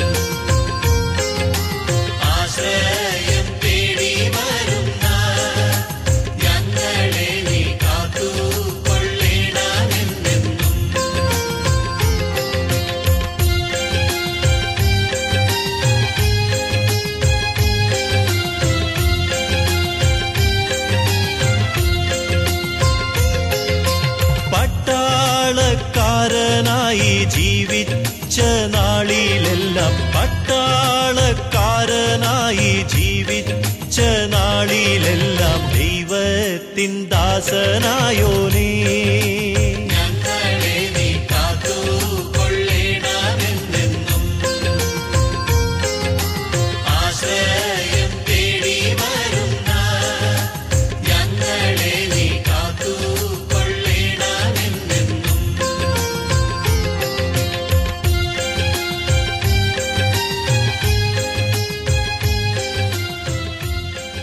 ആശ്രയം തേടി വരുന്ന ഞങ്ങളെ നീ കാത്തു കൊള്ളേണമെന്നെന്നും പട്ടാളക്കാരനായി ജീവിച്ച നാളിലെല്ലാം പട്ടാളക്കാരനായി ജീവിച്ച നാളിലെല്ലാം ദൈവത്തിൻ ദാസനായോനേ ഞങ്ങളെ നീ കാത്തു കൊള്ളേണമെന്നെന്നും ആശ്രയം തേടി വരുന്ന ഞങ്ങളെ നീ കാത്തു കൊള്ളേണമെന്നെന്നും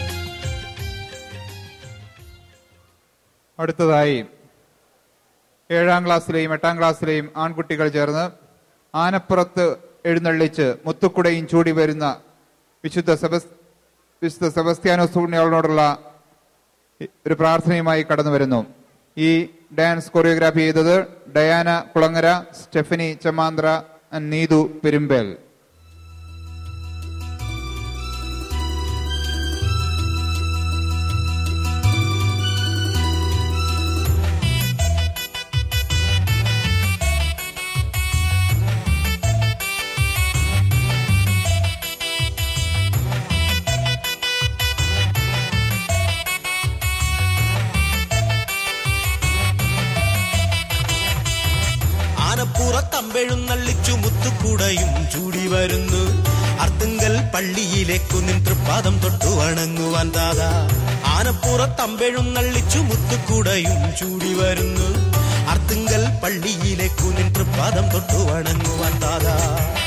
അടുത്തതായി ഏഴാം ക്ലാസ്സിലെയും എട്ടാം ക്ലാസ്സിലെയും ആൺകുട്ടികൾ ചേർന്ന് ആനപ്പുറത്ത് എഴുന്നള്ളിച്ച് മുത്തുക്കുടയും ചൂടി വരുന്ന വിശുദ്ധ സെബസ് വിശുദ്ധ സെബസ്ത്യാനോസ് പുണ്യാളനോടുള്ള ഒരു പ്രാർത്ഥനയുമായി കടന്നു വരുന്നു ഈ ഡാൻസ് കൊറിയോഗ്രാഫി ചെയ്തത് ഡയാന കുളങ്ങര സ്റ്റെഫനി ചമാന്ദ്ര and നീതു പെരുമ്പേൽ ആനപ്പുറത്തമ്പെഴുന്നള്ളിച്ചു മുത്തുക്കുടയും ചൂടി വരുന്നു അർത്തുങ്കൽ പള്ളിയിലേക്കു നിൻ തൃപ്പാദം തൊട്ടു വണങ്ങുവാൻ ദാദാ ആനപ്പുറത്തമ്പെഴുന്നള്ളിച്ചു മുത്തുക്കുടയും ചൂടി വരുന്നു അർത്തുങ്കൽ പള്ളിയിലേക്കു നിൻ തൃപ്പാദം തൊട്ടു വണങ്ങുവാൻ ദാദാ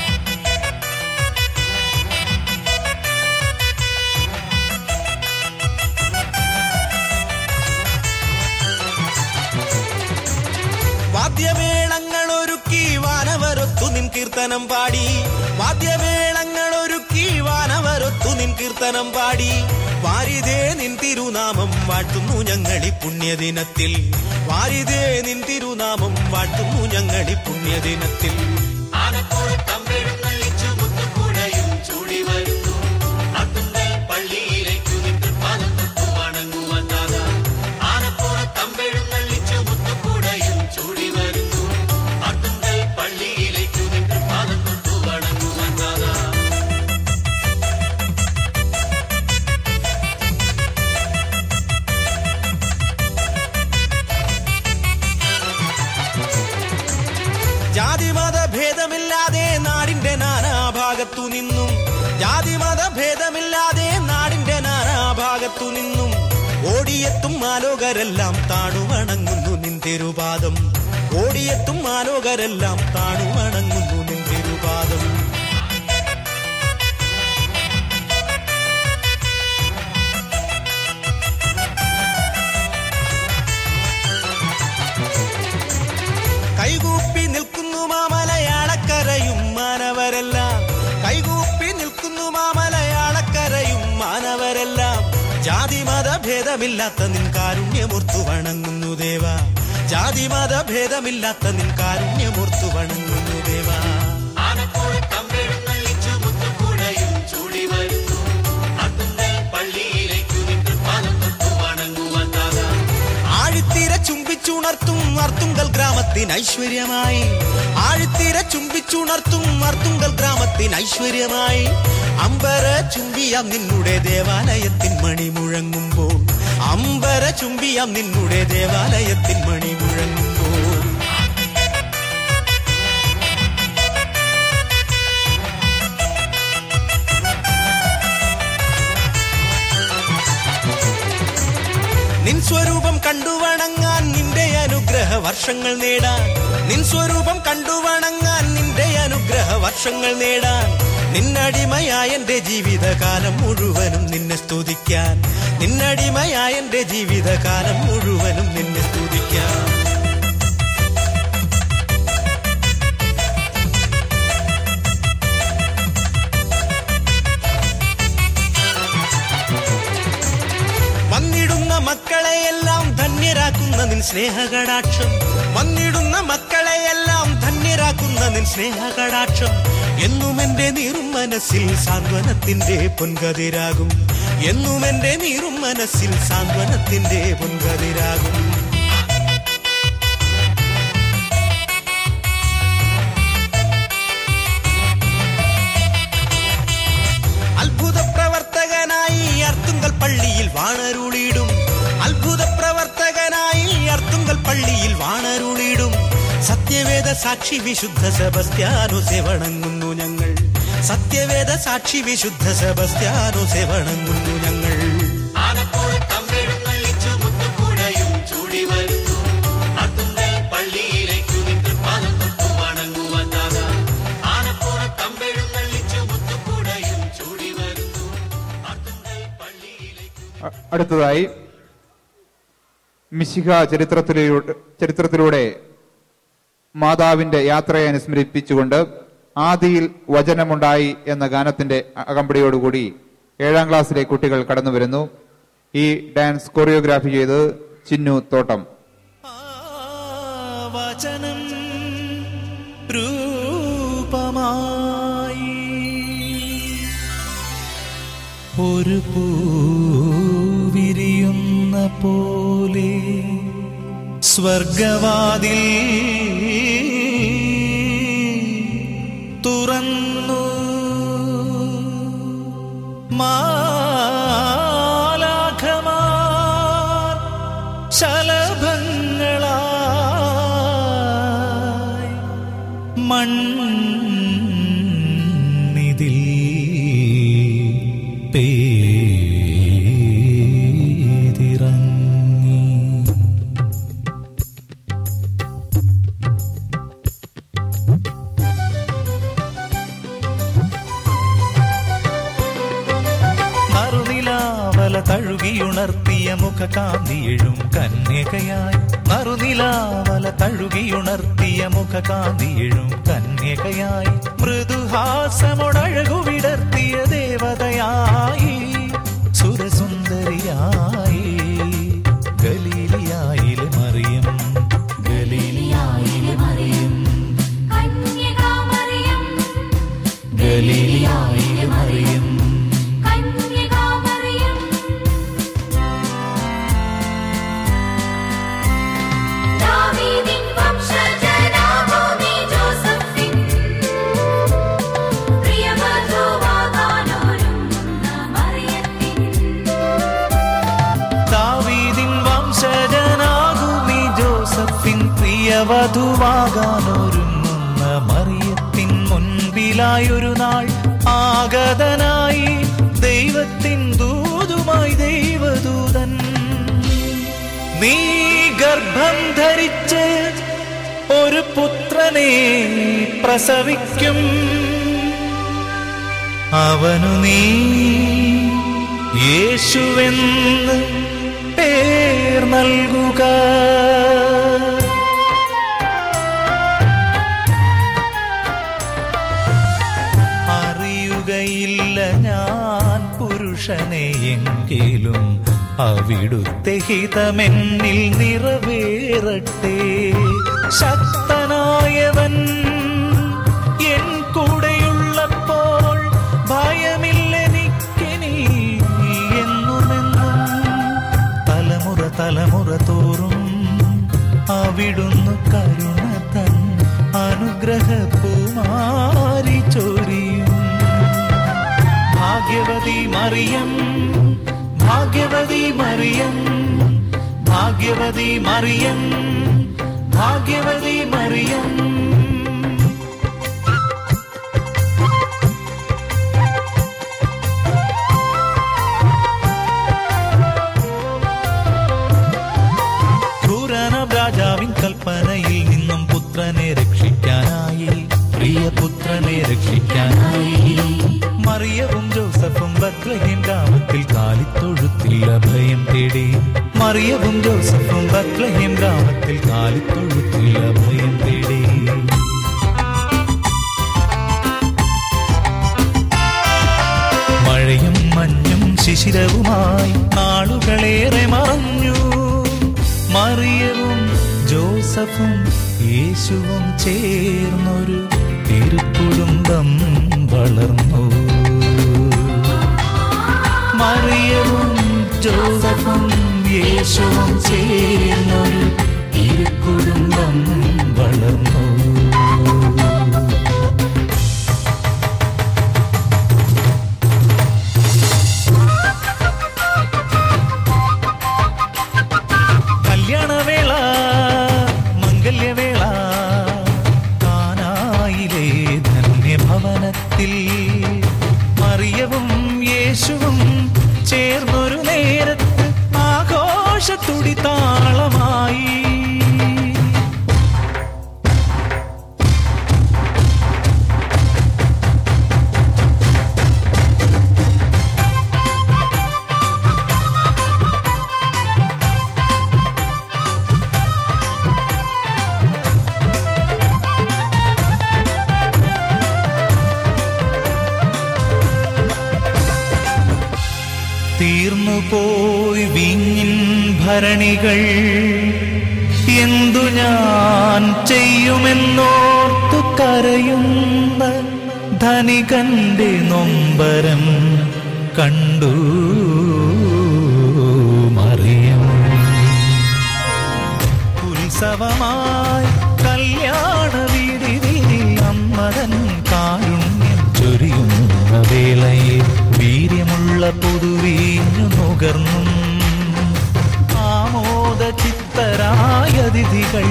വാദ്യമേളങ്ങൾ ഒരുക്കി വാനവരൊത്തു നിൻ കീർത്തനം പാടി വാദ്യമേളങ്ങൾ ഒരുക്കി വാനവരൊത്തു നിൻ കീർത്തനം പാടി വാരിതേ നിൻ തിരുനാമം വാഴ്ത്തുന്നു ഞങ്ങളി പുണ്യദിനത്തിൽ വാരിതേ നിൻ തിരുനാമം വാഴ്ത്തുന്നു ഞങ്ങളി പുണ്യദിനത്തിൽ ആനപ്പുറത്തമ്പെഴുന്നള്ളിച്ചു മുത്തുക്കുടയും ചൂടി വരുന്നു അത്തുങ്കൽ പള്ളിയിലേക്കു നിன்று പാദം തൊട്ടു വണങ്ങുവാൻ ദാദാ ആനപ്പുറത്തമ്പെഴുന്നള്ളിച്ചു മുത്തുക്കുടയും ചൂടി വരുന്നു അത്തുങ്കൽ പള്ളിയിലേക്കു നിன்று പാദം തൊട്ടു വണങ്ങുവാൻ ദാദാ ജാതിമത ഭേദമില്ലാതെ നാടിന്റെ നാനാഭാഗത്തു നിന്നും ജാതിമത ഭേദമില്ലാതെ നാടിന്റെ നാനാഭാഗത്തു നിന്നും ഓടിയെത്തും മാലോകരെല്ലാം താണുവണങ്ങുന്നു നിൻ തിരുപാദം ഓടിയെത്തും മാലോകരെല്ലാം താണുവണങ്ങുന്നു നിൻ തിരുപാദം കൈകൂപ്പി നിൽക്കുന്നു മാമലയാളക്കരയും മാനവരെല്ലാം കൈകൂപ്പി നിൽക്കുന്നു മാമലയാളക്കരയും മാനവരെല്ലാം ജാതിമത ഭേദമില്ലാത്ത നിൻ കാരുണ്യമോർത്തു വണങ്ങുന്നു ദേവ ജാതിമത ഭേദമില്ലാത്ത നിൻ കാരുണ്യമോർത്തു വണങ്ങുന്നു ദേവ ആനപ്പുറത്തമ്പെഴുന്നള്ളിച്ചു മുത്തുക്കുടയും ചൂടി വരുന്നു അത്തുങ്കൽ പള്ളിയിലേക്കു നിன்று പാദം തൊട്ടു വണങ്ങുവാൻ ദാദാ ആഴിത്തീര ചുംബിച്ചുണർത്തും അർത്തുങ്കൽ ഗ്രാമത്തിന് ഐശ്വര്യമായി ആഴിത്തീര ചുംബിച്ചുണർത്തും അർത്തുങ്കൽ ഗ്രാമത്തിന് ഐശ്വര്യമായി അമ്പര ചുംബിയാം നിന്നുടെ ദേവാലയത്തിൻ മണി മുഴങ്ങുമ്പോൾ അമ്പര ചുംബിയാം നിന്നുടെ ദേവാലയത്തിൻ മണി മുഴങ്ങുമ്പോൾ നിൻ സ്വരൂപം കണ്ടു വണങ്ങാൻ നിന്റെ അനുഗ്രഹ വർഷങ്ങൾ നേടാൻ നിൻ സ്വരൂപം കണ്ടു വണങ്ങാൻ നിന്റെ അനുഗ്രഹ വർഷങ്ങൾ നേടാൻ നിന്നടിമയായ എന്റെ ജീവിതകാലം മുഴുവനും നിന്നെ സ്തുതിക്കാൻ നിന്നടിമയായ എന്റെ ജീവിതകാലം മുഴുവനും നിന്നെ സ്തുതിക്കാൻ വന്നിടുന്ന മക്കളെയെല്ലാം ധന്യരാക്കുന്ന നിൻ സ്നേഹകടാക്ഷം വന്നിടുന്ന മക്കളെയെല്ലാം ധന്യരാക്കുന്ന നിൻ സ്നേഹകടാക്ഷം എന്നും എന്റെ നീറും മനസ്സിൽ സാന്ത്വനത്തിന്റെ പൊൻകതിരാകും എന്നും എന്റെ നീറും മനസ്സിൽ സാന്ത്വനത്തിന്റെ പൊൻകതിരാകും അത്ഭുത പ്രവർത്തകനായി അർത്തുങ്കൽ പള്ളിയിൽ വാണരുളിയിടും അത്ഭുത പ്രവർത്തകനായി അർത്തുങ്കൽ പള്ളിയിൽ വാണരുളിയിടും സത്യവേദ സാക്ഷി വിശുദ്ധ സെബസ്ത്യാനോ സേവണങ്ങുന്നു ഞങ്ങൾ സത്യവേദ സാക്ഷി വിശുദ്ധ സെബസ്ത്യാനോ സേവണങ്ങുന്നു ഞങ്ങൾ ആനപ്പുറത്തമ്പെഴുന്നള്ളിച്ചു മുത്തുക്കുടയും ചൂടി വരുന്നു അത്തുങ്കൽ പള്ളിയിലേക്കു നിன்று പാദം തൊട്ടു വണങ്ങുവാൻ ദാദാ ആനപ്പുറത്തമ്പെഴുന്നള്ളിച്ചു മുത്തുക്കുടയും ചൂടി വരുന്നു അത്തുങ്കൽ പള്ളിയിലേക്കു അ- അടുത്തതായി മിശിഹ ചരിത്രത്തിലൂടെ ചരിത്രത്തിലൂടെ മാതാവിന്റെ യാത്രയെ അനുസ്മരിപ്പിച്ചുകൊണ്ട് ആദിയിൽ വചനമുണ്ടായി എന്ന ഗാനത്തിന്റെ അകമ്പടിയോടുകൂടി ഏഴാം ക്ലാസ്സിലെ കുട്ടികൾ കടന്നു വരുന്നു ഈ ഡാൻസ് കൊറിയോഗ്രാഫി ചെയ്ത് ചിന്നു തോട്ടം വചനം രൂപമായി ഒരു പൂവിരിയുന്ന പോലെ സ്വർഗവാതിൽ തുറന്നു മാലാഖമാർ ശലഭങ്ങളായി മണ്ണിതിൽ പേതിറങ്ങി നറുനിലാവല തഴുകിയുണർത്തിയ മുഖകാന്തിയെഴും കന്യകയായി നറുനിലാവല തഴുകിയുണർത്തിയ മുഖകാന്തിയെഴും കന്യകയായി മൃദുഹാസമൊടഴകു വിടർത്തിയ ദേവതയായി സുരസുന്ദരിയായി ഗലീലിയായിലെ മറിയം ഗലീലിയായിലെ മറിയം ഗലീലിയായിലെ മറിയം ദാവീദിൻ വംശജനാകുമി ജോസഫിൻ പ്രിയവധുവാകാനൊരുങ്ങുന്ന മറിയത്തിൻ മുൻപിലായൊരു നാൾ ആഗതനായി ദൈവത്തിൻ ദൂതുമായി ദൈവദൂതൻ നീ ഗർഭം ധരിച്ച് ഒരു പുത്രനെ പ്രസവിക്കും അവനു നീ യേശുവെന്ന് പേർ നൽകുക അറിയുകയില്ല ഞാൻ പുരുഷനെ എങ്കിലും അവിടുത്തെ ഹിതമെന്നിൽ നിറവേറട്ടെ ശക്തനായവൻ എൻ കൂടെയുള്ളപ്പോൾ ഭയമില്ലെനിക്കിനി എന്നുമെന്നും തലമുറ തലമുറ തോറും അവിടുന്ന് കരുണ തൻ അനുഗ്രഹ പൂമാരി ചൊരിയും ഭാഗ്യവതി മറിയം ഭാഗ്യവതി മറിയം ഭാഗ്യവതി മറിയം ഭാഗ്യവതി മറിയം ക്രൂരനാം രാജാവിൻ കൽപ്പനയിൽ നിന്നും പുത്രനെ രക്ഷിക്കാനായി പ്രിയ പുത്രനെ രക്ഷിക്കാനായി മറിയവും ജോസഫും ബത്ലഹേം ഗ്രാമത്തിൽ കാലിത്തൊഴുത്തിൽ അഭയം തേടി മറിയവും ജോസഫും ബത്ലഹേം ഗ്രാമത്തിൽ കാലിത്തൊഴുത്തിൽ അഭയം തേടി മഴയും മഞ്ഞും ശിശിരവുമായി നാളുകളേറെ മറഞ്ഞു മറിയവും ജോസഫും യേശുവും ചേർന്നൊരു തിരുക്കുടുംബം വളർന്നു മറിയവും ജോസഫും യേശുവും ചേർന്നൊരു തിരുക്കുടുംബം വളർന്നു കല്യാണവേള മംഗല്യവേള കാനായിലെ ധന്യഭവനത്തിൽ മറിയവും യേശുവും ചേർന്നൊരു നേരത്ത് ആഘോഷത്തുടി താളമായി തീർന്നുപോയി വീഞ്ഞിൻ ഭരണികൾ എന്തു ഞാൻ ചെയ്യുമെന്നോർത്തു കരയുന്ന ധനികന്റെ നൊമ്പരം കണ്ടു മറിയം ഉത്സവമായി കല്യാണ വീടിൽ അമ്മതൻ കാരുണ്യം ചൊരിയുന്ന വേളയിൽ വീര്യമുള്ള പുതുവീഞ്ഞു നുകർന്നും ആമോദ ചിത്തരായ അതിഥികൾ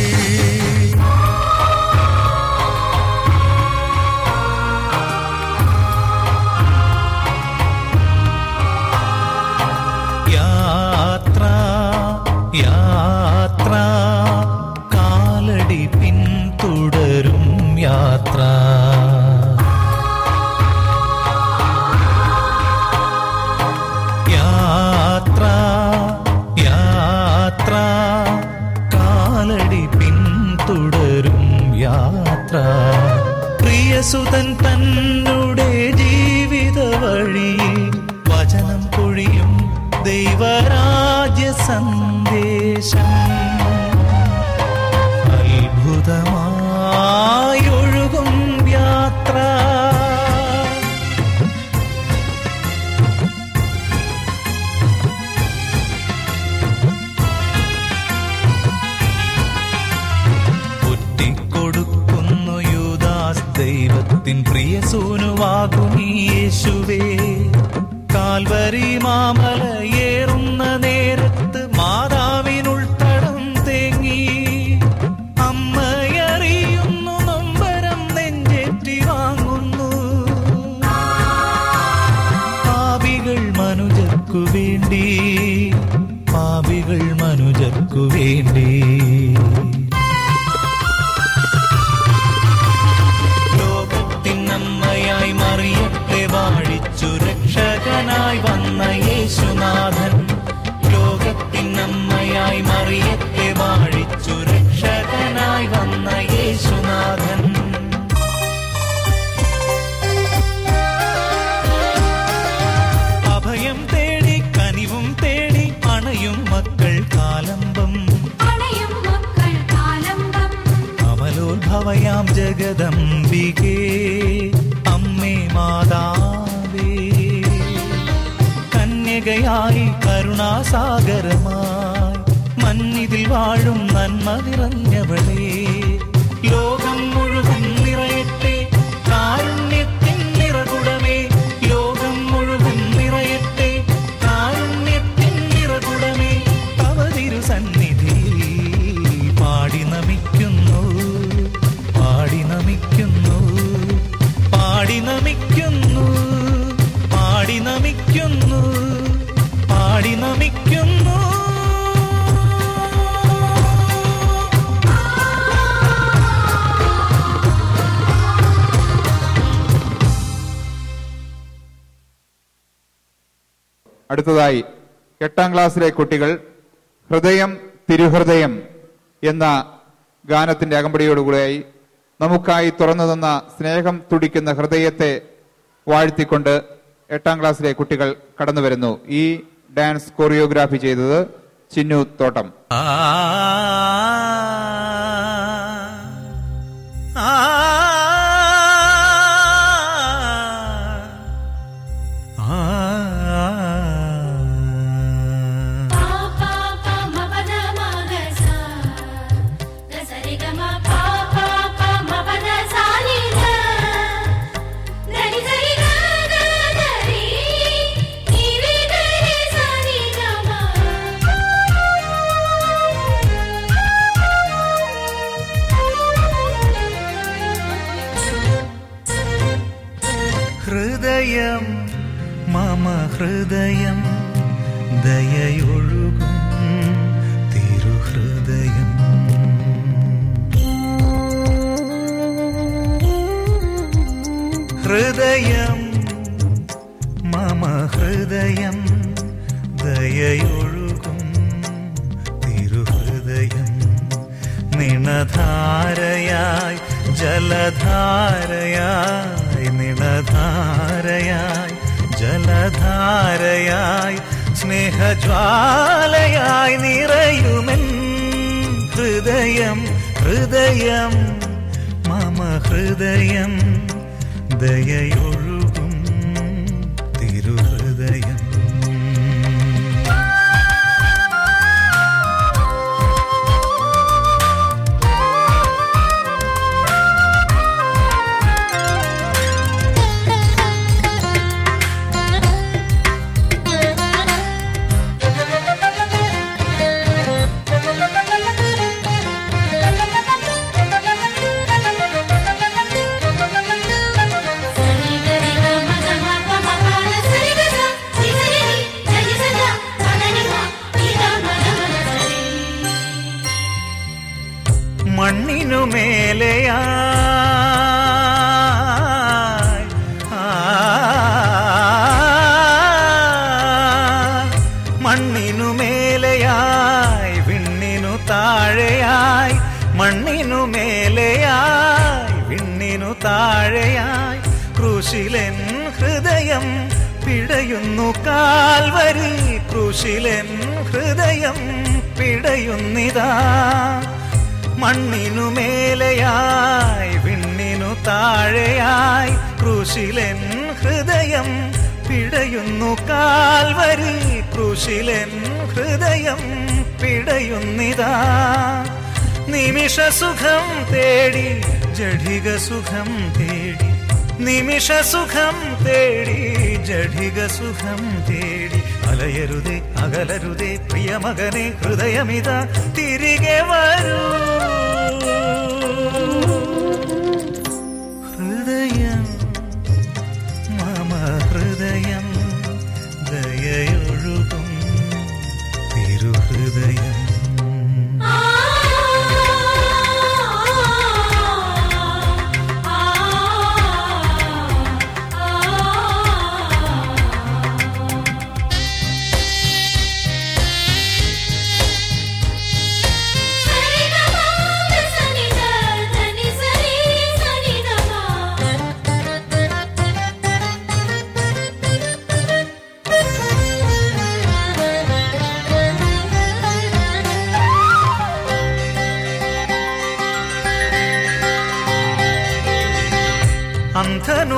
യാത്ര യാത്ര കാലടി പിന്തുടരും യാത്ര യാത്ര യാത്ര കാലടി പിന്തുടരും യാത്ര പ്രിയസുതൻ തന്നുടെ ജീവിത വഴിയിൽ വചനം പൊഴിയും ദൈവരാജ്യ സന്ദേശം അത്ഭുതമായി ഒഴുകും യാത്ര ഒറ്റിക്കൊടുക്കുന്നു യൂദാസ് ദൈവത്തിൻ പ്രിയ സൂനുവാകും ഈ യേശുവേ കാൽവരി മാമലയേറുന്ന നേരത്ത് മാതാവിനുൾത്തടം തേങ്ങി അമ്മയറിയുന്നു നൊമ്പരം നെഞ്ചേറ്റി വാങ്ങുന്നു പാപികൾ മനുജർക്കു വേണ്ടി പാപികൾ മനുജർക്കു വേണ്ടി ലോകത്തിനമ്മയായി മറിയത്തെ വാഴിച്ചു രക്ഷകനായി വന്ന യേശുനാഥൻ ലോകത്തിനമ്മയായി മറിയത്തെ വാഴിച്ചു രക്ഷകനായി വന്ന യേശുനാഥൻ അഭയം തേടി കനിവും തേടി അണയും മക്കൾ കാലമ്പം അമലോത്ഭവയാം ജഗദംബികേ അമ്മേ മാതാവേ കന്യകയായി കരുണാസാഗരമായി മന്നിതിൽ വാഴും നന്മ നിറഞ്ഞവളേ ലോകം മുഴുവൻ നിറയട്ടെ കാരുണ്യത്തിൻ നിറകുടമേ ലോകം മുഴുവൻ നിറയട്ടെ കാരുണ്യത്തിൻ നിറകുടമേ അവതിരു സന്നിധിയിൽ പാടി നമിക്കുന്നു പാടി നമിക്കുന്നു പാടി നമിക്കുന്നു പാടി നമിക്കുന്നു പാടി നമിക്കുന്നു അടുത്തതായി എട്ടാം ക്ലാസ്സിലെ കുട്ടികൾ ഹൃദയം തിരുഹൃദയം എന്ന ഗാനത്തിന്റെ അകമ്പടിയോടുകൂടിയായി നമുക്കായി തുറന്നു തന്ന സ്നേഹം തുടിക്കുന്ന ഹൃദയത്തെ വാഴ്ത്തിക്കൊണ്ട് എട്ടാം ക്ലാസ്സിലെ കുട്ടികൾ കടന്നു വരുന്നു ഈ ഡാൻസ് കൊറിയോഗ്രാഫി ചെയ്തത് ചിന്നു തോട്ടം ഹൃദയം മമ ഹൃദയം ദയയൊഴുകും തിരുഹൃദയം ഹൃദയം മമ ഹൃദയം ദയയൊഴുകും തിരുഹൃദയം നിണധാരയായി ജലധാരയായി നിണധാരയായി ജലധാരയായി സ്നേഹജ്വാലയായി നിറയുമെൻ ഹൃദയം ഹൃദയം മമ ഹൃദയം ദയയൊഴുകും തിരുഹൃദയം മണ്ണിനു മേലെയായി ആ, മണ്ണിനു മേലെയായി വിണ്ണിനു താഴെയായി മണ്ണിനു മേലെയായി വിണ്ണിനു താഴെയായി ക്രൂശിലൻ ഹൃദയം പിടയുന്നു കാൽവരി ക്രൂശിലൻ ഹൃദയം പിടയുന്നിതാ മണ്ണിനു മേലെയായി വിണ്ണിനു താഴെയായി ക്രൂശിലൻ ഹൃദയം പിടയുന്നു കാൽവരി ക്രൂശിലൻ ഹൃദയം പിടയുന്നിതാ നിമിഷ സുഖം തേടി ജഡിക സുഖം തേടി നിമിഷ സുഖം തേടി ജഡിക സുഖം തേടി അലയരുതേ അകലരുതേ പ്രിയമകനെ ഹൃദയമിത തിരികെ വരൂ ഹൃദയം മമ ഹൃദയം ദയയൊഴുകും തിരുഹൃദയം അന്ധനു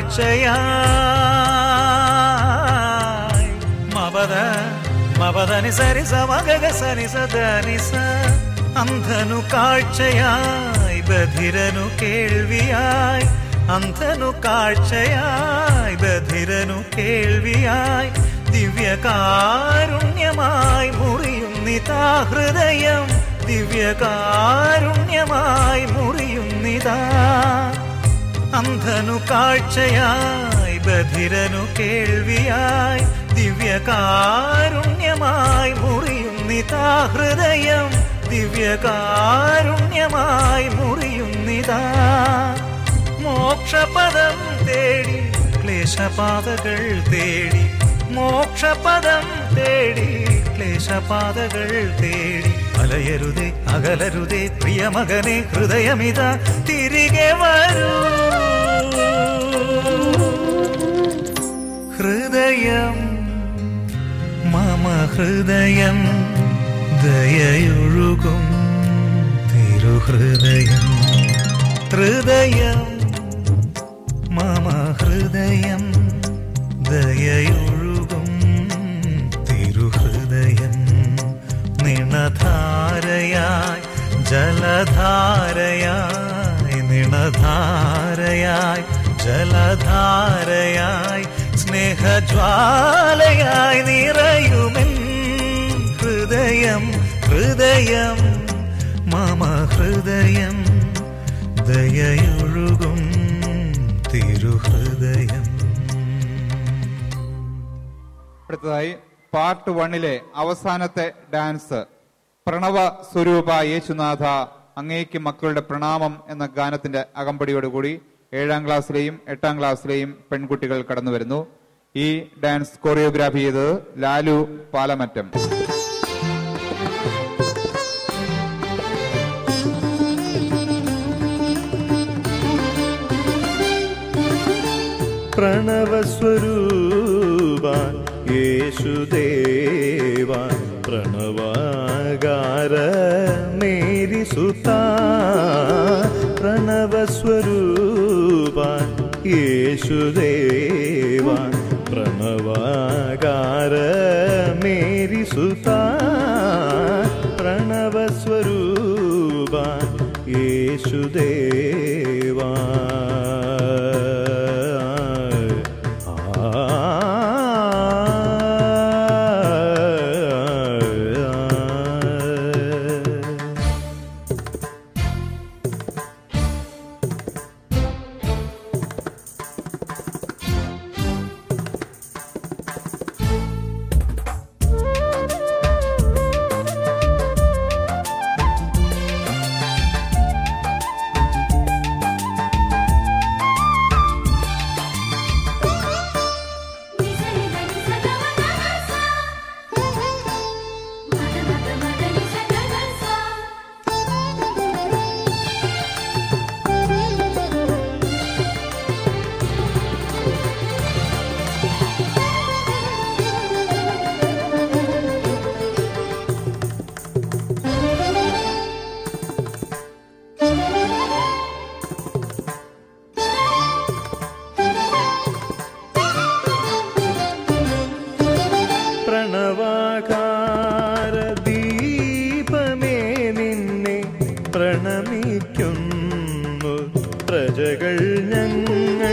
കാഴ്ചയായി മപദ മപദനി സരി സമഗഗ സരി സദനി സ അന്ധനു കാഴ്ചയായി ബധിരനു കേൾവിയായി അന്ധനു കാഴ്ചയായി ബധിരനു കേൾവിയായി ദിവ്യകാരുണ്യമായി മുറിയുന്നിതാ ഹൃദയം ദിവ്യകാരുണ്യമായി മുറിയുന്നിതാ അന്ധനു കാഴ്ചയായി ബധിരനു കേൾവിയായി ദിവ്യകാരുണ്യമായി മുറിയുന്നിതാ ഹൃദയം ദിവ്യകാരുണ്യമായി മുറിയുന്നിതാ മോക്ഷപദം തേടി ക്ലേശപാതകൾ തേടി മോക്ഷപദം തേടി ക്ലേശപാതകൾ തേടി അലയരുതേ അകലരുതേ പ്രിയമകനെ ഹൃദയമിത തിരികെ വരൂ ഹൃദയം മമ ഹൃദയം ദയയൊഴുകും തിരുഹൃദയം ഹൃദയം മമ ഹൃദയം ദയയൊഴുകും തിരുഹൃദയം നിണധാരയായി ജലധാരയായി നിണധാരയായി ജലധാരയായി സ്നേഹജ്വാലയായി നിറയുമെൻ ഹൃദയം ഹൃദയം മമ ഹൃദയം ദയയൊഴുകും തിരുഹൃദയം അടുത്തതായി പാർട്ട് വണ്ണിലെ അവസാനത്തെ ഡാൻസ് പ്രണവ സ്വരൂപ യേശുനാഥ അങ്ങേക്ക് മക്കളുടെ പ്രണാമം എന്ന ഗാനത്തിന്റെ അകമ്പടിയോടുകൂടി ഏഴാം ക്ലാസ്സിലെയും എട്ടാം ക്ലാസ്സിലെയും പെൺകുട്ടികൾ കടന്നു വരുന്നു ഈ ഡാൻസ് കൊറിയോഗ്രാഫി ചെയ്തത് ലാലു പാലമറ്റം പ്രണവസ്വരൂപാൻ യേശുദേവാൻ പ്രണവാകാര മേരി സുതാ പ്രണവസ്വരൂപാൻ യേശുദേവാൻ പ്രണവാകാര മേരി സുതാ പ്രണവസ്വരൂപാൻ യേശുദേവാ പ്രണവാകാര ദീപമേ നിന്നെ പ്രണമിക്കുന്നു പ്രജകൾ ഞങ്ങൾ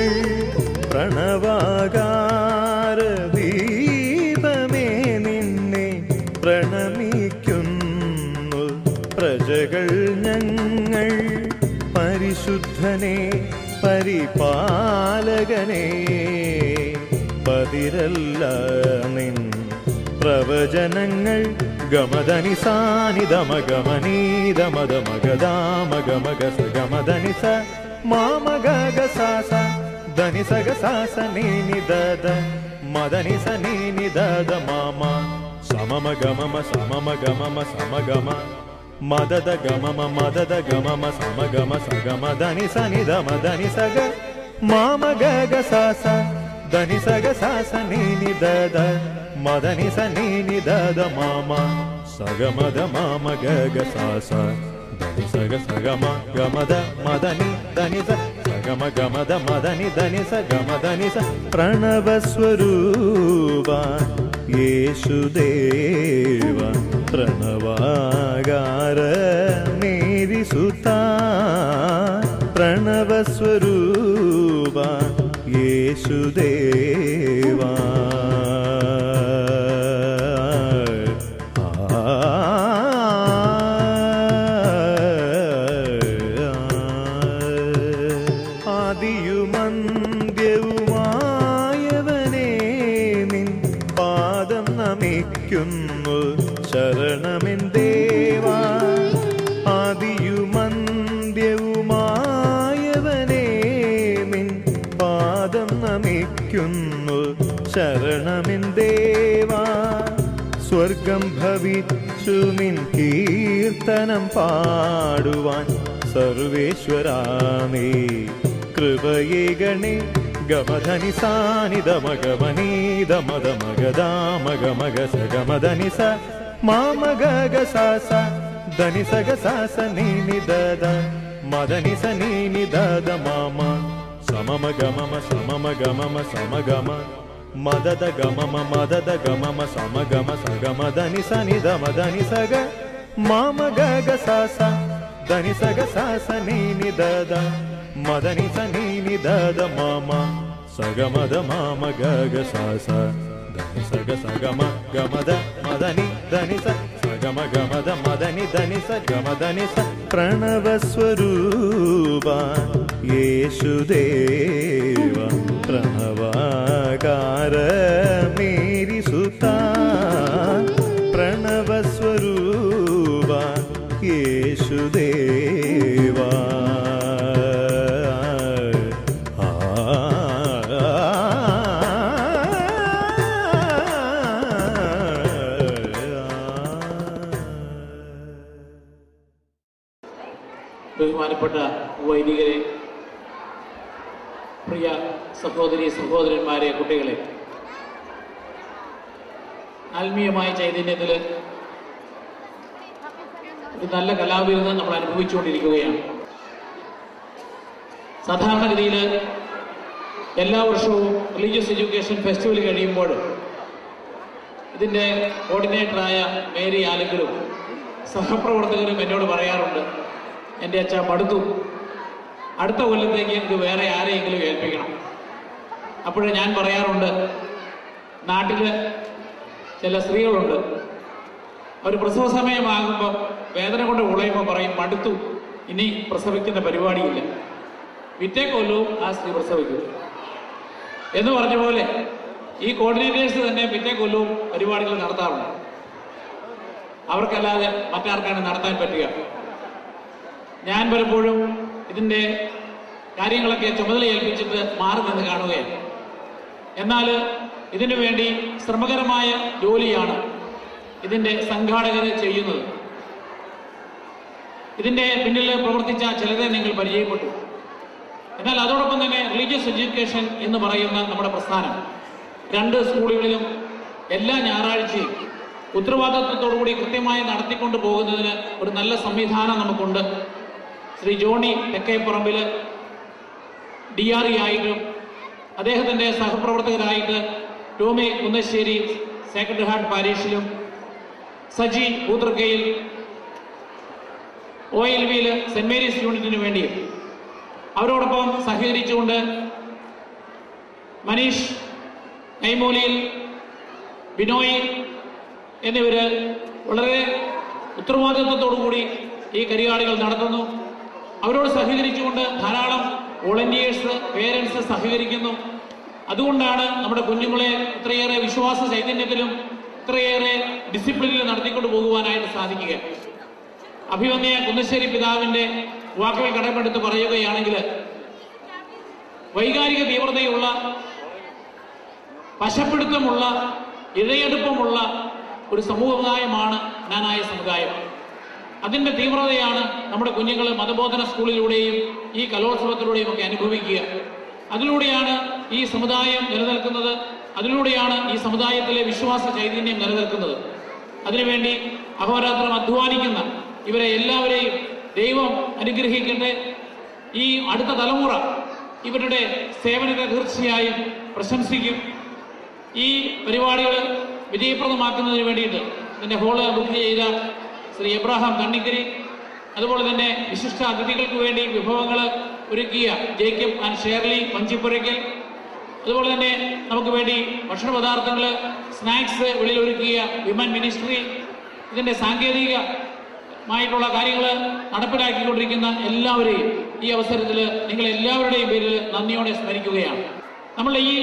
പ്രണവാകാര ദീപമേ നിന്നെ പ്രണമിക്കുന്നു പ്രജകൾ ഞങ്ങൾ പരിശുദ്ധനെ പരിപാലകനെ പതിരല്ല നിൻ പ്രവചനങ്ങൾ ഗമദനി സാനിതമഗമനീതമദമഗദാമഗമഗസ ഗമദനി സ മാമഗഗ സാസ ധനി സഗ സാസ നീനി ദദ മദനി സ നീനി ദദ മാമ സമമ ഗമമ സമമ ഗമമ സമഗമ മദദ ഗമമ മദദ ഗമമ സമഗമ സഗമ ധനി സനി ദമ ധനി സഗ മാമ ഗഗ സാസ ಧನಿ ಸಗ ಸಾಸ ನೀನಿ ದದ ಮದನಿ ಸ ನೀನಿ ದದ ಮಾಮ ಸಗ ಮದ ಮಾಮ ಗಗ ಸಾಸ ಧನಿ ಸಗ ಸಗ ಮ ಗಮದ ಮದನಿ ಧನಿ ಸ ಸಗಮ ಗಮದ ಮದನಿ ಧನಿ ಸ ಗಮ ಧನಿ ಸ ಪ್ರಣವ ಸ್ವರೂಪ ಯೇಸುದೇವ ಪ್ರಣವಾಗಾರ ಮೇರಿ ಸುತ ಪ್ರಣವ ಸ್ವರೂಪ യേശുദേവാ ആദിയുമന്ത്യവുമായവനെ നിൻ പാദം നമിക്കുന്നു ശരണമെൻ ദേവാ ആദിയുമന്ത്യവുമായവനെ നിൻ പാദം നമിക്കുന്നു ശരണമെൻ ദേവാ സ്വർഗം ഭവിച്ചു നിൻ കീർത്തനം പാടുവാൻ സർവേശ്വരാമേ കൃപയേ ഗണേ ഗമധനി സാനിതമഗമനീതമദമഗദാമഗമഗ സഗമധനി സ മാമഗഗ സാസ ധനി സഗ സാസ നീനി ദദ മദനി സ നീനി ദദ മാമ സമമ ഗമമ സമമ ഗമമ സമഗമ മദദ ഗമമ മദദ ഗമമ സമഗമ സഗമ ധനി സ നിധമ ധനി സഗ മാമ ഗഗ സാസ ധനി സഗ സാസ നീനി ദദ മദനി സ നീനി ദദ മാമ സഗമദ മാമ ഗഗ സാസ ധനി സഗ സഗമ ഗമദ മദനി ധനി സ സഗമ ഗമദ മദനി ധനി സ ഗമ ധനി സ പ്രണവ സ്വരൂപ യേശുദേവ പ്രണവാകാര മേരി സുത പ്രണവ സ്വരൂപ യേശുദേവാ ബഹുമാനപ്പെട്ട വൈദികരെ പ്രിയ സഹോദരി സഹോദരന്മാരെ കുട്ടികളെ ആത്മീയമായ ചൈതന്യത്തിൽ ഒരു നല്ല കലാവിരുന്ന് നമ്മൾ അനുഭവിച്ചുകൊണ്ടിരിക്കുകയാണ് സാധാരണഗതിയിൽ എല്ലാ വർഷവും റിലീജിയസ് എഡ്യൂക്കേഷൻ ഫെസ്റ്റിവൽ കഴിയുമ്പോൾ ഇതിൻ്റെ കോർഡിനേറ്ററായ മേരി ആലുങ്കലും സഹപ്രവർത്തകരും എന്നോട് പറയാറുണ്ട് എൻ്റെ അച്ഛ മടുത്തു അടുത്ത കൊല്ലത്തേക്ക് എനിക്ക് വേറെ ആരെയെങ്കിലും ഏൽപ്പിക്കണം അപ്പോഴേ ഞാൻ പറയാറുണ്ട് നാട്ടിൽ ചില സ്ത്രീകളുണ്ട് അവർ പ്രസവ സമയമാകുമ്പോൾ വേദന കൊണ്ട് ഉളയുമ്പോൾ പറയും മടുത്തു ഇനി പ്രസവിക്കുന്ന പരിപാടിയില്ല പിറ്റേ കൊല്ലവും ആ സ്ത്രീ പ്രസവിക്കും എന്ന് പറഞ്ഞ പോലെ ഈ കോർഡിനേറ്റേഴ്സ് തന്നെ പിറ്റേ കൊല്ലവും പരിപാടികൾ നടത്താറുണ്ട് അവർക്കല്ലാതെ മറ്റാർക്കാണ് നടത്താൻ പറ്റുക ഞാൻ പലപ്പോഴും ഇതിൻ്റെ കാര്യങ്ങളൊക്കെ ചുമതല ഏൽപ്പിച്ചിട്ട് മാറി നിന്ന് കാണുകയാണ് എന്നാൽ ഇതിനു വേണ്ടി ശ്രമകരമായ ജോലിയാണ് ഇതിൻ്റെ സംഘാടകർ ചെയ്യുന്നത് ഇതിൻ്റെ പിന്നിൽ പ്രവർത്തിച്ച ചിലരെ നിങ്ങൾ പരിചയപ്പെട്ടു എന്നാൽ അതോടൊപ്പം തന്നെ റിലീജിയസ് എഡ്യൂക്കേഷൻ എന്ന് പറയുന്ന നമ്മുടെ പ്രസ്ഥാനം രണ്ട് സ്കൂളുകളിലും എല്ലാ ഞായറാഴ്ചയും ഉത്തരവാദിത്വത്തോടുകൂടി കൃത്യമായി നടത്തിക്കൊണ്ട് പോകുന്നതിന് ഒരു നല്ല സംവിധാനം നമുക്കുണ്ട് Shri Johny Thekkeparambil D R E ആയിട്ടും അദ്ദേഹത്തിൻ്റെ സഹപ്രവർത്തകരായിട്ട് ടോമി കുന്നശ്ശേരി സേക്രഡ് ഹാർട്ട് പാരീഷിലും സജി പൂത്തർക്കയിൽ ഒ എൽ വിയിൽ സെന്റ് മേരീസ് യൂണിറ്റിന് വേണ്ടിയും അവരോടൊപ്പം സഹകരിച്ചുകൊണ്ട് മനീഷ് നൈമൂലിയിൽ ബിനോയ് എന്നിവര് വളരെ ഉത്തരവാദിത്വത്തോടുകൂടി ഈ കരിയാടുകൾ നടത്തുന്നു അവരോട് സഹകരിച്ചുകൊണ്ട് ധാരാളം വോളണ്ടിയേഴ്സ് പേരൻസ് സഹകരിക്കുന്നു അതുകൊണ്ടാണ് നമ്മുടെ കുഞ്ഞുങ്ങളെ ഇത്രയേറെ വിശ്വാസ ചൈതന്യത്തിലും ഇത്രയേറെ ഡിസിപ്ലിനിലും നടത്തിക്കൊണ്ട് പോകുവാനായിട്ട് സാധിക്കുക അഭിമന്യ കുന്നശ്ശേരി പിതാവിന്റെ വാക്കുകൾ കടമെടുത്ത് പറയുകയാണെങ്കിൽ വൈകാരിക തീവ്രതയുള്ള വശപ്പിടുത്തമുള്ള ഇഴയെടുപ്പമുള്ള ഒരു സമുദായമാണ് ജ്ഞാനായ സമുദായം അതിന്റെ തീവ്രതയാണ് നമ്മുടെ കുഞ്ഞുങ്ങൾ മതബോധന സ്കൂളിലൂടെയും ഈ കലോത്സവത്തിലൂടെയും ഒക്കെ അനുഭവിക്കുക അതിലൂടെയാണ് ഈ സമുദായം നിലനിൽക്കുന്നത് അതിലൂടെയാണ് ഈ സമുദായത്തിലെ വിശ്വാസ ചൈതന്യം നിലനിൽക്കുന്നത് അതിനുവേണ്ടി അഹോരാത്രം അധ്വാനിക്കുന്ന ഇവരെ എല്ലാവരെയും ദൈവം അനുഗ്രഹിക്കട്ടെ ഈ അടുത്ത തലമുറ ഇവരുടെ സേവനത്തെ തീർച്ചയായും പ്രശംസിക്കും ഈ പരിപാടികൾ വിജയപ്രദമാക്കുന്നതിന് വേണ്ടിയിട്ട് ഇതിന്റെ ഹോള് ബുക്ക് ചെയ്ത ശ്രീ എബ്രാഹാം കണ്ണിക്കരി അതുപോലെ തന്നെ വിശിഷ്ട അതിഥികൾക്ക് വേണ്ടി വിഭവങ്ങൾ ഒരുക്കിയ ജേക്കബ് ആൻഡ് ഷേർലി പഞ്ചിപ്പുരയ്ക്കൽ അതുപോലെ തന്നെ നമുക്ക് വേണ്ടി ഭക്ഷണ പദാർത്ഥങ്ങൾ സ്നാക്സ് വെളിയിൽ ഒരുക്കിയ വിമൻ മിനിസ്ട്രി ഇതിന്റെ സാങ്കേതികമായിട്ടുള്ള കാര്യങ്ങൾ നടപ്പിലാക്കിക്കൊണ്ടിരിക്കുന്ന എല്ലാവരെയും ഈ അവസരത്തിൽ നിങ്ങൾ എല്ലാവരുടെയും പേരിൽ നന്ദിയോടെ സ്മരിക്കുകയാണ് നമ്മൾ ഈ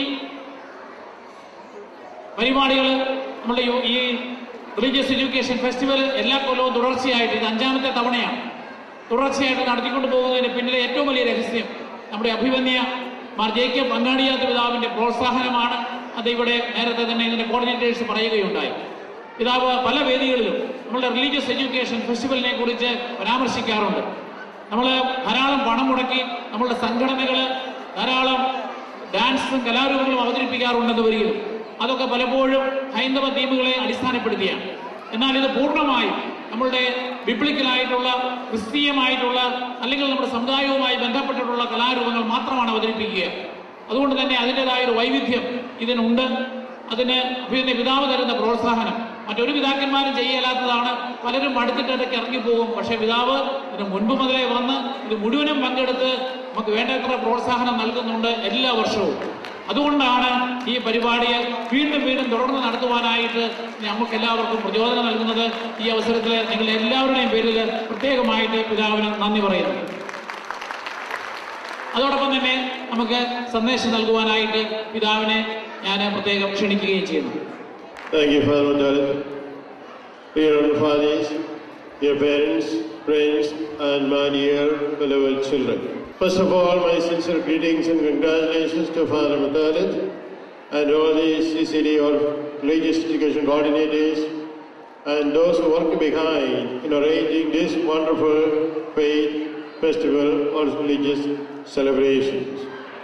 പരിപാടികൾ നമ്മുടെ യു- ഈ റിലീജിയസ് എഡ്യൂക്കേഷൻ ഫെസ്റ്റിവൽ എല്ലാ കൊല്ലവും തുടർച്ചയായിട്ട് ഇത് അഞ്ചാമത്തെ തവണയാണ് തുടർച്ചയായിട്ട് നടത്തിക്കൊണ്ട് പോകുന്നതിന് പിന്നിലെ ഏറ്റവും വലിയ രഹസ്യം നമ്മുടെ അഭിമന്യ മാർ ജേക്കബ് പങ്കാളിയാത്ത പിതാവിന്റെ പ്രോത്സാഹനമാണ് അത് ഇവിടെ നേരത്തെ തന്നെ ഇതിന്റെ കോർഡിനേറ്റേഴ്സ് പറയുകയുണ്ടായി പിതാവ് പല വേദികളിലും നമ്മളുടെ റിലീജിയസ് എഡ്യൂക്കേഷൻ ഫെസ്റ്റിവലിനെ കുറിച്ച് പരാമർശിക്കാറുണ്ട് നമ്മൾ ധാരാളം പണം മുടക്കി നമ്മളുടെ സംഘടനകൾ ധാരാളം ഡാൻസും കലാരൂപങ്ങളും അവതരിപ്പിക്കാറുണ്ടെന്ന് വരികയും അതൊക്കെ പലപ്പോഴും ഹൈന്ദവ തീമുകളെ അടിസ്ഥാനപ്പെടുത്തിയാണ് എന്നാൽ ഇത് പൂർണ്ണമായും നമ്മളുടെ ബിബ്ലിക്കലായിട്ടുള്ള ക്രിസ്തീയമായിട്ടുള്ള അല്ലെങ്കിൽ നമ്മുടെ സമുദായവുമായി ബന്ധപ്പെട്ടിട്ടുള്ള കലാരൂപങ്ങൾ മാത്രമാണ് അവതരിപ്പിക്കുക അതുകൊണ്ട് തന്നെ അതിൻ്റെതായ ഒരു വൈവിധ്യം ഇതിനുണ്ട് അതിന് പിന്നെ പിതാവ് തരുന്ന പ്രോത്സാഹനം മറ്റൊരു പിതാക്കന്മാരും ചെയ്യലാത്തതാണ് പലരും അടുത്തിട്ടിടയ്ക്ക് ഇറങ്ങിപ്പോകും പക്ഷേ പിതാവ് ഇതിന് മുൻപ് മുതലേ വന്ന് ഇത് മുഴുവനും പങ്കെടുത്ത് നമുക്ക് വേണ്ടത്ര പ്രോത്സാഹനം നൽകുന്നുണ്ട് എല്ലാ വർഷവും അതുകൊണ്ടാണ് ഈ പരിപാടിയെ വീണ്ടും വീണ്ടും തുടർന്ന് നടത്തുവാനായിട്ട് നമുക്ക് എല്ലാവർക്കും പ്രചോദനം നൽകുന്നത് ഈ അവസരത്തിൽ നിങ്ങൾ എല്ലാവരുടെയും പേരിൽ പ്രത്യേകമായിട്ട് പിതാവിന് നന്ദി പറയുന്നു അതോടൊപ്പം തന്നെ നമുക്ക് സന്ദേശം നൽകുവാനായിട്ട് പിതാവിനെ ഞാൻ പ്രത്യേകം ക്ഷണിക്കുകയും ചെയ്യുന്നു Thank you, Father Montalet. Dear Honored Fathers, dear parents, friends, and my dear beloved children. First of all, my sincere greetings and congratulations to Father Montalet and all the CCD or religious education coordinators and those who work behind in arranging this wonderful faith festival or religious celebrations.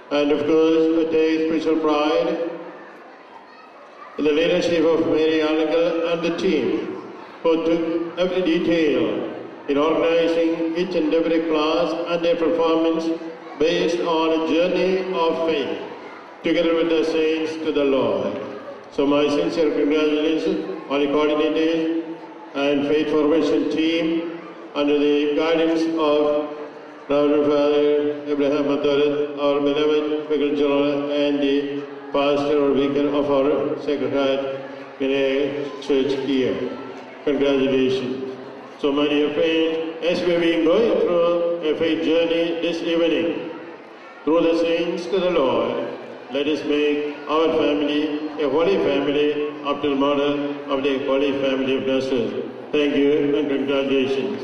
And of course, I take special pride in the leadership of Mary Alligal and the team who took every detail in organizing each and every class and their performance based on a journey of faith together with the saints to the Lord. So my sincere congratulations on the coordinators and Faith Formation team under the guidance of Reverend Father Abraham Matharat, our beloved Vicar General and the pastor or vicar of our Sacred Heart Vinaya Church here. Congratulations. So my dear friend, as we've been going through a faith journey this evening, through the saints to the Lord, let us make our family a holy family after the model of the Holy Family of Nazareth. Thank you and congratulations.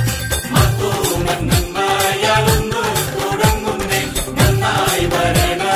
നന്മയാലൊന്ന് തുടങ്ങുന്നേ നന്നായി വരണം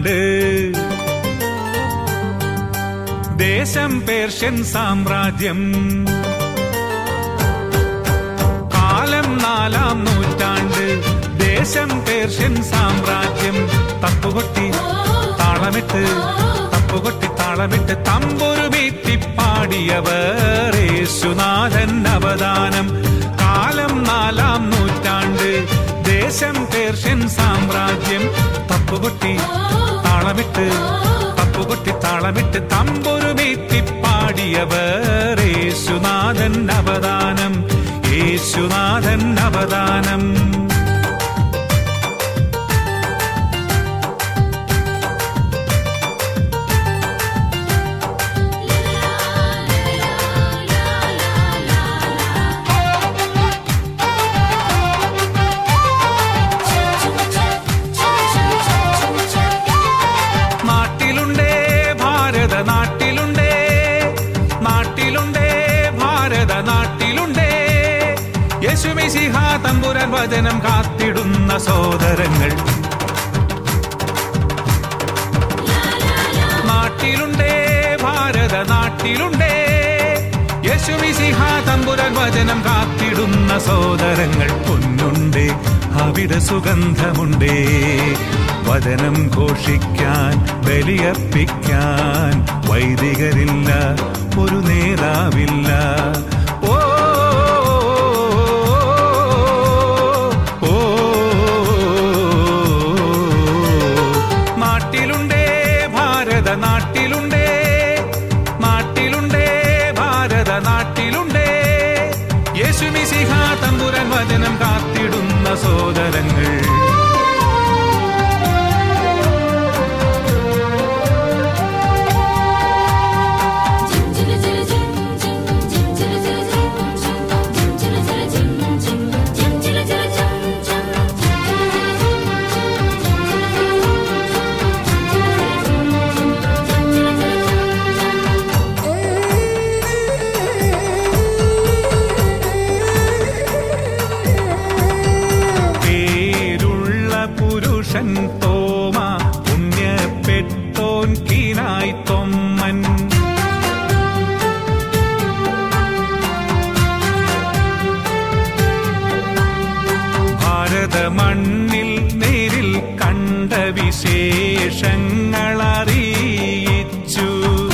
നൂറ്റാണ്ട് ദേശം Persian സാമ്രാജ്യം കാലം നാലാം നൂറ്റാണ്ട് ദേശം Persian സാമ്രാജ്യം തപ്പുകൊട്ടി താളമിട്ട് തപ്പുകൊട്ടി താളമിട്ട് തമ്പൊരു പാടിയവർ യേശുനാഥൻ അവദാനം കാലം നാലാം നൂറ്റാണ്ട് ദേശം പേർഷ്യൻ സാമ്രാജ്യം തപ്പുകൊട്ടി താളമിട്ട് തപ്പുകൊട്ടി താളമിട്ട് തമ്പൊരു പാടിയവർ യേശുനാഥൻ അവദാനം യേശുനാഥൻ അവദാനം നാട്ടിലുണ്ടേ ഭാരത നാട്ടിലുണ്ടേ നാട്ടിലുണ്ടേ ഭാരത നാട്ടിലുണ്ടേ യേശുമിശിഹ തമ്പുരാൻ വചനം കാത്തിടുന്ന സോദരങ്ങൾ നാട്ടിലുണ്ടേ ഭാരത നാട്ടിലുണ്ടേ യേശുമിശിഹ തമ്പുരാൻ വചനം കാത്തിടുന്ന സോദരങ്ങൾ പൊന്നുണ്ടേ അവിടെ സുഗന്ധമുണ്ടേ വചനം ഘോഷിക്കാൻ ബലിയർപ്പിക്കാൻ വൈദികരില്ല ഒരു നേതാവില്ല ഓ ഓ നാട്ടിലുണ്ടേ ഭാരത നാട്ടിലുണ്ടേ നാട്ടിലുണ്ടേ ഭാരത നാട്ടിലുണ്ടേ യേശുമിശിഹ തമ്പുരാൻ വചനം കാത്തിടുന്ന സോദരങ്ങൾ പേരുള്ള പുരുഷൻ തോമ പുണ്യപ്പെട്ടോൻ കീനായി തൊമ്മൻ ഭാരത മണ്ണിൽ നേരിൽ കണ്ട വിശേഷങ്ങൾ അറിയിച്ചു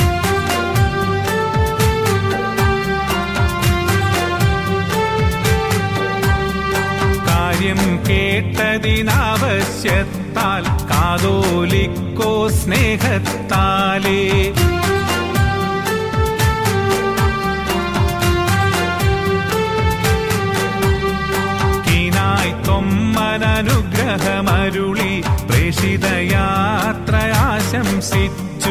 കാര്യം കേട്ടതിനാവശ്യത്താൽ കാതോലിക്കോ സ്നേഹത്താലേ കീനായി തൊമ്മനനുഗ്രഹമരുളി പ്രേഷിതയാത്ര ആശംസിച്ചു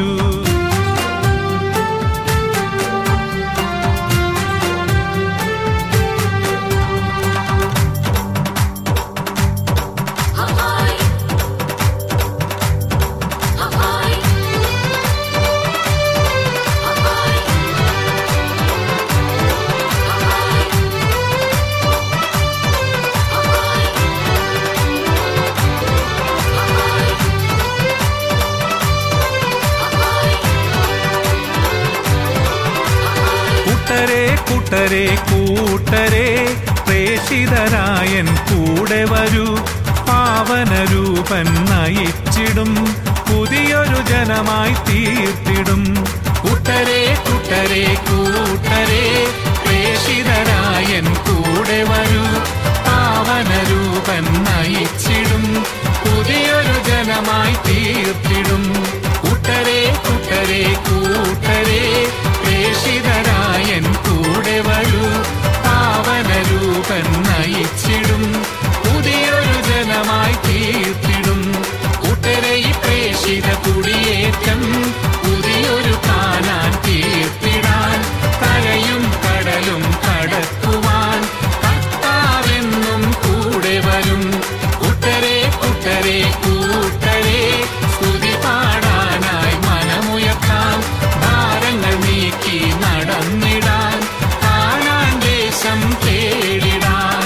കൂട്ടരെ കൂട്ടരെ കൂട്ടരെ പ്രേഷിതരായൻ കൂടെ വരൂ പാവനരൂപൻ നയിച്ചിടും പുതിയൊരു ജനമായി തീർത്തിടും കൂട്ടരെ കൂട്ടരെ കൂട്ടരെ പ്രേഷിതരായൻ കൂടെ വരൂ പാവനരൂപൻ നയിച്ചിടും പുതിയൊരു ജനമായി തീർത്തിടും കൂട്ടരെ കൂട്ടരെ കൂട്ടരെ പ്രേഷിതരായൻ കൂടെ വരൂ പാവനരൂപൻ നയിച്ചിടും പുതിയൊരു ജനമായി തീർത്തിടും കൂട്ടരെ ഈ പ്രേഷിത കുടിയേറ്റം പുതിയൊരു കാണാൻ തീർത്തിടാൻ കരയും കടലും കടക്കുവാൻ കർത്താവെന്നും കൂടെ വരും കൂട്ടരെ കൂട്ടരെ കൂട്ടരെ സ്തുതി പാടാനായി മനമുയർത്താം ഭാരങ്ങൾ നീക്കി നടന്നിടാൻ കാണാൻ ദേശം തേടിടാൻ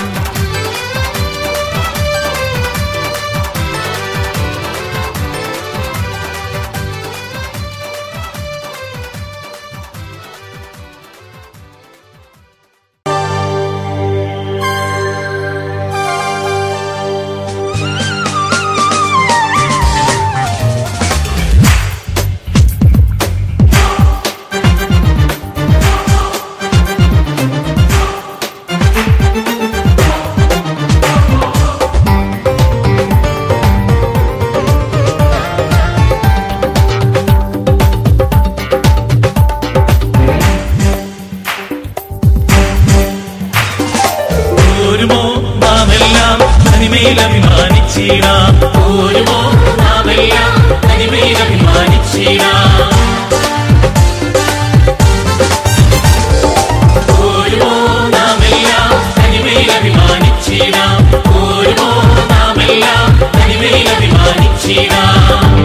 തനിമയിലഭിമാനിച്ചിടാം ഓരോ നാമെല്ലാം തനിമയിലഭിമാനിച്ചിടാം ഓരോ നാമെല്ലാം തനിമയിലഭിമാനിച്ചിടാം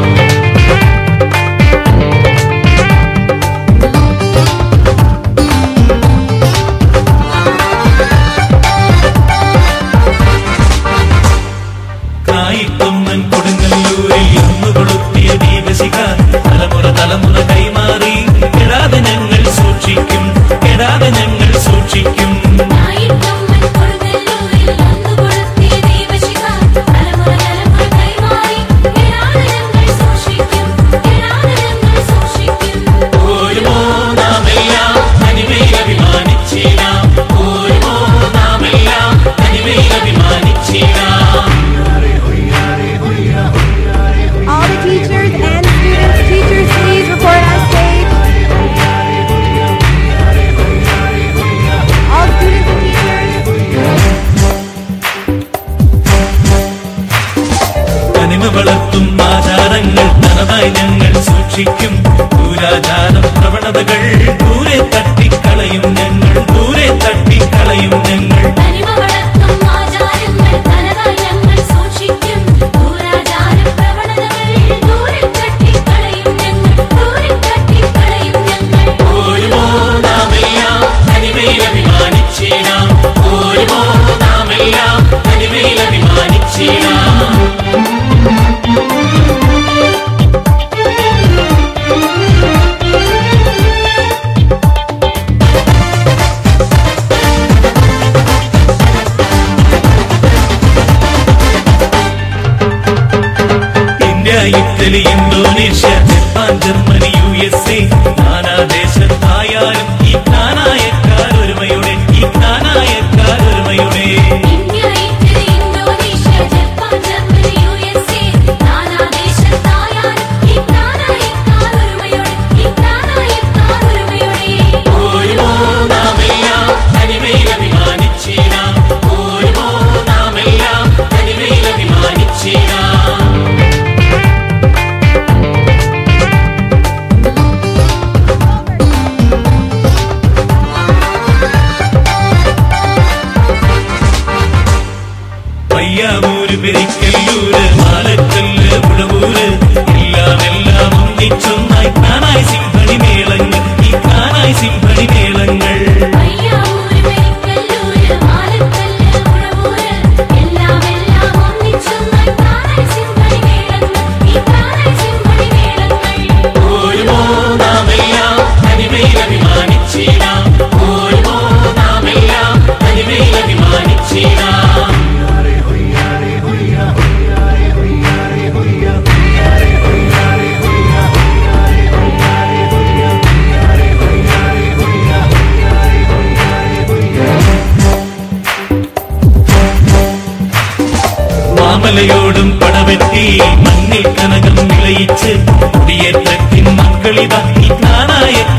കായിക്കൊമ്മൻ കൊടുങ്ങല്ലൂരിൽ ഇന്ന് കൊളുത്തിയ ദീപശിഖ തലമുറ തലമുറ കൈമാറി കെടാതെ ഞങ്ങൾ സൂക്ഷിക്കും കെടാതെ ഞങ്ങൾ സൂക്ഷിക്കും ഓരോ നാമെല്ലാം തനിമയിലഭിമാനിച്ചിടാം ഓരോ നാമെല്ലാം തനിമയിലഭിമാനിച്ചിടാം All the teachers and students, teachers, please report on stage. All students and teachers. തനിമ വളർത്തും ആചാരങ്ങൾ തനതായി ഞങ്ങൾ സൂക്ഷിക്കും ദൂരാചാര പ്രവണതകൾ ദൂരെ തട്ടിക്കളയും ഞങ്ങൾ ദൂരെ തട്ടിക്കളയും ഞങ്ങൾ ഓരോ നാമെല്ലാം തനിമയിലഭിമാനിച്ചിടാം ഓരോ നാമെല്ലാം തനിമയിലഭിമാനിച്ചിടാം India Italy Indonesia Japan Germany U S A നാനാദേശത്തായാലും ഈ ജ്ഞാനായക്കാർ ഒരുമയുടെ ഈ ജ്ഞാനായക്കാർ ഒരുമയുടെ ഓരോ നാമെല്ലാം തനിമയിലഭിമാനിച്ചിടാം ഓരോ നാമെല്ലാം തനിമയിലഭിമാനിച്ചിടാം പയ്യാവൂര് പെരിക്കല്ലൂര് മാലക്കല്ല് ഉഴവൂര് എല്ലാം എല്ലാം ഒന്നിച്ചൊന്നായി കാണായി സിംഹണി മേളങ്ങൾ ഈ കാണായി സിംഹണി മേളങ്ങൾ ഓരോ നാമെല്ലാം തനിമയിലഭിമാനിച്ചിടാം ഓരോ നാമെല്ലാം തനിമയിലഭിമാനിച്ചിടാം മാമലയോടും പടവെട്ടി മണ്ണിൽ കനകം വിളയിച്ച് കുടിയേറ്റത്തിൻ മക്കളിതാ ഈ നാനായ